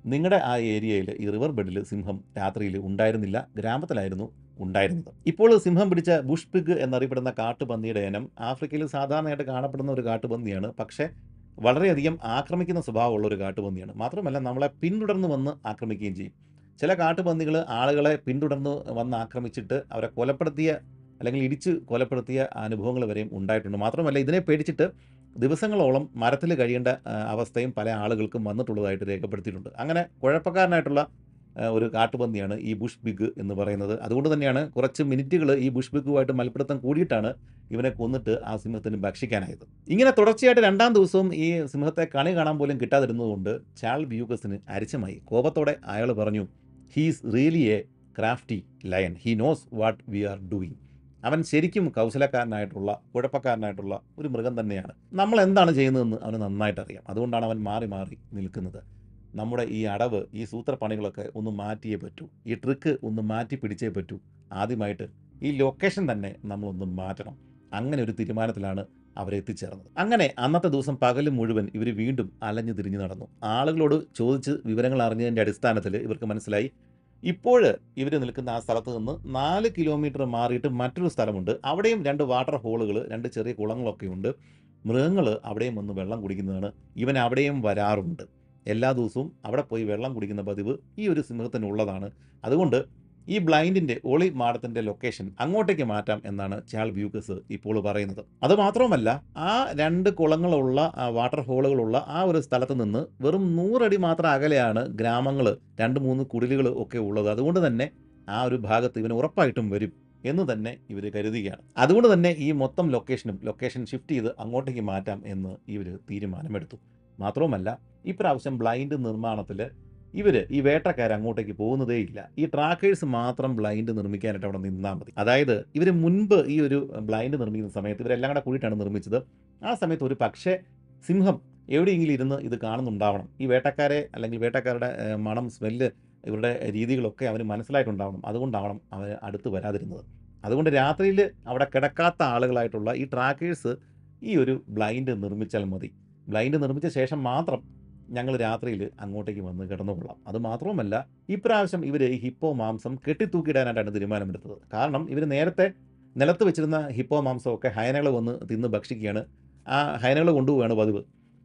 നിങ്ങളുടെ ആ ഏരിയയിൽ ഈ റിവർ ബെഡിൽ സിംഹം രാത്രിയിൽ ഉണ്ടായിരുന്നില്ല ഗ്രാമത്തിലായിരുന്നു ഉണ്ടായിരുന്നത് ഇപ്പോൾ സിംഹം പിടിച്ച ബുഷ് പിഗ് എന്നറിയപ്പെടുന്ന കാട്ടുപന്നിയുടെ ഇനം ആഫ്രിക്കയിൽ സാധാരണയായിട്ട് കാണപ്പെടുന്ന ഒരു കാട്ടുപന്നിയാണ് പക്ഷേ വളരെയധികം ആക്രമിക്കുന്ന സ്വഭാവമുള്ള ഒരു കാട്ടുപന്നിയാണ് മാത്രമല്ല നമ്മളെ പിന്തുടർന്ന് വന്ന് ആക്രമിക്കുകയും ചെയ്യും ചില കാട്ടുപന്നികൾ ആളുകളെ പിന്തുടർന്ന് വന്ന് ആക്രമിച്ചിട്ട് അവരെ കൊലപ്പെടുത്തിയ അല്ലെങ്കിൽ ഇടിച്ച് കൊലപ്പെടുത്തിയ അനുഭവങ്ങൾ വരെയും ഉണ്ടായിട്ടുണ്ട് മാത്രമല്ല ഇതിനെ പേടിച്ചിട്ട് ദിവസങ്ങളോളം മരത്തിൽ കഴിയേണ്ട ആ, അവസ്ഥയും പല ആളുകൾക്കും വന്നിട്ടുള്ളതായിട്ട് രേഖപ്പെടുത്തിയിട്ടുണ്ട് അങ്ങനെ കുഴപ്പക്കാരനായിട്ടുള്ള ആ, ഒരു കാട്ടുപന്നിയാണ് ഈ ബുഷ് ബിഗ് എന്ന് പറയുന്നത് അതുകൊണ്ട് തന്നെയാണ് കുറച്ച് മിനിറ്റുകൾ ഈ ബുഷ് ബിഗുമായിട്ട് മൽപ്പിടുത്തം കൂടിയിട്ടാണ് ഇവനെ കൊന്നിട്ട് ആ സിംഹത്തിന് ഭക്ഷിക്കാനായത് ഇങ്ങനെ തുടർച്ചയായിട്ട് രണ്ടാം ദിവസവും ഈ സിംഹത്തെ കണി കാണാൻ പോലും കിട്ടാതിരുന്നതുകൊണ്ട് ചാൾ ബ്യൂഗസിന് അരിച്ചമായി കോപത്തോടെ അയാൾ പറഞ്ഞു he's really a crafty lion he knows what we are doing അവൻ ശരിക്കും കൗശലക്കാരനായിട്ടുള്ള കുഴപ്പക്കാരനായിട്ടുള്ള ഒരു മൃഗം തന്നെയാണ് നമ്മൾ എന്താണ് ചെയ്യുന്നതെന്ന് അവന് നന്നായിട്ട് അറിയാം അതുകൊണ്ടാണ് അവൻ മാറി മാറി നിൽക്കുന്നത് നമ്മുടെ ഈ അടവ് ഈ സൂത്രപ്പണികളൊക്കെ ഒന്ന് മാറ്റിയേ പറ്റൂ ഈ ട്രിക്ക് ഒന്ന് മാറ്റി പിടിച്ചേ പറ്റൂ ആദ്യമായിട്ട് ഈ ലൊക്കേഷൻ തന്നെ നമ്മളൊന്ന് മാറ്റണം അങ്ങനെ ഒരു തീരുമാനത്തിലാണ് അവരെത്തിച്ചേർന്നത് അങ്ങനെ അന്നത്തെ ദിവസം പകൽ മുഴുവൻ ഇവർ വീണ്ടും അലഞ്ഞു തിരിഞ്ഞു നടന്നു ആളുകളോട് ചോദിച്ച് വിവരങ്ങൾ അറിഞ്ഞതിൻ്റെ അടിസ്ഥാനത്തിൽ ഇവർക്ക് മനസ്സിലായി ഇപ്പോൾ ഇവർ നിൽക്കുന്ന ആ സ്ഥലത്ത് നിന്ന് നാല് കിലോമീറ്റർ മാറിയിട്ട് മറ്റൊരു സ്ഥലമുണ്ട് അവിടെയും രണ്ട് വാട്ടർ ഹോളുകൾ രണ്ട് ചെറിയ കുളങ്ങളൊക്കെ ഉണ്ട് മൃഗങ്ങൾ അവിടെയും വന്ന് വെള്ളം കുടിക്കുന്നതാണ് ഇവൻ അവിടെയും വരാറുണ്ട് എല്ലാ ദിവസവും അവിടെ പോയി വെള്ളം കുടിക്കുന്ന പതിവ് ഈ ഒരു സിംഹത്തിനുള്ളതാണ് അതുകൊണ്ട് ഈ ബ്ലൈൻഡിൻ്റെ ഒളി മാടത്തിൻ്റെ ലൊക്കേഷൻ അങ്ങോട്ടേക്ക് മാറ്റാം എന്നാണ് ചാൾ വ്യൂക്കസ് ഇപ്പോൾ പറയുന്നത് അതുമാത്രമല്ല ആ രണ്ട് കുളങ്ങളുള്ള ആ വാട്ടർ ഹോളുകളുള്ള ആ ഒരു സ്ഥലത്ത് നിന്ന് വെറും നൂറടി മാത്രം അകലെയാണ് ഗ്രാമങ്ങൾ രണ്ട് മൂന്ന് കുടിലുകൾ ഒക്കെ ഉള്ളത് അതുകൊണ്ട് തന്നെ ആ ഒരു ഭാഗത്ത് ഇവന് ഉറപ്പായിട്ടും വരും എന്ന് തന്നെ ഇവർ കരുതുകയാണ് അതുകൊണ്ട് തന്നെ ഈ മൊത്തം ലൊക്കേഷനും ലൊക്കേഷൻ ഷിഫ്റ്റ് ചെയ്ത് അങ്ങോട്ടേക്ക് മാറ്റാം എന്ന് ഇവർ തീരുമാനമെടുത്തു മാത്രവുമല്ല ഇപ്രാവശ്യം ബ്ലൈൻഡ് നിർമ്മാണത്തിൽ ഇവർ ഈ വേട്ടക്കാർ അങ്ങോട്ടേക്ക് പോകുന്നതേയില്ല ഈ ട്രാക്കേഴ്സ് മാത്രം ബ്ലൈൻഡ് നിർമ്മിക്കാനായിട്ട് അവിടെ നിന്നാൽ മതി അതായത് ഇവർ മുൻപ് ഈ ഒരു ബ്ലൈൻഡ് നിർമ്മിക്കുന്ന സമയത്ത് ഇവരെല്ലാം കൂടെ കൂടിയിട്ടാണ് നിർമ്മിച്ചത് ആ സമയത്ത് ഒരു പക്ഷേ സിംഹം എവിടെയെങ്കിലും ഇരുന്ന് ഇത് കാണുന്നുണ്ടാവണം ഈ വേട്ടക്കാരെ അല്ലെങ്കിൽ വേട്ടക്കാരുടെ ഏഹ്, മണം സ്മെല്ല് ഇവരുടെ രീതികളൊക്കെ അവന് മനസ്സിലായിട്ടുണ്ടാവണം അതുകൊണ്ടാവണം അവൻ അടുത്ത് വരാതിരുന്നത് അതുകൊണ്ട് രാത്രിയിൽ അവിടെ കിടക്കാത്ത ആളുകളായിട്ടുള്ള ഈ ട്രാക്കേഴ്സ് ഈ ഒരു ബ്ലൈൻഡ് നിർമ്മിച്ചാൽ മതി ബ്ലൈൻഡ് നിർമ്മിച്ച ശേഷം മാത്രം ഞങ്ങൾ രാത്രിയിൽ അങ്ങോട്ടേക്ക് വന്ന് കിടന്നുകൊള്ളാം അത് മാത്രവുമല്ല ഇപ്രാവശ്യം ഇവർ ഈ ഹിപ്പോ മാംസം കെട്ടിത്തൂക്കിയിടാനായിട്ടാണ് തീരുമാനമെടുത്തത് കാരണം ഇവർ നേരത്തെ നിലത്ത് വെച്ചിരുന്ന ഹിപ്പോ മാംസമൊക്കെ ഹയനകൾ വന്ന് തിന്ന് ഭക്ഷിക്കുകയാണ് ആ ഹയനകൾ കൊണ്ടുപോവുകയാണ് പതിവ്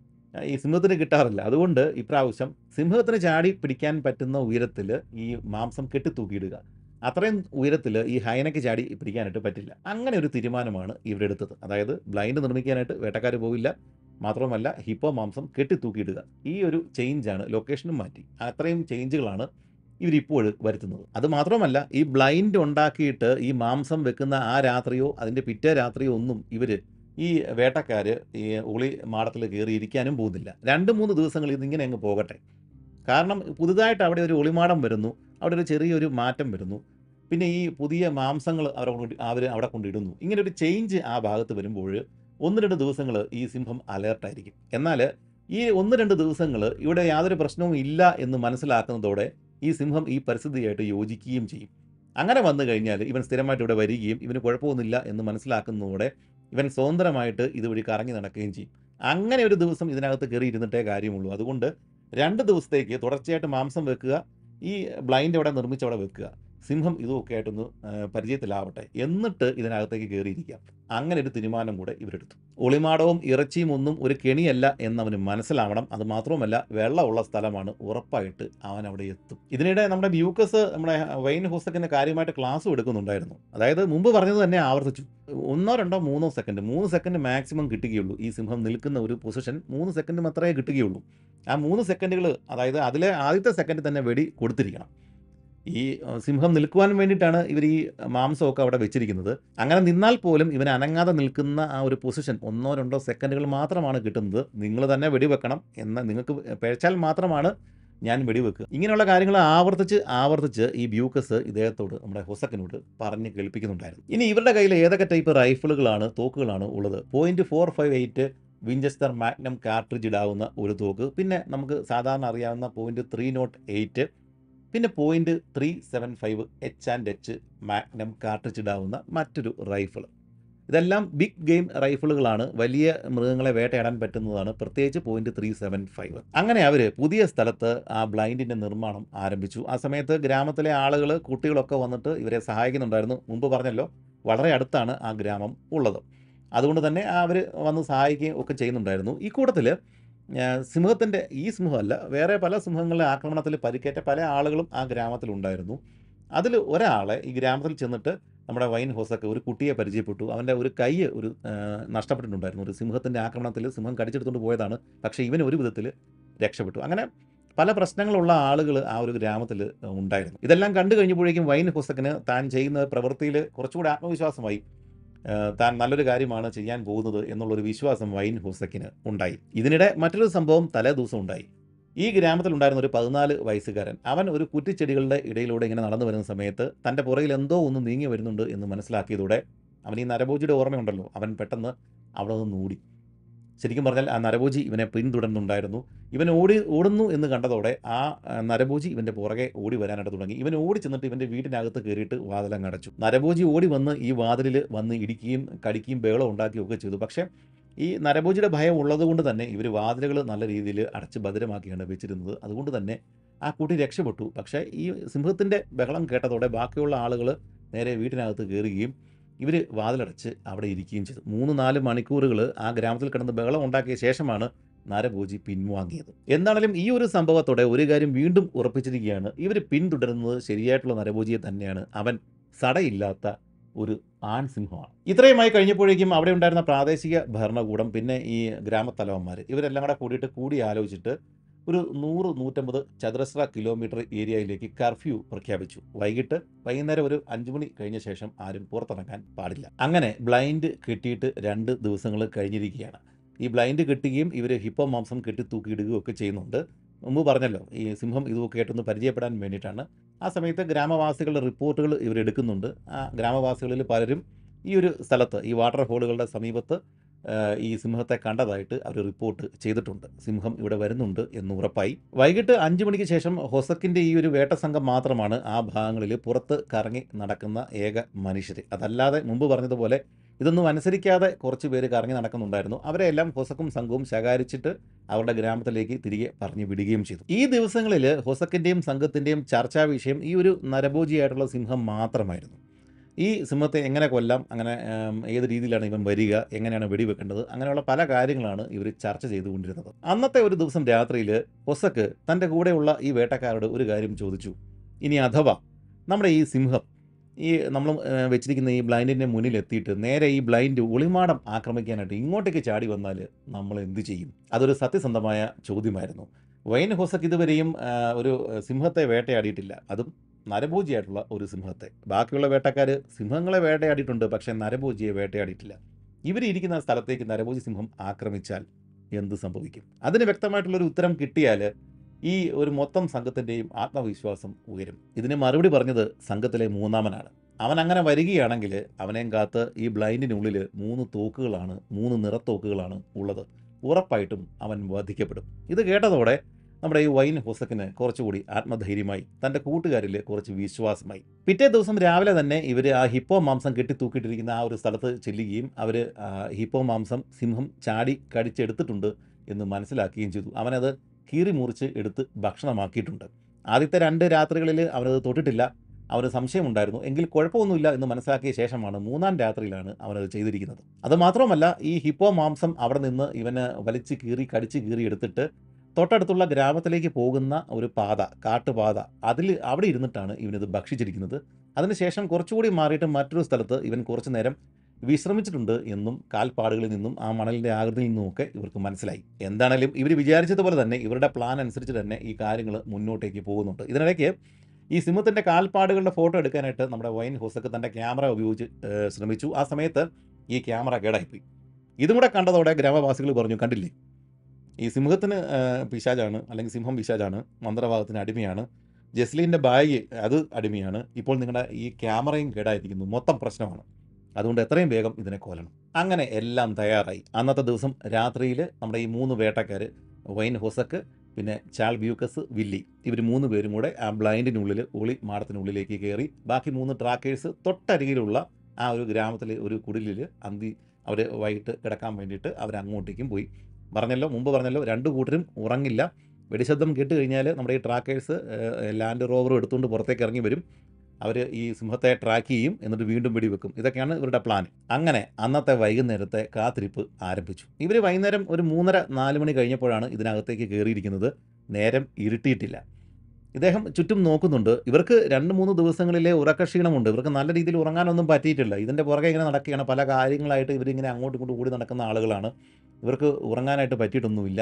ഈ സിംഹത്തിന് കിട്ടാറില്ല അതുകൊണ്ട് ഇപ്രാവശ്യം സിംഹത്തിന് ചാടി പിടിക്കാൻ പറ്റുന്ന ഉയരത്തിൽ ഈ മാംസം കെട്ടിത്തൂക്കിയിടുക അത്രയും ഉയരത്തിൽ ഈ ഹൈനയ്ക്ക് ചാടി പിടിക്കാനായിട്ട് പറ്റില്ല അങ്ങനെ ഒരു തീരുമാനമാണ് ഇവരെടുത്തത് അതായത് ബ്ലൈൻഡ് നിർമ്മിക്കാനായിട്ട് വേട്ടക്കാർ പോവില്ല മാത്രമല്ല ഹിപ്പോ മാംസം കെട്ടിത്തൂക്കിയിടുക ഈ ഒരു ചേഞ്ചാണ് ലൊക്കേഷനും മാറ്റി അത്രയും ചേഞ്ചുകളാണ് ഇവരിപ്പോൾ വരുത്തുന്നത് അത് മാത്രമല്ല ഈ ബ്ലൈൻഡ് ഉണ്ടാക്കിയിട്ട് ഈ മാംസം വെക്കുന്ന ആ രാത്രിയോ അതിൻ്റെ പിറ്റേ രാത്രിയോ ഒന്നും ഇവർ ഈ വേട്ടക്കാർ ഈ ഒളി മാടത്തിൽ കയറി ഇരിക്കാനും പോകുന്നില്ല രണ്ട് മൂന്ന് ദിവസങ്ങൾ ഇതിങ്ങനെ അങ്ങ് പോകട്ടെ കാരണം പുതുതായിട്ട് അവിടെ ഒരു ഒളിമാടം വരുന്നു അവിടെ ഒരു ചെറിയൊരു മാറ്റം വരുന്നു പിന്നെ ഈ പുതിയ മാംസങ്ങൾ അവർ അവർ അവിടെ കൊണ്ടിടുന്നു ഇങ്ങനെ ഒരു ചേഞ്ച് ആ ഭാഗത്ത് വരുമ്പോൾ ഒന്ന് രണ്ട് ദിവസങ്ങൾ ഈ സിംഹം അലേർട്ടായിരിക്കും എന്നാൽ ഈ ഒന്ന് രണ്ട് ദിവസങ്ങൾ ഇവിടെ യാതൊരു പ്രശ്നവും ഇല്ല എന്ന് മനസ്സിലാക്കുന്നതോടെ ഈ സിംഹം ഈ പരിസ്ഥിതിയായിട്ട് യോജിക്കുകയും ചെയ്യും അങ്ങനെ വന്നു കഴിഞ്ഞാൽ ഇവൻ സ്ഥിരമായിട്ട് ഇവിടെ വരികയും ഇവന് കുഴപ്പമൊന്നുമില്ല എന്ന് മനസ്സിലാക്കുന്നതോടെ ഇവൻ സ്വതന്ത്രമായിട്ട് ഇതുവഴി കറങ്ങി നടക്കുകയും ചെയ്യും അങ്ങനെ ഒരു ദിവസം ഇതിനകത്ത് കയറി ഇരുന്നിട്ടേ കാര്യമുള്ളൂ അതുകൊണ്ട് രണ്ട് ദിവസത്തേക്ക് തുടർച്ചയായിട്ട് മാംസം വെക്കുക ഈ ബ്ലൈൻഡ് അവിടെ നിർമ്മിച്ച് അവിടെ വെക്കുക സിംഹം ഇതുമൊക്കെ ആയിട്ടൊന്ന് ആ, പരിചയത്തിലാവട്ടെ എന്നിട്ട് ഇതിനകത്തേക്ക് കയറിയിരിക്കാം അങ്ങനെ ഒരു തീരുമാനം കൂടെ ഇവരെടുത്തു ഒളിമാടവും ഇറച്ചിയും ഒന്നും ഒരു കെണിയല്ല എന്നവന് മനസ്സിലാവണം അത് മാത്രവുമല്ല വെള്ളമുള്ള സ്ഥലമാണ് ഉറപ്പായിട്ട് അവൻ അവിടെ എത്തും ഇതിനിടെ നമ്മുടെ ബ്യൂക്കസ് നമ്മുടെ വൈൻ ഹോസ്റ്റക്കിന് കാര്യമായിട്ട് ക്ലാസ്സും എടുക്കുന്നുണ്ടായിരുന്നു അതായത് മുമ്പ് പറഞ്ഞത് തന്നെ ആവർത്തിച്ചു ഒന്നോ രണ്ടോ മൂന്നോ സെക്കൻഡ് മൂന്ന് സെക്കൻഡ് മാക്സിമം കിട്ടുകയുള്ളൂ ഈ സിംഹം നിൽക്കുന്ന ഒരു പൊസിഷൻ മൂന്ന് സെക്കൻഡ് മാത്രമേ കിട്ടുകയുള്ളൂ ആ മൂന്ന് സെക്കൻഡുകൾ അതായത് അതിലെ ആദ്യത്തെ സെക്കൻഡ് തന്നെ വെടി കൊടുത്തിരിക്കണം ഈ അഹ്, സിംഹം നിൽക്കുവാൻ വേണ്ടിയിട്ടാണ് ഇവർ ഈ മാംസമൊക്കെ അവിടെ വെച്ചിരിക്കുന്നത് അങ്ങനെ നിന്നാൽ പോലും ഇവൻ അനങ്ങാതെ നിൽക്കുന്ന ആ ഒരു പൊസിഷൻ ഒന്നോ രണ്ടോ സെക്കൻഡുകൾ മാത്രമാണ് കിട്ടുന്നത് നിങ്ങൾ തന്നെ വെടിവെക്കണം എന്ന് നിങ്ങൾക്ക് പിഴച്ചാൽ മാത്രമാണ് ഞാൻ വെടിവെക്കുക ഇങ്ങനെയുള്ള കാര്യങ്ങൾ ആവർത്തിച്ച് ആവർത്തിച്ച് ഈ ബ്യൂക്കസ് ഇദ്ദേഹത്തോട് നമ്മുടെ ഹൊസക്കിനോട് പറഞ്ഞ് കേൾപ്പിക്കുന്നുണ്ടായിരുന്നു ഇനി ഇവരുടെ കയ്യിൽ ഏതൊക്കെ ടൈപ്പ് റൈഫിളുകളാണ് തോക്കുകളാണ് ഉള്ളത് point four five eight Winchester magnum cartridge ഇടാവുന്ന ഒരു തോക്ക് പിന്നെ നമുക്ക് സാധാരണ അറിയാവുന്ന പോയിന്റ് ത്രീ നോട്ട് എയ്റ്റ് പിന്നെ point three seven five H and H magnum cartridge ഇടാവുന്ന മറ്റൊരു റൈഫിൾ ഇതെല്ലാം ബിഗ് ഗെയിം റൈഫിളുകളാണ് വലിയ മൃഗങ്ങളെ വേട്ടയാടാൻ പറ്റുന്നതാണ് പ്രത്യേകിച്ച് പോയിന്റ് ത്രീ സെവൻ ഫൈവ് അങ്ങനെ അവർ പുതിയ സ്ഥലത്ത് ആ ബ്ലൈൻഡിൻ്റെ നിർമ്മാണം ആരംഭിച്ചു ആ സമയത്ത് ഗ്രാമത്തിലെ ആളുകൾ കുട്ടികളൊക്കെ വന്നിട്ട് ഇവരെ സഹായിക്കുന്നുണ്ടായിരുന്നു മുമ്പ് പറഞ്ഞല്ലോ വളരെ അടുത്താണ് ആ ഗ്രാമം ഉള്ളത് അതുകൊണ്ട് തന്നെ അവർ വന്ന് സഹായിക്കുകയും ഒക്കെ ചെയ്യുന്നുണ്ടായിരുന്നു ഈ കൂട്ടത്തിൽ സിംഹത്തിൻ്റെ ഈ സിംഹമല്ല വേറെ പല സിംഹങ്ങളുടെ ആക്രമണത്തിൽ പരിക്കേറ്റ പല ആളുകളും ആ ഗ്രാമത്തിലുണ്ടായിരുന്നു അതിൽ ഒരാളെ ഈ ഗ്രാമത്തിൽ ചെന്നിട്ട് നമ്മുടെ വൈൻ ഹോസൊക്കെ ഒരു കുട്ടിയെ പരിചയപ്പെട്ടു അവൻ്റെ ഒരു കൈ ഒരു ആ, നഷ്ടപ്പെട്ടിട്ടുണ്ടായിരുന്നു ഒരു സിംഹത്തിൻ്റെ ആക്രമണത്തിൽ സിംഹം കടിച്ചെടുത്തുകൊണ്ട് പോയതാണ് പക്ഷേ ഇവൻ ഒരു വിധത്തിൽ രക്ഷപ്പെട്ടു അങ്ങനെ പല പ്രശ്നങ്ങളുള്ള ആളുകൾ ആ ഒരു ഗ്രാമത്തിൽ ഉണ്ടായിരുന്നു ഇതെല്ലാം കണ്ടു കഴിഞ്ഞപ്പോഴേക്കും വൈൻ ഹുസക്കിന് താൻ ചെയ്യുന്ന പ്രവൃത്തിയിൽ കുറച്ചുകൂടി ആത്മവിശ്വാസമായി ആ, താൻ നല്ലൊരു കാര്യമാണ് ചെയ്യാൻ പോകുന്നത് എന്നുള്ളൊരു വിശ്വാസം വൈൻ ഹുസക്കിന് ഉണ്ടായി ഇതിനിടെ മറ്റൊരു സംഭവം തലേ ദിവസം ഉണ്ടായി ഈ ഗ്രാമത്തിലുണ്ടായിരുന്ന ഒരു പതിനാല് വയസ്സുകാരൻ അവൻ ഒരു കുറ്റിച്ചെടികളുടെ ഇടയിലൂടെ ഇങ്ങനെ നടന്നു വരുന്ന സമയത്ത് തൻ്റെ പുറകിൽ എന്തോ ഒന്ന് നീങ്ങി വരുന്നുണ്ട് എന്ന് മനസ്സിലാക്കിയതോടെ അവൻ ഈ നരഭോജിയുടെ ഓർമ്മയുണ്ടല്ലോ അവൻ പെട്ടെന്ന് അവിടെ നിന്ന് ഓടി ശരിക്കും പറഞ്ഞാൽ ആ നരഭോജി ഇവനെ പിന്തുടർന്നുണ്ടായിരുന്നു ഇവൻ ഓടി ഓടുന്നു എന്ന് കണ്ടതോടെ ആ ആ, നരഭോജി ഇവൻ്റെ പുറകെ ഓടി വരാനായിട്ട് തുടങ്ങി ഇവൻ ഓടി ചെന്നിട്ട് ഇവൻ്റെ വീടിനകത്ത് കയറിയിട്ട് വാതിലങ്ങ് അടച്ചു നരഭോജി ഓടി വന്ന് ഈ വാതിലിൽ വന്ന് ഇടിക്കുകയും കടിക്കുകയും ബഹളം ഉണ്ടാക്കുകയും ഒക്കെ ചെയ്തു പക്ഷേ ഈ നരഭോജിയുടെ ഭയം ഉള്ളതുകൊണ്ട് തന്നെ ഇവർ വാതിലുകൾ നല്ല രീതിയിൽ അടച്ച് ഭദ്രമാക്കിയാണ് വെച്ചിരുന്നത് അതുകൊണ്ട് തന്നെ ആ കുട്ടി രക്ഷപ്പെട്ടു പക്ഷേ ഈ സിംഹത്തിൻ്റെ ബഹളം കേട്ടതോടെ ബാക്കിയുള്ള ആളുകൾ നേരെ വീട്ടിനകത്ത് കയറുകയും ഇവർ വാതിലടച്ച് അവിടെ ഇരിക്കുകയും ചെയ്തു മൂന്ന് നാല് മണിക്കൂറുകൾ ആ ഗ്രാമത്തിൽ കിടന്ന് ബഹളം ഉണ്ടാക്കിയ ശേഷമാണ് നരഭോജി പിൻവാങ്ങിയത് എന്താണെങ്കിലും ഈ ഒരു സംഭവത്തോടെ ഒരു കാര്യം വീണ്ടും ഉറപ്പിച്ചിരിക്കുകയാണ് ഇവർ പിന്തുടരുന്നത് ശരിയായിട്ടുള്ള നരഭോജിയെ തന്നെയാണ് അവൻ സടയില്ലാത്ത ഒരു ആൺ സിംഹമാണ് ഇത്രയുമായി കഴിഞ്ഞപ്പോഴേക്കും അവിടെ ഉണ്ടായിരുന്ന പ്രാദേശിക ഭരണകൂടം പിന്നെ ഈ ഗ്രാമത്തലവന്മാർ ഇവരെല്ലാം കൂടെ കൂടിയിട്ട് കൂടി ആലോചിച്ചിട്ട് ഒരു നൂറ് നൂറ്റമ്പത് ചതുരശ്ര കിലോമീറ്റർ ഏരിയയിലേക്ക് കർഫ്യൂ പ്രഖ്യാപിച്ചു വൈകിട്ട് വൈകുന്നേരം ഒരു അഞ്ചു മണി കഴിഞ്ഞ ശേഷം ആരും പുറത്തിറങ്ങാൻ പാടില്ല അങ്ങനെ ബ്ലൈൻഡ് കെട്ടിയിട്ട് രണ്ട് ദിവസങ്ങൾ കഴിഞ്ഞിരിക്കുകയാണ് ഈ ബ്ലൈൻഡ് കെട്ടുകയും ഇവർ ഹിപ്പോ മാംസം കെട്ടി തൂക്കിയിടുകയും ഒക്കെ ചെയ്യുന്നുണ്ട് മുമ്പ് പറഞ്ഞല്ലോ ഈ സിംഹം ഇതൊക്കെ ആയിട്ടൊന്ന് പരിചയപ്പെടാൻ വേണ്ടിയിട്ടാണ് ആ സമയത്ത് ഗ്രാമവാസികളുടെ റിപ്പോർട്ടുകൾ ഇവർ എടുക്കുന്നുണ്ട് ആ ഗ്രാമവാസികളിൽ പലരും ഈ ഒരു സ്ഥലത്ത് ഈ വാട്ടർ ഹോളുകളുടെ സമീപത്ത് ആ, ഈ സിംഹത്തെ കണ്ടതായിട്ട് അവർ റിപ്പോർട്ട് ചെയ്തിട്ടുണ്ട് സിംഹം ഇവിടെ വരുന്നുണ്ട് എന്ന് ഉറപ്പായി വൈകിട്ട് അഞ്ച് മണിക്ക് ശേഷം ഹൊസക്കിൻ്റെ ഈ ഒരു വേട്ട സംഘം മാത്രമാണ് ആ ഭാഗങ്ങളിൽ പുറത്ത് കറങ്ങി നടക്കുന്ന ഏക മനുഷ്യർ അതല്ലാതെ മുമ്പ് പറഞ്ഞതുപോലെ ഇതൊന്നും അനുസരിക്കാതെ കുറച്ച് പേര് കറങ്ങി നടക്കുന്നുണ്ടായിരുന്നു അവരെല്ലാം ഹൊസക്കും സംഘവും ശകാരിച്ചിട്ട് അവരുടെ ഗ്രാമത്തിലേക്ക് തിരികെ പറഞ്ഞു വിടുകയും ചെയ്തു ഈ ദിവസങ്ങളിൽ ഹൊസക്കിൻ്റെയും സംഘത്തിൻ്റെയും ചർച്ചാ വിഷയം ഈ ഒരു നരഭോജിയായിട്ടുള്ള സിംഹം മാത്രമായിരുന്നു ഈ സിംഹത്തെ എങ്ങനെ കൊല്ലാം അങ്ങനെ ഉം, ഏത് രീതിയിലാണ് ഇവൻ വരിക എങ്ങനെയാണ് വെടിവെക്കേണ്ടത് അങ്ങനെയുള്ള പല കാര്യങ്ങളാണ് ഇവർ ചർച്ച ചെയ്തുകൊണ്ടിരുന്നത് അന്നത്തെ ഒരു ദിവസം രാത്രിയിൽ ഹൊസക്ക് തൻ്റെ കൂടെയുള്ള ഈ വേട്ടക്കാരോട് ഒരു കാര്യം ചോദിച്ചു ഇനി അഥവാ നമ്മുടെ ഈ സിംഹം ഈ നമ്മൾ ഏഹ്, വെച്ചിരിക്കുന്ന ഈ ബ്ലൈൻഡിൻ്റെ മുന്നിൽ എത്തിയിട്ട് നേരെ ഈ ബ്ലൈൻഡ് ഒളിമാടം ആക്രമിക്കാനായിട്ട് ഇങ്ങോട്ടേക്ക് ചാടി വന്നാൽ നമ്മൾ എന്ത് ചെയ്യും അതൊരു സത്യസന്ധമായ ചോദ്യമായിരുന്നു വൈൻ ഹൊസക്ക് ഇതുവരെയും ആ, ഒരു ഏഹ്, സിംഹത്തെ വേട്ടയാടിയിട്ടില്ല അതും നരഭോജിയായിട്ടുള്ള ഒരു സിംഹത്തെ ബാക്കിയുള്ള വേട്ടക്കാർ സിംഹങ്ങളെ വേട്ടയാടിയിട്ടുണ്ട് പക്ഷേ നരഭോജിയെ വേട്ടയാടിയിട്ടില്ല ഇവർ ഇരിക്കുന്ന സ്ഥലത്തേക്ക് നരഭോജി സിംഹം ആക്രമിച്ചാൽ എന്ത് സംഭവിക്കും അതിന് വ്യക്തമായിട്ടുള്ളൊരു ഉത്തരം കിട്ടിയാൽ ഈ ഒരു മൊത്തം സംഘത്തിൻ്റെയും ആത്മവിശ്വാസം ഉയരും ഇതിന് മറുപടി പറഞ്ഞത് സംഘത്തിലെ മൂന്നാമനാണ് അവൻ അങ്ങനെ വരികയാണെങ്കിൽ അവനെയും കാത്ത് ഈ ബ്ലൈൻഡിനുള്ളിൽ മൂന്ന് തോക്കുകളാണ് മൂന്ന് നിറത്തോക്കുകളാണ് ഉള്ളത് ഉറപ്പായിട്ടും അവൻ വധിക്കപ്പെടും ഇത് കേട്ടതോടെ നമ്മുടെ ഈ വൈൻ ഹുസക്കിന് കുറച്ചുകൂടി ആത്മധൈര്യമായി തൻ്റെ കൂട്ടുകാരിൽ കുറച്ച് വിശ്വാസമായി പിറ്റേ ദിവസം രാവിലെ തന്നെ ഇവർ ആ ഹിപ്പോ മാംസം കെട്ടിത്തൂക്കിയിട്ടിരിക്കുന്ന ആ ഒരു സ്ഥലത്ത് ചെല്ലുകയും അവർ ഹിപ്പോ മാംസം സിംഹം ചാടി കടിച്ചെടുത്തിട്ടുണ്ട് എന്ന് മനസ്സിലാക്കുകയും ചെയ്തു അവനത് കീറി മുറിച്ച് എടുത്ത് ഭക്ഷണമാക്കിയിട്ടുണ്ട് ആദ്യത്തെ രണ്ട് രാത്രികളിൽ അവനത് തൊട്ടിട്ടില്ല അവന് സംശയമുണ്ടായിരുന്നു എങ്കിൽ കുഴപ്പമൊന്നുമില്ല എന്ന് മനസ്സിലാക്കിയ ശേഷമാണ് മൂന്നാം രാത്രിയിലാണ് അവനത് ചെയ്തിരിക്കുന്നത് അത് മാത്രമല്ല ഈ ഹിപ്പോ മാംസം അവിടെ നിന്ന് ഇവന് വലിച്ച് കീറി കടിച്ച് കീറി എടുത്തിട്ട് തൊട്ടടുത്തുള്ള ഗ്രാമത്തിലേക്ക് പോകുന്ന ഒരു പാത കാട്ടുപാത അതിൽ അവിടെ ഇരുന്നിട്ടാണ് ഇവനിത് ഭക്ഷിച്ചിരിക്കുന്നത് അതിനുശേഷം കുറച്ചുകൂടി മാറിയിട്ട് മറ്റൊരു സ്ഥലത്ത് ഇവൻ കുറച്ചു നേരം വിശ്രമിച്ചിട്ടുണ്ട് എന്നും കാൽപ്പാടുകളിൽ നിന്നും ആ മണലിൻ്റെ ആകൃതിയിൽ നിന്നുമൊക്കെ ഇവർക്ക് മനസ്സിലായി എന്താണേലും ഇവർ വിചാരിച്ചതുപോലെ തന്നെ ഇവരുടെ പ്ലാൻ അനുസരിച്ച് തന്നെ ഈ കാര്യങ്ങൾ മുന്നോട്ടേക്ക് പോകുന്നുണ്ട് ഇതിനിടയ്ക്ക് ഈ സിംഹത്തിൻ്റെ കാൽപ്പാടുകളുടെ ഫോട്ടോ എടുക്കാനായിട്ട് നമ്മുടെ വൈൻ ഹോസക്ക് തൻ്റെ ക്യാമറ ഉപയോഗിച്ച് ഏഹ്, ശ്രമിച്ചു ആ സമയത്ത് ഈ ക്യാമറ കേടായിപ്പോയി ഇതും കൂടെ കണ്ടതോടെ ഗ്രാമവാസികൾ പറഞ്ഞു കണ്ടില്ലേ ഈ സിംഹത്തിന് ഏഹ്, പിശാചാണ് അല്ലെങ്കിൽ സിംഹം പിശാചാണ് മന്ത്രവാദത്തിന് അടിമയാണ് ജസ്ലീൻ്റെ ബാഗ് അത് അടിമയാണ് ഇപ്പോൾ നിങ്ങളുടെ ഈ ക്യാമറയും കേടായിരിക്കുന്നു മൊത്തം പ്രശ്നമാണ് അതുകൊണ്ട് എത്രയും വേഗം ഇതിനെ കൊല്ലണം അങ്ങനെ എല്ലാം തയ്യാറായി അന്നത്തെ ദിവസം രാത്രിയിൽ നമ്മുടെ ഈ മൂന്ന് വേട്ടക്കാർ വൈൻ ഹൊസക്ക് പിന്നെ ചാൾ ബ്യൂക്കസ് വില്ലി ഇവർ മൂന്ന് പേരും കൂടെ ആ ബ്ലൈൻഡിനുള്ളിൽ ഒളി മാടത്തിനുള്ളിലേക്ക് കയറി ബാക്കി മൂന്ന് ട്രാക്കേഴ്സ് തൊട്ടരികിലുള്ള ആ ഒരു ഗ്രാമത്തിലെ ഒരു കുടിലിൽ അന്തി അവർ വൈകിട്ട് കിടക്കാൻ വേണ്ടിയിട്ട് അവർ അങ്ങോട്ടേക്കും പോയി പറഞ്ഞല്ലോ മുമ്പ് പറഞ്ഞല്ലോ രണ്ട് കൂട്ടരും ഉറങ്ങില്ല വെടിശബ്ദം കേട്ട് കഴിഞ്ഞാൽ നമ്മുടെ ഈ ട്രാക്കേഴ്സ് ലാൻഡ് റോവർ എടുത്തുകൊണ്ട് പുറത്തേക്ക് ഇറങ്ങി വരും അവർ ഈ സിംഹത്തെ ട്രാക്ക് ചെയ്യും എന്നിട്ട് വീണ്ടും വെടിവെക്കും ഇതൊക്കെയാണ് ഇവരുടെ പ്ലാൻ അങ്ങനെ അന്നത്തെ വൈകുന്നേരത്തെ കാത്തിരിപ്പ് ആരംഭിച്ചു ഇവർ വൈകുന്നേരം ഒരു മൂന്നര നാല് മണി കഴിഞ്ഞപ്പോഴാണ് ഇതിനകത്തേക്ക് കയറിയിരിക്കുന്നത് നേരം ഇരുട്ടിയിട്ടില്ല ഇദ്ദേഹം ചുറ്റും നോക്കുന്നുണ്ട് ഇവർക്ക് രണ്ട് മൂന്ന് ദിവസങ്ങളിലെ ഉറക്കക്ഷീണമുണ്ട് ഇവർക്ക് നല്ല രീതിയിൽ ഉറങ്ങാനൊന്നും പറ്റിയിട്ടില്ല ഇതിൻ്റെ പുറകെ ഇങ്ങനെ നടക്കുകയാണ് പല കാര്യങ്ങളായിട്ട് ഇവരിങ്ങനെ അങ്ങോട്ടും ഇങ്ങോട്ടും കൂടി നടക്കുന്ന ആളുകളാണ് ഇവർക്ക് ഉറങ്ങാനായിട്ട് പറ്റിയിട്ടൊന്നുമില്ല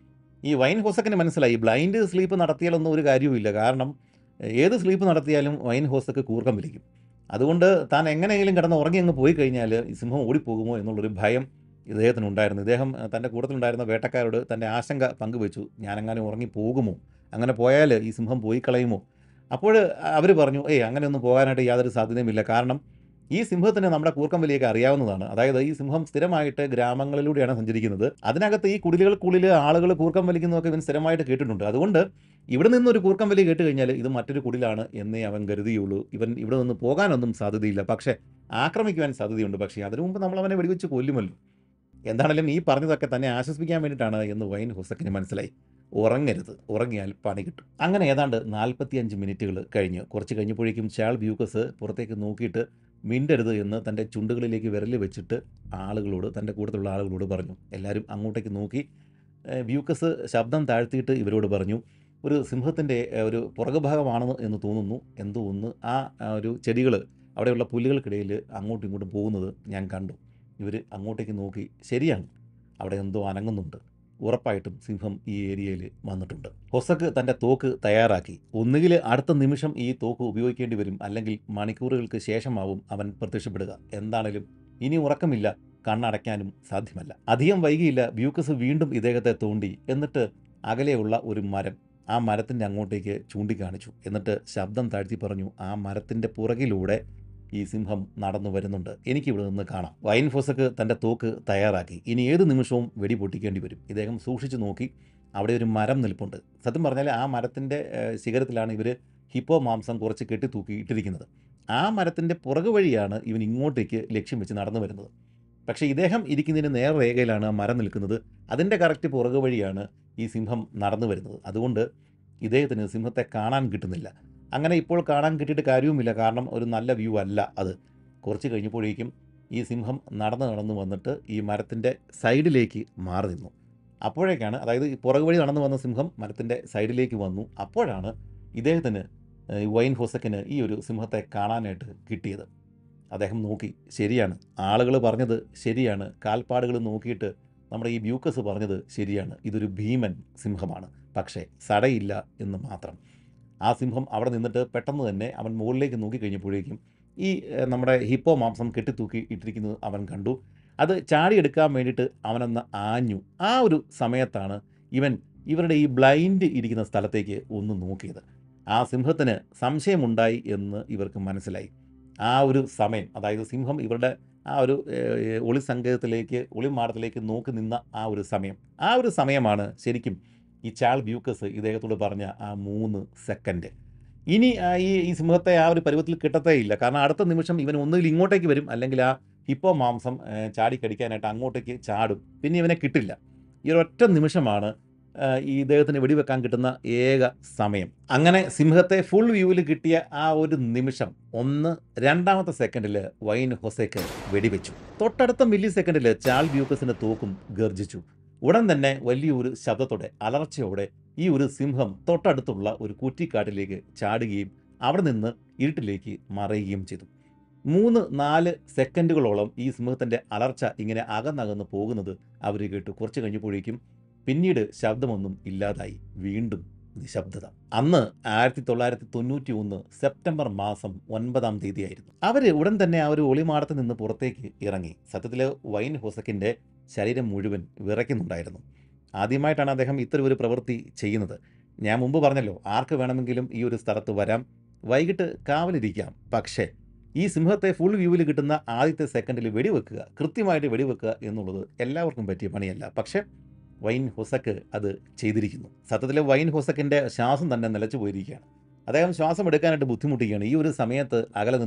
ഈ വൈൻ ഹോസക്കിന് മനസ്സിലായി ബ്ലൈൻഡ് സ്ലീപ്പ് നടത്തിയാലൊന്നും ഒരു കാര്യവുമില്ല കാരണം ഏത് സ്ലീപ്പ് നടത്തിയാലും വൈൻ ഹോസക്ക് കൂർക്കം വലിക്കും അതുകൊണ്ട് താൻ എങ്ങനെയെങ്കിലും കിടന്ന് ഉറങ്ങി അങ്ങ് പോയി കഴിഞ്ഞാൽ ഈ സിംഹം ഓടിപ്പോകുമോ എന്നുള്ളൊരു ഭയം ഇദ്ദേഹത്തിനുണ്ടായിരുന്നു ഇദ്ദേഹം അഹ്, തൻ്റെ കൂട്ടത്തിലുണ്ടായിരുന്ന വേട്ടക്കാരോട് തൻ്റെ ആശങ്ക പങ്കുവെച്ചു ഞാനെങ്ങാനും ഉറങ്ങി പോകുമോ അങ്ങനെ പോയാൽ ഈ സിംഹം പോയി കളയുമോ അപ്പോൾ അവർ പറഞ്ഞു ഏയ് അങ്ങനെയൊന്നും പോകാനായിട്ട് യാതൊരു സാധ്യതയുമില്ല കാരണം ഈ സിംഹത്തിന് നമ്മുടെ കൂർക്കം വലിയൊക്കെ അറിയാവുന്നതാണ് അതായത് ഈ സിംഹം സ്ഥിരമായിട്ട് ഗ്രാമങ്ങളിലൂടെയാണ് സഞ്ചരിക്കുന്നത് അതിനകത്ത് ഈ കുടിലുകൾക്കുള്ളിൽ ആളുകൾ കൂർക്കം വലിക്കുന്നതൊക്കെ ഇവൻ സ്ഥിരമായിട്ട് കേട്ടിട്ടുണ്ട് അതുകൊണ്ട് ഇവിടെ നിന്നൊരു കൂർക്കം വലി കേട്ട് കഴിഞ്ഞാൽ ഇത് മറ്റൊരു കുടിലാണ് എന്നേ അവൻ കരുതിയുള്ളൂ ഇവൻ ഇവിടെ നിന്ന് പോകാനൊന്നും സാധ്യതയില്ല പക്ഷേ ആക്രമിക്കുവാൻ സാധ്യതയുണ്ട് പക്ഷേ അതിനു മുമ്പ് നമ്മൾ അവനെ വെടിവെച്ച് കൊല്ലുമല്ലോ എന്താണെങ്കിലും ഈ പറഞ്ഞതൊക്കെ തന്നെ ആശ്വസിപ്പിക്കാൻ വേണ്ടിയിട്ടാണ് എന്ന് വൈൻ ഹുസക്കിന് മനസ്സിലായി ഉറങ്ങരുത് ഉറങ്ങിയാൽ പണി കിട്ടും അങ്ങനെ ഏതാണ്ട് നാൽപ്പത്തിയഞ്ച് മിനിറ്റുകൾ കഴിഞ്ഞു കുറച്ച് കഴിഞ്ഞപ്പോഴേക്കും ചാൾ ബ്യൂക്കസ് പുറത്തേക്ക് നോക്കിയിട്ട് മിണ്ടരുത് എന്ന് തൻ്റെ ചുണ്ടുകളിലേക്ക് വിരൽ വെച്ചിട്ട് ആളുകളോട് തൻ്റെ കൂട്ടത്തിലുള്ള ആളുകളോട് പറഞ്ഞു എല്ലാവരും അങ്ങോട്ടേക്ക് നോക്കി ഏഹ് ബ്യൂക്കസ് ശബ്ദം താഴ്ത്തിയിട്ട് ഇവരോട് പറഞ്ഞു ഒരു സിംഹത്തിൻ്റെ ഏഹ്, ഒരു പുറകുഭാഗമാണെന്ന് എന്ന് തോന്നുന്നു എന്തോ ഒന്ന് ആ ആ ഒരു ചെടികൾ അവിടെയുള്ള പുല്ലുകൾക്കിടയിൽ അങ്ങോട്ടും ഇങ്ങോട്ടും പോകുന്നത് ഞാൻ കണ്ടു ഇവർ അങ്ങോട്ടേക്ക് നോക്കി ശരിയാണ് അവിടെ എന്തോ അനങ്ങുന്നുണ്ട് ഉറപ്പായിട്ടും സിംഹം ഈ ഏരിയയിൽ വന്നിട്ടുണ്ട് ഹൊസക്ക് തൻ്റെ തോക്ക് തയ്യാറാക്കി ഒന്നുകിൽ അടുത്ത നിമിഷം ഈ തോക്ക് ഉപയോഗിക്കേണ്ടി വരും അല്ലെങ്കിൽ മണിക്കൂറുകൾക്ക് ശേഷമാവും അവൻ പ്രത്യക്ഷപ്പെടുക എന്താണേലും ഇനി ഉറക്കമില്ല കണ്ണടയ്ക്കാനും സാധ്യമല്ല അധികം വൈകിയില്ല ബ്യൂക്കസ് വീണ്ടും ഇദ്ദേഹത്തെ തോണ്ടി എന്നിട്ട് അകലെയുള്ള ഒരു മരം ആ മരത്തിൻ്റെ അങ്ങോട്ടേക്ക് ചൂണ്ടിക്കാണിച്ചു എന്നിട്ട് ശബ്ദം താഴ്ത്തി പറഞ്ഞു ആ മരത്തിൻ്റെ പുറകിലൂടെ ഈ സിംഹം നടന്നു വരുന്നുണ്ട് എനിക്കിവിടെ നിന്ന് കാണാം വൈൻ ഫോസക്ക് തൻ്റെ തോക്ക് തയ്യാറാക്കി ഇനി ഏത് നിമിഷവും വെടി പൊട്ടിക്കേണ്ടി വരും ഇദ്ദേഹം സൂക്ഷിച്ചു നോക്കി അവിടെ ഒരു മരം നിൽപ്പുണ്ട് സത്യം പറഞ്ഞാൽ ആ മരത്തിൻ്റെ ഏഹ്, ശിഖരത്തിലാണ് ഇവർ ഹിപ്പോ മാംസം കുറച്ച് കെട്ടി തൂക്കി ഇട്ടിരിക്കുന്നത് ആ മരത്തിൻ്റെ പുറകു വഴിയാണ് ഇവൻ ഇങ്ങോട്ടേക്ക് ലക്ഷ്യം വെച്ച് നടന്നു വരുന്നത് പക്ഷേ ഇദ്ദേഹം ഇരിക്കുന്നതിന് നേർരേഖയിലാണ് ആ മരം നിൽക്കുന്നത് അതിൻ്റെ കറക്റ്റ് പുറകു വഴിയാണ് ഈ സിംഹം നടന്നു വരുന്നത് അതുകൊണ്ട് ഇദ്ദേഹത്തിന് സിംഹത്തെ കാണാൻ കിട്ടുന്നില്ല അങ്ങനെ ഇപ്പോൾ കാണാൻ കിട്ടിയിട്ട് കാര്യവുമില്ല കാരണം ഒരു നല്ല വ്യൂ അല്ല അത് കുറച്ച് കഴിഞ്ഞപ്പോഴേക്കും ഈ സിംഹം നടന്ന് നടന്ന് വന്നിട്ട് ഈ മരത്തിൻ്റെ സൈഡിലേക്ക് മാറി നിന്നു അപ്പോഴേക്കാണ് അതായത് ഈ പുറകു വഴി നടന്നു വന്ന സിംഹം മരത്തിൻ്റെ സൈഡിലേക്ക് വന്നു അപ്പോഴാണ് ഇദ്ദേഹത്തിന് ഏഹ്, ഈ വൈൻ ഹൊസക്കിന് ഈ ഒരു സിംഹത്തെ കാണാനായിട്ട് കിട്ടിയത് അദ്ദേഹം നോക്കി ശരിയാണ് ആളുകൾ പറഞ്ഞത് ശരിയാണ് കാൽപ്പാടുകൾ നോക്കിയിട്ട് നമ്മുടെ ഈ ബ്യൂക്കസ് പറഞ്ഞത് ശരിയാണ് ഇതൊരു ഭീമൻ സിംഹമാണ് പക്ഷേ സടയില്ല എന്ന് മാത്രം ആ സിംഹം അവിടെ നിന്നിട്ട് പെട്ടെന്ന് തന്നെ അവൻ മുകളിലേക്ക് നോക്കി കഴിഞ്ഞപ്പോഴേക്കും ഈ ഏഹ്, നമ്മുടെ ഹിപ്പോ മാംസം കെട്ടിത്തൂക്കി ഇട്ടിരിക്കുന്നത് അവൻ കണ്ടു അത് ചാടിയെടുക്കാൻ വേണ്ടിയിട്ട് അവനൊന്ന് ആഞ്ഞു ആ ഒരു സമയത്താണ് ഇവൻ ഇവരുടെ ഈ ബ്ലൈൻഡ് ഇരിക്കുന്ന സ്ഥലത്തേക്ക് ഒന്ന് നോക്കിയത് ആ സിംഹത്തിന് സംശയമുണ്ടായി എന്ന് ഇവർക്ക് മനസ്സിലായി ആ ഒരു സമയം അതായത് സിംഹം ഇവരുടെ ആ ഒരു ഏഹ്, ഒളി സങ്കേതത്തിലേക്ക് ഒളിമാടത്തിലേക്ക് നോക്കി നിന്ന ആ ഒരു സമയം ആ ഒരു സമയമാണ് ശരിക്കും ഈ ചാൾ ബ്യൂക്കസ് ഇദ്ദേഹത്തോട് പറഞ്ഞ ആ മൂന്ന് സെക്കൻഡ് ഇനി ആ ഈ ഈ സിംഹത്തെ ആ ഒരു പരുവത്തിൽ കിട്ടത്തേ ഇല്ല കാരണം അടുത്ത നിമിഷം ഇവൻ ഒന്നുകിൽ ഇങ്ങോട്ടേക്ക് വരും അല്ലെങ്കിൽ ആ ഹിപ്പോ മാംസം ഏഹ്, ചാടിക്കടിക്കാനായിട്ട് അങ്ങോട്ടേക്ക് ചാടും പിന്നെ ഇവനെ കിട്ടില്ല ഈ ഒരൊറ്റ നിമിഷമാണ് ആ, ഈ ഇദ്ദേഹത്തിന് വെടിവെക്കാൻ കിട്ടുന്ന ഏക സമയം അങ്ങനെ സിംഹത്തെ ഫുൾ വ്യൂവിൽ കിട്ടിയ ആ ഒരു നിമിഷം ഒന്ന് രണ്ടാമത്തെ സെക്കൻഡിൽ വൈൻ ഹൊസേക്ക് വെടിവെച്ചു തൊട്ടടുത്ത മില്ലി സെക്കൻഡിൽ ചാൾ ബ്യൂക്കസിന്റെ തോക്കും ഗർജിച്ചു ഉടൻ തന്നെ വലിയൊരു ശബ്ദത്തോടെ അലർച്ചയോടെ ഈ ഒരു സിംഹം തൊട്ടടുത്തുള്ള ഒരു കുറ്റിക്കാട്ടിലേക്ക് ചാടുകയും അവിടെ നിന്ന് ഇരുട്ടിലേക്ക് മറയുകയും ചെയ്തു മൂന്ന് നാല് സെക്കൻഡുകളോളം ഈ സിംഹത്തിൻ്റെ അലർച്ച ഇങ്ങനെ അകന്നകന്ന് പോകുന്നത് അവർ കേട്ടു കുറച്ച് കഴിഞ്ഞപ്പോഴേക്കും പിന്നീട് ശബ്ദമൊന്നും ഇല്ലാതായി വീണ്ടും നിശബ്ദത അന്ന് ആയിരത്തി തൊള്ളായിരത്തി തൊണ്ണൂറ്റി ഒന്ന് സെപ്റ്റംബർ മാസം ഒൻപതാം തീയതിയായിരുന്നു അവർ ഉടൻ തന്നെ ആ ഒരു ഒളിമാടത്ത് നിന്ന് പുറത്തേക്ക് ഇറങ്ങി സത്യത്തിൽ വൈൻ ഹൊസക്കിൻ്റെ ശരീരം മുഴുവൻ വിറയ്ക്കുന്നുണ്ടായിരുന്നു ആദ്യമായിട്ടാണ് അദ്ദേഹം ഇത്തരം ഒരു പ്രവൃത്തി ചെയ്യുന്നത് ഞാൻ മുമ്പ് പറഞ്ഞല്ലോ ആർക്ക് വേണമെങ്കിലും ഈ ഒരു സ്ഥലത്ത് വരാം വൈകിട്ട് കാവലിരിക്കാം പക്ഷേ ഈ സിംഹത്തെ ഫുൾ വ്യൂവിൽ കിട്ടുന്ന ആദ്യത്തെ സെക്കൻഡിൽ വെടിവെക്കുക കൃത്യമായിട്ട് വെടിവെക്കുക എന്നുള്ളത് എല്ലാവർക്കും പറ്റിയ പണിയല്ല പക്ഷേ വൈൻ ഹൊസക്ക് അത് ചെയ്തിരിക്കുന്നു സത്യത്തിൽ വൈൻ ഹൊസക്കിൻ്റെ ശ്വാസം തന്നെ നിലച്ചു പോയിരിക്കുകയാണ് അദ്ദേഹം ശ്വാസം എടുക്കാനായിട്ട് ബുദ്ധിമുട്ടുകയാണ് ഈ ഒരു സമയത്ത് അകലെ നിന്നും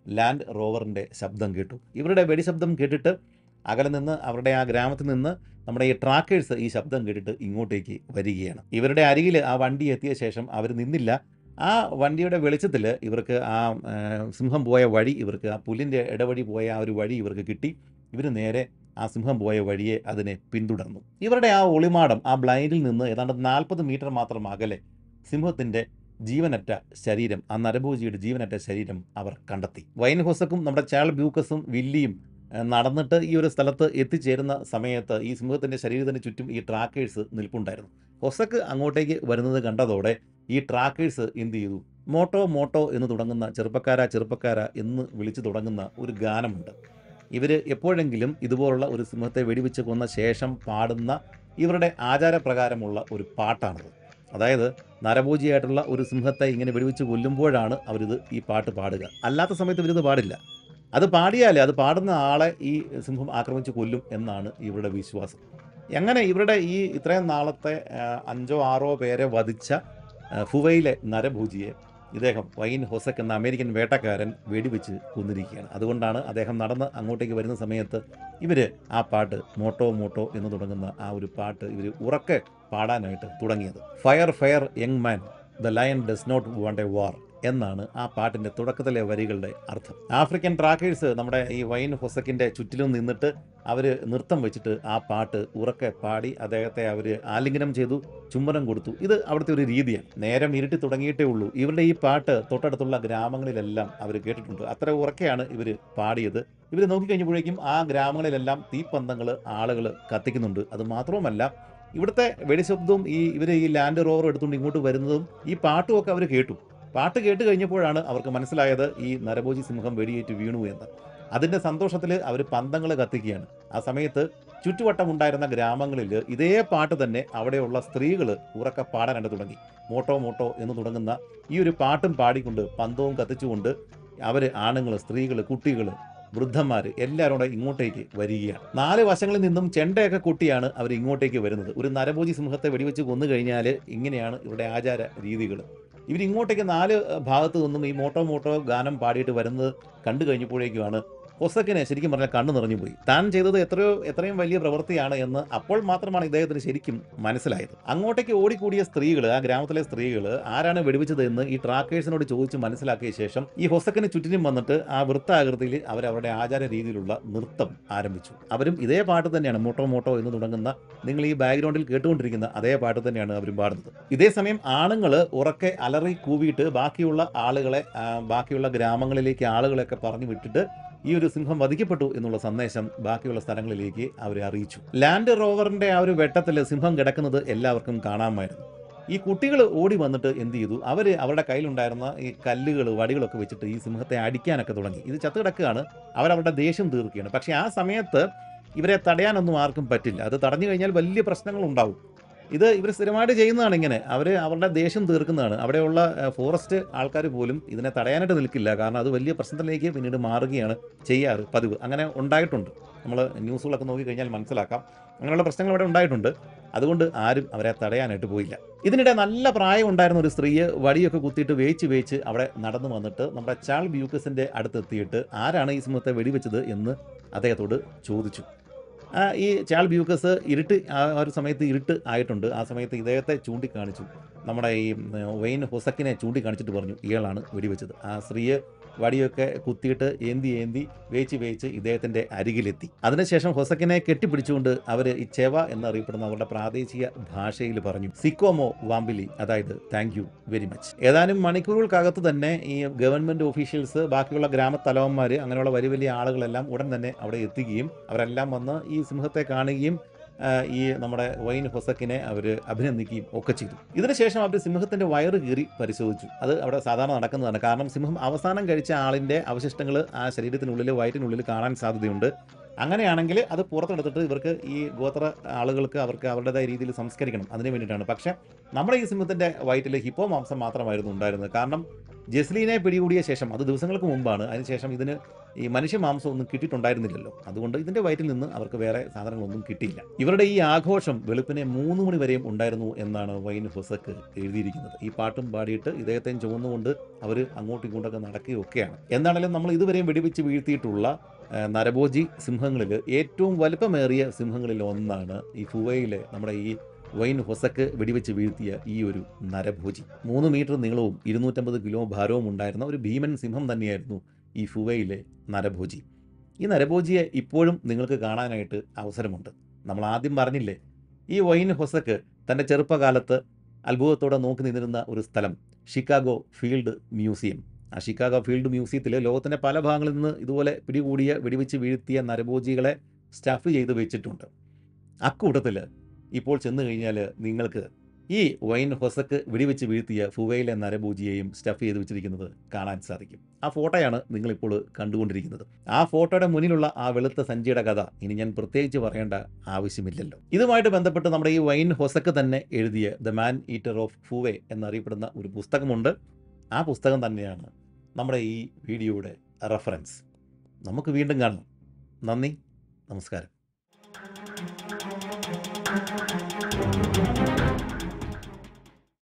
ലാൻഡ് റോവറിൻ്റെ ശബ്ദം കേട്ടു ഇവരുടെ വെടിശബ്ദം കേട്ടിട്ട് അകലെ നിന്ന് അവരുടെ ആ ഗ്രാമത്തിൽ നിന്ന് നമ്മുടെ ഈ ട്രാക്കേഴ്സ് ഈ ശബ്ദം കേട്ടിട്ട് ഇങ്ങോട്ടേക്ക് വരികയാണ് ഇവരുടെ അരികിൽ ആ വണ്ടി എത്തിയ ശേഷം അവർ നിന്നില്ല ആ വണ്ടിയുടെ വെളിച്ചത്തിൽ ഇവർക്ക് ആ ആ, സിംഹം പോയ വഴി ഇവർക്ക് ആ പുല്ലിൻ്റെ ഇടവഴി പോയ ആ ഒരു വഴി ഇവർക്ക് കിട്ടി ഇവർ നേരെ ആ സിംഹം പോയ വഴിയെ അതിനെ പിന്തുടർന്നു ഇവരുടെ ആ ഒളിമാടം ആ ബ്ലൈൻഡിൽ നിന്ന് ഏതാണ്ട് നാൽപ്പത് മീറ്റർ മാത്രം അകലെ സിംഹത്തിൻ്റെ ജീവനറ്റ ശരീരം ആ നരഭോജിയുടെ ജീവനറ്റ ശരീരം അവർ കണ്ടെത്തി വൈൻ ഹൊസക്കും നമ്മുടെ ചാൾ ബ്യൂക്കസും വില്ലിയും ഏഹ്, നടന്നിട്ട് ഈ ഒരു സ്ഥലത്ത് എത്തിച്ചേരുന്ന സമയത്ത് ഈ സിംഹത്തിൻ്റെ ശരീരത്തിന് ചുറ്റും ഈ ട്രാക്കേഴ്സ് നിൽപ്പുണ്ടായിരുന്നു ഹൊസക്ക് അങ്ങോട്ടേക്ക് വരുന്നത് കണ്ടതോടെ ഈ ട്രാക്കേഴ്സ് എന്ത് ചെയ്തു മോട്ടോ മോട്ടോ എന്ന് തുടങ്ങുന്ന ചെറുപ്പക്കാര ചെറുപ്പക്കാര എന്ന് വിളിച്ചു തുടങ്ങുന്ന ഒരു ഗാനമുണ്ട് ഇവർ എപ്പോഴെങ്കിലും ഇതുപോലുള്ള ഒരു സിംഹത്തെ വെടിവെച്ച് കൊന്ന ശേഷം പാടുന്ന ഇവരുടെ ആചാരപ്രകാരമുള്ള ഒരു പാട്ടാണത് അതായത് നരഭോജിയായിട്ടുള്ള ഒരു സിംഹത്തെ ഇങ്ങനെ വെടിവെച്ച് കൊല്ലുമ്പോഴാണ് അവരിത് ഈ പാട്ട് പാടുക അല്ലാത്ത സമയത്ത് ഇവരിത് പാടില്ല അത് പാടിയാലേ അത് പാടുന്ന ആളെ ഈ സിംഹം ആക്രമിച്ച് കൊല്ലും എന്നാണ് ഇവരുടെ വിശ്വാസം അങ്ങനെ ഇവരുടെ ഈ ഇത്രയും നാളത്തെ ആ, അഞ്ചോ ആറോ പേരെ വധിച്ച ആ, ഫുവയിലെ നരഭൂജിയെ ഇദ്ദേഹം വൈൻ ഹൊസക് എന്ന അമേരിക്കൻ വേട്ടക്കാരൻ വെടിവെച്ച് കൊന്നിരിക്കുകയാണ് അതുകൊണ്ടാണ് അദ്ദേഹം നടന്ന് അങ്ങോട്ടേക്ക് വരുന്ന സമയത്ത് ഇവർ ആ പാട്ട് മോട്ടോ മോട്ടോ എന്ന് തുടങ്ങുന്ന ആ ഒരു പാട്ട് ഇവർ ഉറക്കെ പാടാനായിട്ട് തുടങ്ങിയത് fire fire young man the lion does not want a war എന്നാണ് ആ പാട്ടിൻ്റെ തുടക്കത്തിലെ വരികളുടെ അർത്ഥം ആഫ്രിക്കൻ ട്രാക്കേഴ്സ് നമ്മുടെ ഈ വൈൻ ഹൊസക്കിൻ്റെ ചുറ്റിലും നിന്നിട്ട് അവർ നൃത്തം വെച്ചിട്ട് ആ പാട്ട് ഉറക്കെ പാടി അദ്ദേഹത്തെ അവർ ആലിംഗനം ചെയ്തു ചുംബനം കൊടുത്തു ഇത് അവിടുത്തെ ഒരു രീതിയാണ് നേരം ഇരുട്ടി തുടങ്ങിയിട്ടേ ഉള്ളൂ ഇവരുടെ ഈ പാട്ട് തൊട്ടടുത്തുള്ള ഗ്രാമങ്ങളിലെല്ലാം അവർ കേട്ടിട്ടുണ്ട് അത്ര ഉറക്കെയാണ് ഇവർ പാടിയത് ഇവർ നോക്കിക്കഴിഞ്ഞപ്പോഴേക്കും ആ ഗ്രാമങ്ങളിലെല്ലാം തീപ്പന്തങ്ങൾ ആളുകൾ കത്തിക്കുന്നുണ്ട് അത് മാത്രവുമല്ല ഇവിടുത്തെ വെടിശബ്ദവും ഈ ഇവർ ഈ ലാൻഡ് റോവർ എടുത്തുകൊണ്ട് ഇങ്ങോട്ട് വരുന്നതും ഈ പാട്ടും ഒക്കെ അവർ കേട്ടു പാട്ട് കേട്ട് കഴിഞ്ഞപ്പോഴാണ് അവർക്ക് മനസ്സിലായത് ഈ നരഭോജി സിംഹം വെടിയേറ്റ് വീണു എന്ന് അതിൻ്റെ സന്തോഷത്തിൽ അവർ പന്തങ്ങൾ കത്തിക്കുകയാണ് ആ സമയത്ത് ചുറ്റുവട്ടമുണ്ടായിരുന്ന ഗ്രാമങ്ങളിൽ ഇതേ പാട്ട് തന്നെ അവിടെയുള്ള സ്ത്രീകൾ ഉറക്കെ പാടാനായിട്ട് തുടങ്ങി മോട്ടോ മോട്ടോ എന്ന് തുടങ്ങുന്ന ഈ ഒരു പാട്ടും പാടിക്കൊണ്ട് പന്തവും കത്തിച്ചുകൊണ്ട് അവർ ആണുങ്ങൾ സ്ത്രീകൾ കുട്ടികൾ വൃദ്ധന്മാർ എല്ലാവരും കൂടെ ഇങ്ങോട്ടേക്ക് വരികയാണ് നാല് വശങ്ങളിൽ നിന്നും ചെണ്ടയൊക്കെ കൊട്ടിയാണ് അവർ ഇങ്ങോട്ടേക്ക് വരുന്നത് ഒരു നരഭോജി സിംഹത്തെ വെടിവെച്ച് കൊന്നു കഴിഞ്ഞാൽ ഇങ്ങനെയാണ് ഇവരുടെ ആചാര രീതികൾ ഇവർ ഇങ്ങോട്ടേക്ക് നാല് ഭാഗത്തു നിന്നും ഈ മോട്ടോ മോട്ടോ ഗാനം പാടിയിട്ട് വരുന്നത് കണ്ടു കഴിഞ്ഞപ്പോഴേക്കുമാണ് ഹൊസക്കിനെ ശരിക്കും പറഞ്ഞാൽ കണ്ണു നിറഞ്ഞു പോയി താൻ ചെയ്തത് എത്രയോ എത്രയും വലിയ പ്രവൃത്തിയാണ് എന്ന് അപ്പോൾ മാത്രമാണ് ഇദ്ദേഹത്തിന് ശരിക്കും മനസ്സിലായത് അങ്ങോട്ടേക്ക് ഓടിക്കൂടിയ സ്ത്രീകൾ ആ ഗ്രാമത്തിലെ സ്ത്രീകൾ ആരാണ് വെടിവെച്ചത് എന്ന് ഈ ട്രാക്കേഴ്സിനോട് ചോദിച്ച് മനസ്സിലാക്കിയ ശേഷം ഈ ഹൊസക്കിന് ചുറ്റിനും വന്നിട്ട് ആ വൃത്താകൃതിയിൽ അവർ അവരുടെ ആചാര രീതിയിലുള്ള നൃത്തം ആരംഭിച്ചു അവരും ഇതേ പാട്ട് തന്നെയാണ് മോട്ടോ മോട്ടോ എന്ന് തുടങ്ങുന്ന നിങ്ങൾ ഈ ബാക്ക്ഗ്രൗണ്ടിൽ കേട്ടുകൊണ്ടിരിക്കുന്ന അതേ പാട്ട് തന്നെയാണ് അവരും പാടുന്നത് ഇതേ സമയം ആണുങ്ങൾ ഉറക്കെ അലറി കൂവിയിട്ട് ബാക്കിയുള്ള ആളുകളെ ആ, ബാക്കിയുള്ള ഗ്രാമങ്ങളിലേക്ക് ആളുകളെയൊക്കെ പറഞ്ഞു വിട്ടിട്ട് ഈ ഒരു സിംഹം വധിക്കപ്പെട്ടു എന്നുള്ള സന്ദേശം ബാക്കിയുള്ള സ്ഥലങ്ങളിലേക്ക് അവരെ അറിയിച്ചു ലാൻഡ് റോവറിന്റെ ആ ഒരു വെട്ടത്തിൽ സിംഹം കിടക്കുന്നത് എല്ലാവർക്കും കാണാമായിരുന്നു ഈ കുട്ടികൾ ഓടി വന്നിട്ട് എന്ത് ചെയ്തു അവർ അവരുടെ കയ്യിലുണ്ടായിരുന്ന ഈ കല്ലുകൾ വടികളൊക്കെ വെച്ചിട്ട് ഈ സിംഹത്തെ അടിക്കാനൊക്കെ തുടങ്ങി ഇത് ചത്ത് കിടക്കുകയാണ് അവരവരുടെ ദേഷ്യം തീർക്കുകയാണ് പക്ഷേ ആ സമയത്ത് ഇവരെ തടയാനൊന്നും ആർക്കും പറ്റില്ല അത് തടഞ്ഞു കഴിഞ്ഞാൽ വലിയ പ്രശ്നങ്ങൾ ഉണ്ടാവും ഇത് ഇവർ സ്ഥിരമായിട്ട് ചെയ്യുന്നതാണ് ഇങ്ങനെ അവർ അവരുടെ ദേഷ്യം തീർക്കുന്നതാണ് അവിടെയുള്ള ഏഹ്, ഫോറസ്റ്റ് ആൾക്കാർ പോലും ഇതിനെ തടയാനായിട്ട് നിൽക്കില്ല കാരണം അത് വലിയ പ്രശ്നത്തിലേക്ക് പിന്നീട് മാറുകയാണ് ചെയ്യാറ് പതിവ് അങ്ങനെ ഉണ്ടായിട്ടുണ്ട് നമ്മൾ ന്യൂസുകളൊക്കെ നോക്കിക്കഴിഞ്ഞാൽ മനസ്സിലാക്കാം അങ്ങനെയുള്ള പ്രശ്നങ്ങൾ ഇവിടെ ഉണ്ടായിട്ടുണ്ട് അതുകൊണ്ട് ആരും അവരെ തടയാനായിട്ട് പോയില്ല ഇതിനിടെ നല്ല പ്രായം ഉണ്ടായിരുന്ന ഒരു സ്ത്രീയെ വടിയൊക്കെ കുത്തിയിട്ട് വേച്ച് വേച്ച് അവിടെ നടന്നു വന്നിട്ട് നമ്മുടെ ചാൾ ബ്യൂക്കസിൻ്റെ അടുത്തെത്തിയിട്ട് ആരാണ് ഈ സിംഹത്തെ വെടിവെച്ചത് എന്ന് അദ്ദേഹത്തോട് ചോദിച്ചു ആ, ഈ ചാൾ ബ്യൂക്കസ് ഇരുട്ട് ആ ഒരു സമയത്ത് ഇരുട്ട് ആയിട്ടുണ്ട് ആ സമയത്ത് ഇദ്ദേഹത്തെ ചൂണ്ടിക്കാണിച്ചു നമ്മുടെ ഈ ഉം, വെയിൻ ഹൊസക്കിനെ ചൂണ്ടിക്കാണിച്ചിട്ട് പറഞ്ഞു ഇയാളാണ് വെടിവെച്ചത് ആ സ്ത്രീയെ വടിയൊക്കെ കുത്തിയിട്ട് ഏന്തി ഏന്തി വേച്ച് വേച്ച് ഇദ്ദേഹത്തിൻ്റെ അരികിലെത്തി അതിനുശേഷം ഹൊസക്കിനെ കെട്ടിപ്പിടിച്ചുകൊണ്ട് അവർ ഈ ചെവ എന്നറിയപ്പെടുന്ന അവരുടെ പ്രാദേശിക ഭാഷയിൽ പറഞ്ഞു സിക്കോമോ വാമ്പിലി അതായത് താങ്ക് യു വെരി മച്ച് ഏതാനും മണിക്കൂറുകൾക്കകത്ത് തന്നെ ഈ ഗവൺമെൻറ് ഓഫീഷ്യൽസ് ബാക്കിയുള്ള ഗ്രാമത്തലവന്മാർ അങ്ങനെയുള്ള വലിയ വലിയ ആളുകളെല്ലാം ഉടൻ തന്നെ അവിടെ എത്തുകയും അവരെല്ലാം വന്ന് ഈ സിംഹത്തെ കാണുകയും ആ, ഈ നമ്മുടെ വൈൻ ഹൊസക്കിനെ അവർ അഭിനന്ദിക്കുകയും ഒക്കെ ചെയ്തു ഇതിനുശേഷം അവർ സിംഹത്തിൻ്റെ വയറ് കീറി പരിശോധിച്ചു അത് അവിടെ സാധാരണ നടക്കുന്നതാണ് കാരണം സിംഹം അവസാനം കഴിച്ച ആളിൻ്റെ അവശിഷ്ടങ്ങൾ ആ ശരീരത്തിനുള്ളിൽ വയറ്റിനുള്ളിൽ കാണാൻ സാധ്യതയുണ്ട് അങ്ങനെയാണെങ്കിൽ അത് പുറത്തെടുത്തിട്ട് ഇവർക്ക് ഈ ഗോത്ര ആളുകൾക്ക് അവർക്ക് അവരുടേതായ രീതിയിൽ സംസ്കരിക്കണം അതിന് വേണ്ടിയിട്ടാണ് പക്ഷേ നമ്മുടെ ഈ സിംഹത്തിൻ്റെ വയറ്റിൽ ഹിപ്പോ മാംസം മാത്രമായിരുന്നു ഉണ്ടായിരുന്നത് കാരണം ജസ്ലീനെ പിടികൂടിയ ശേഷം അത് ദിവസങ്ങൾക്ക് മുമ്പാണ് അതിനുശേഷം ഇതിന് ഈ മനുഷ്യ മാംസം ഒന്നും കിട്ടിയിട്ടുണ്ടായിരുന്നില്ലല്ലോ അതുകൊണ്ട് ഇതിൻ്റെ വയറ്റിൽ നിന്ന് അവർക്ക് വേറെ സാധനങ്ങളൊന്നും കിട്ടിയില്ല ഇവരുടെ ഈ ആഘോഷം വെളുപ്പിനെ മൂന്ന് മണി വരെയും ഉണ്ടായിരുന്നു എന്നാണ് വൈൻ ഹൊസക്ക് എഴുതിയിരിക്കുന്നത് ഈ പാട്ടും പാടിയിട്ട് ഇദ്ദേഹത്തെയും ചുമന്നുകൊണ്ട് അവർ അങ്ങോട്ടും ഇങ്ങോട്ടൊക്കെ നടക്കുകയൊക്കെയാണ് എന്താണെങ്കിലും നമ്മൾ ഇതുവരെയും വെടിവെച്ച് വീഴ്ത്തിയിട്ടുള്ള ആ, നരഭോജി സിംഹങ്ങളിൽ ഏറ്റവും വലുപ്പമേറിയ സിംഹങ്ങളിൽ ഒന്നാണ് ഈ ഫുവയിലെ നമ്മുടെ ഈ വൈൻ ഹൊസക്ക് വെടിവെച്ച് വീഴ്ത്തിയ ഈ ഒരു നരഭോജി മൂന്ന് മീറ്റർ നീളവും ഇരുന്നൂറ്റമ്പത് കിലോ ഭാരവും ഉണ്ടായിരുന്ന ഒരു ഭീമൻ സിംഹം തന്നെയായിരുന്നു ഈ ഫുവയിലെ നരഭോജി ഈ നരഭോജിയെ ഇപ്പോഴും നിങ്ങൾക്ക് കാണാനായിട്ട് അവസരമുണ്ട് നമ്മൾ ആദ്യം പറഞ്ഞില്ലേ ഈ വൈൻ ഹൊസക്ക് തൻ്റെ ചെറുപ്പകാലത്ത് അത്ഭുതത്തോടെ നോക്കി നിന്നിരുന്ന ഒരു സ്ഥലം ഷിക്കാഗോ ഫീൽഡ് മ്യൂസിയം ആ ഷിക്കാഗോ ഫീൽഡ് മ്യൂസിയത്തിൽ ലോകത്തിൻ്റെ പല ഭാഗങ്ങളിൽ നിന്ന് ഇതുപോലെ പിടികൂടിയ വെടിവെച്ച് വീഴ്ത്തിയ നരഭോജികളെ സ്റ്റഫ് ചെയ്ത് വെച്ചിട്ടുണ്ട് അക്കൂട്ടത്തിൽ ഇപ്പോൾ ചെന്ന് കഴിഞ്ഞാൽ നിങ്ങൾക്ക് ഈ വൈൻ ഹൊസക്ക് വെടിവെച്ച് വീഴ്ത്തിയ ഫുവയിലെ നരഭൂജിയെയും സ്റ്റഫ് ചെയ്ത് വെച്ചിരിക്കുന്നത് കാണാൻ സാധിക്കും ആ ഫോട്ടോയാണ് നിങ്ങളിപ്പോൾ കണ്ടുകൊണ്ടിരിക്കുന്നത് ആ ഫോട്ടോയുടെ മുന്നിലുള്ള ആ വെളുത്ത സഞ്ചിയുടെ കഥ ഇനി ഞാൻ പ്രത്യേകിച്ച് പറയേണ്ട ആവശ്യമില്ലല്ലോ ഇതുമായിട്ട് ബന്ധപ്പെട്ട് നമ്മുടെ ഈ വൈൻ ഹൊസക്ക് തന്നെ എഴുതിയ the man eater of Mfuwe എന്നറിയപ്പെടുന്ന ഒരു പുസ്തകമുണ്ട് ആ പുസ്തകം തന്നെയാണ് നമ്മുടെ ഈ വീഡിയോയുടെ റെഫറൻസ് നമുക്ക് വീണ്ടും കാണാം നന്ദി നമസ്കാരം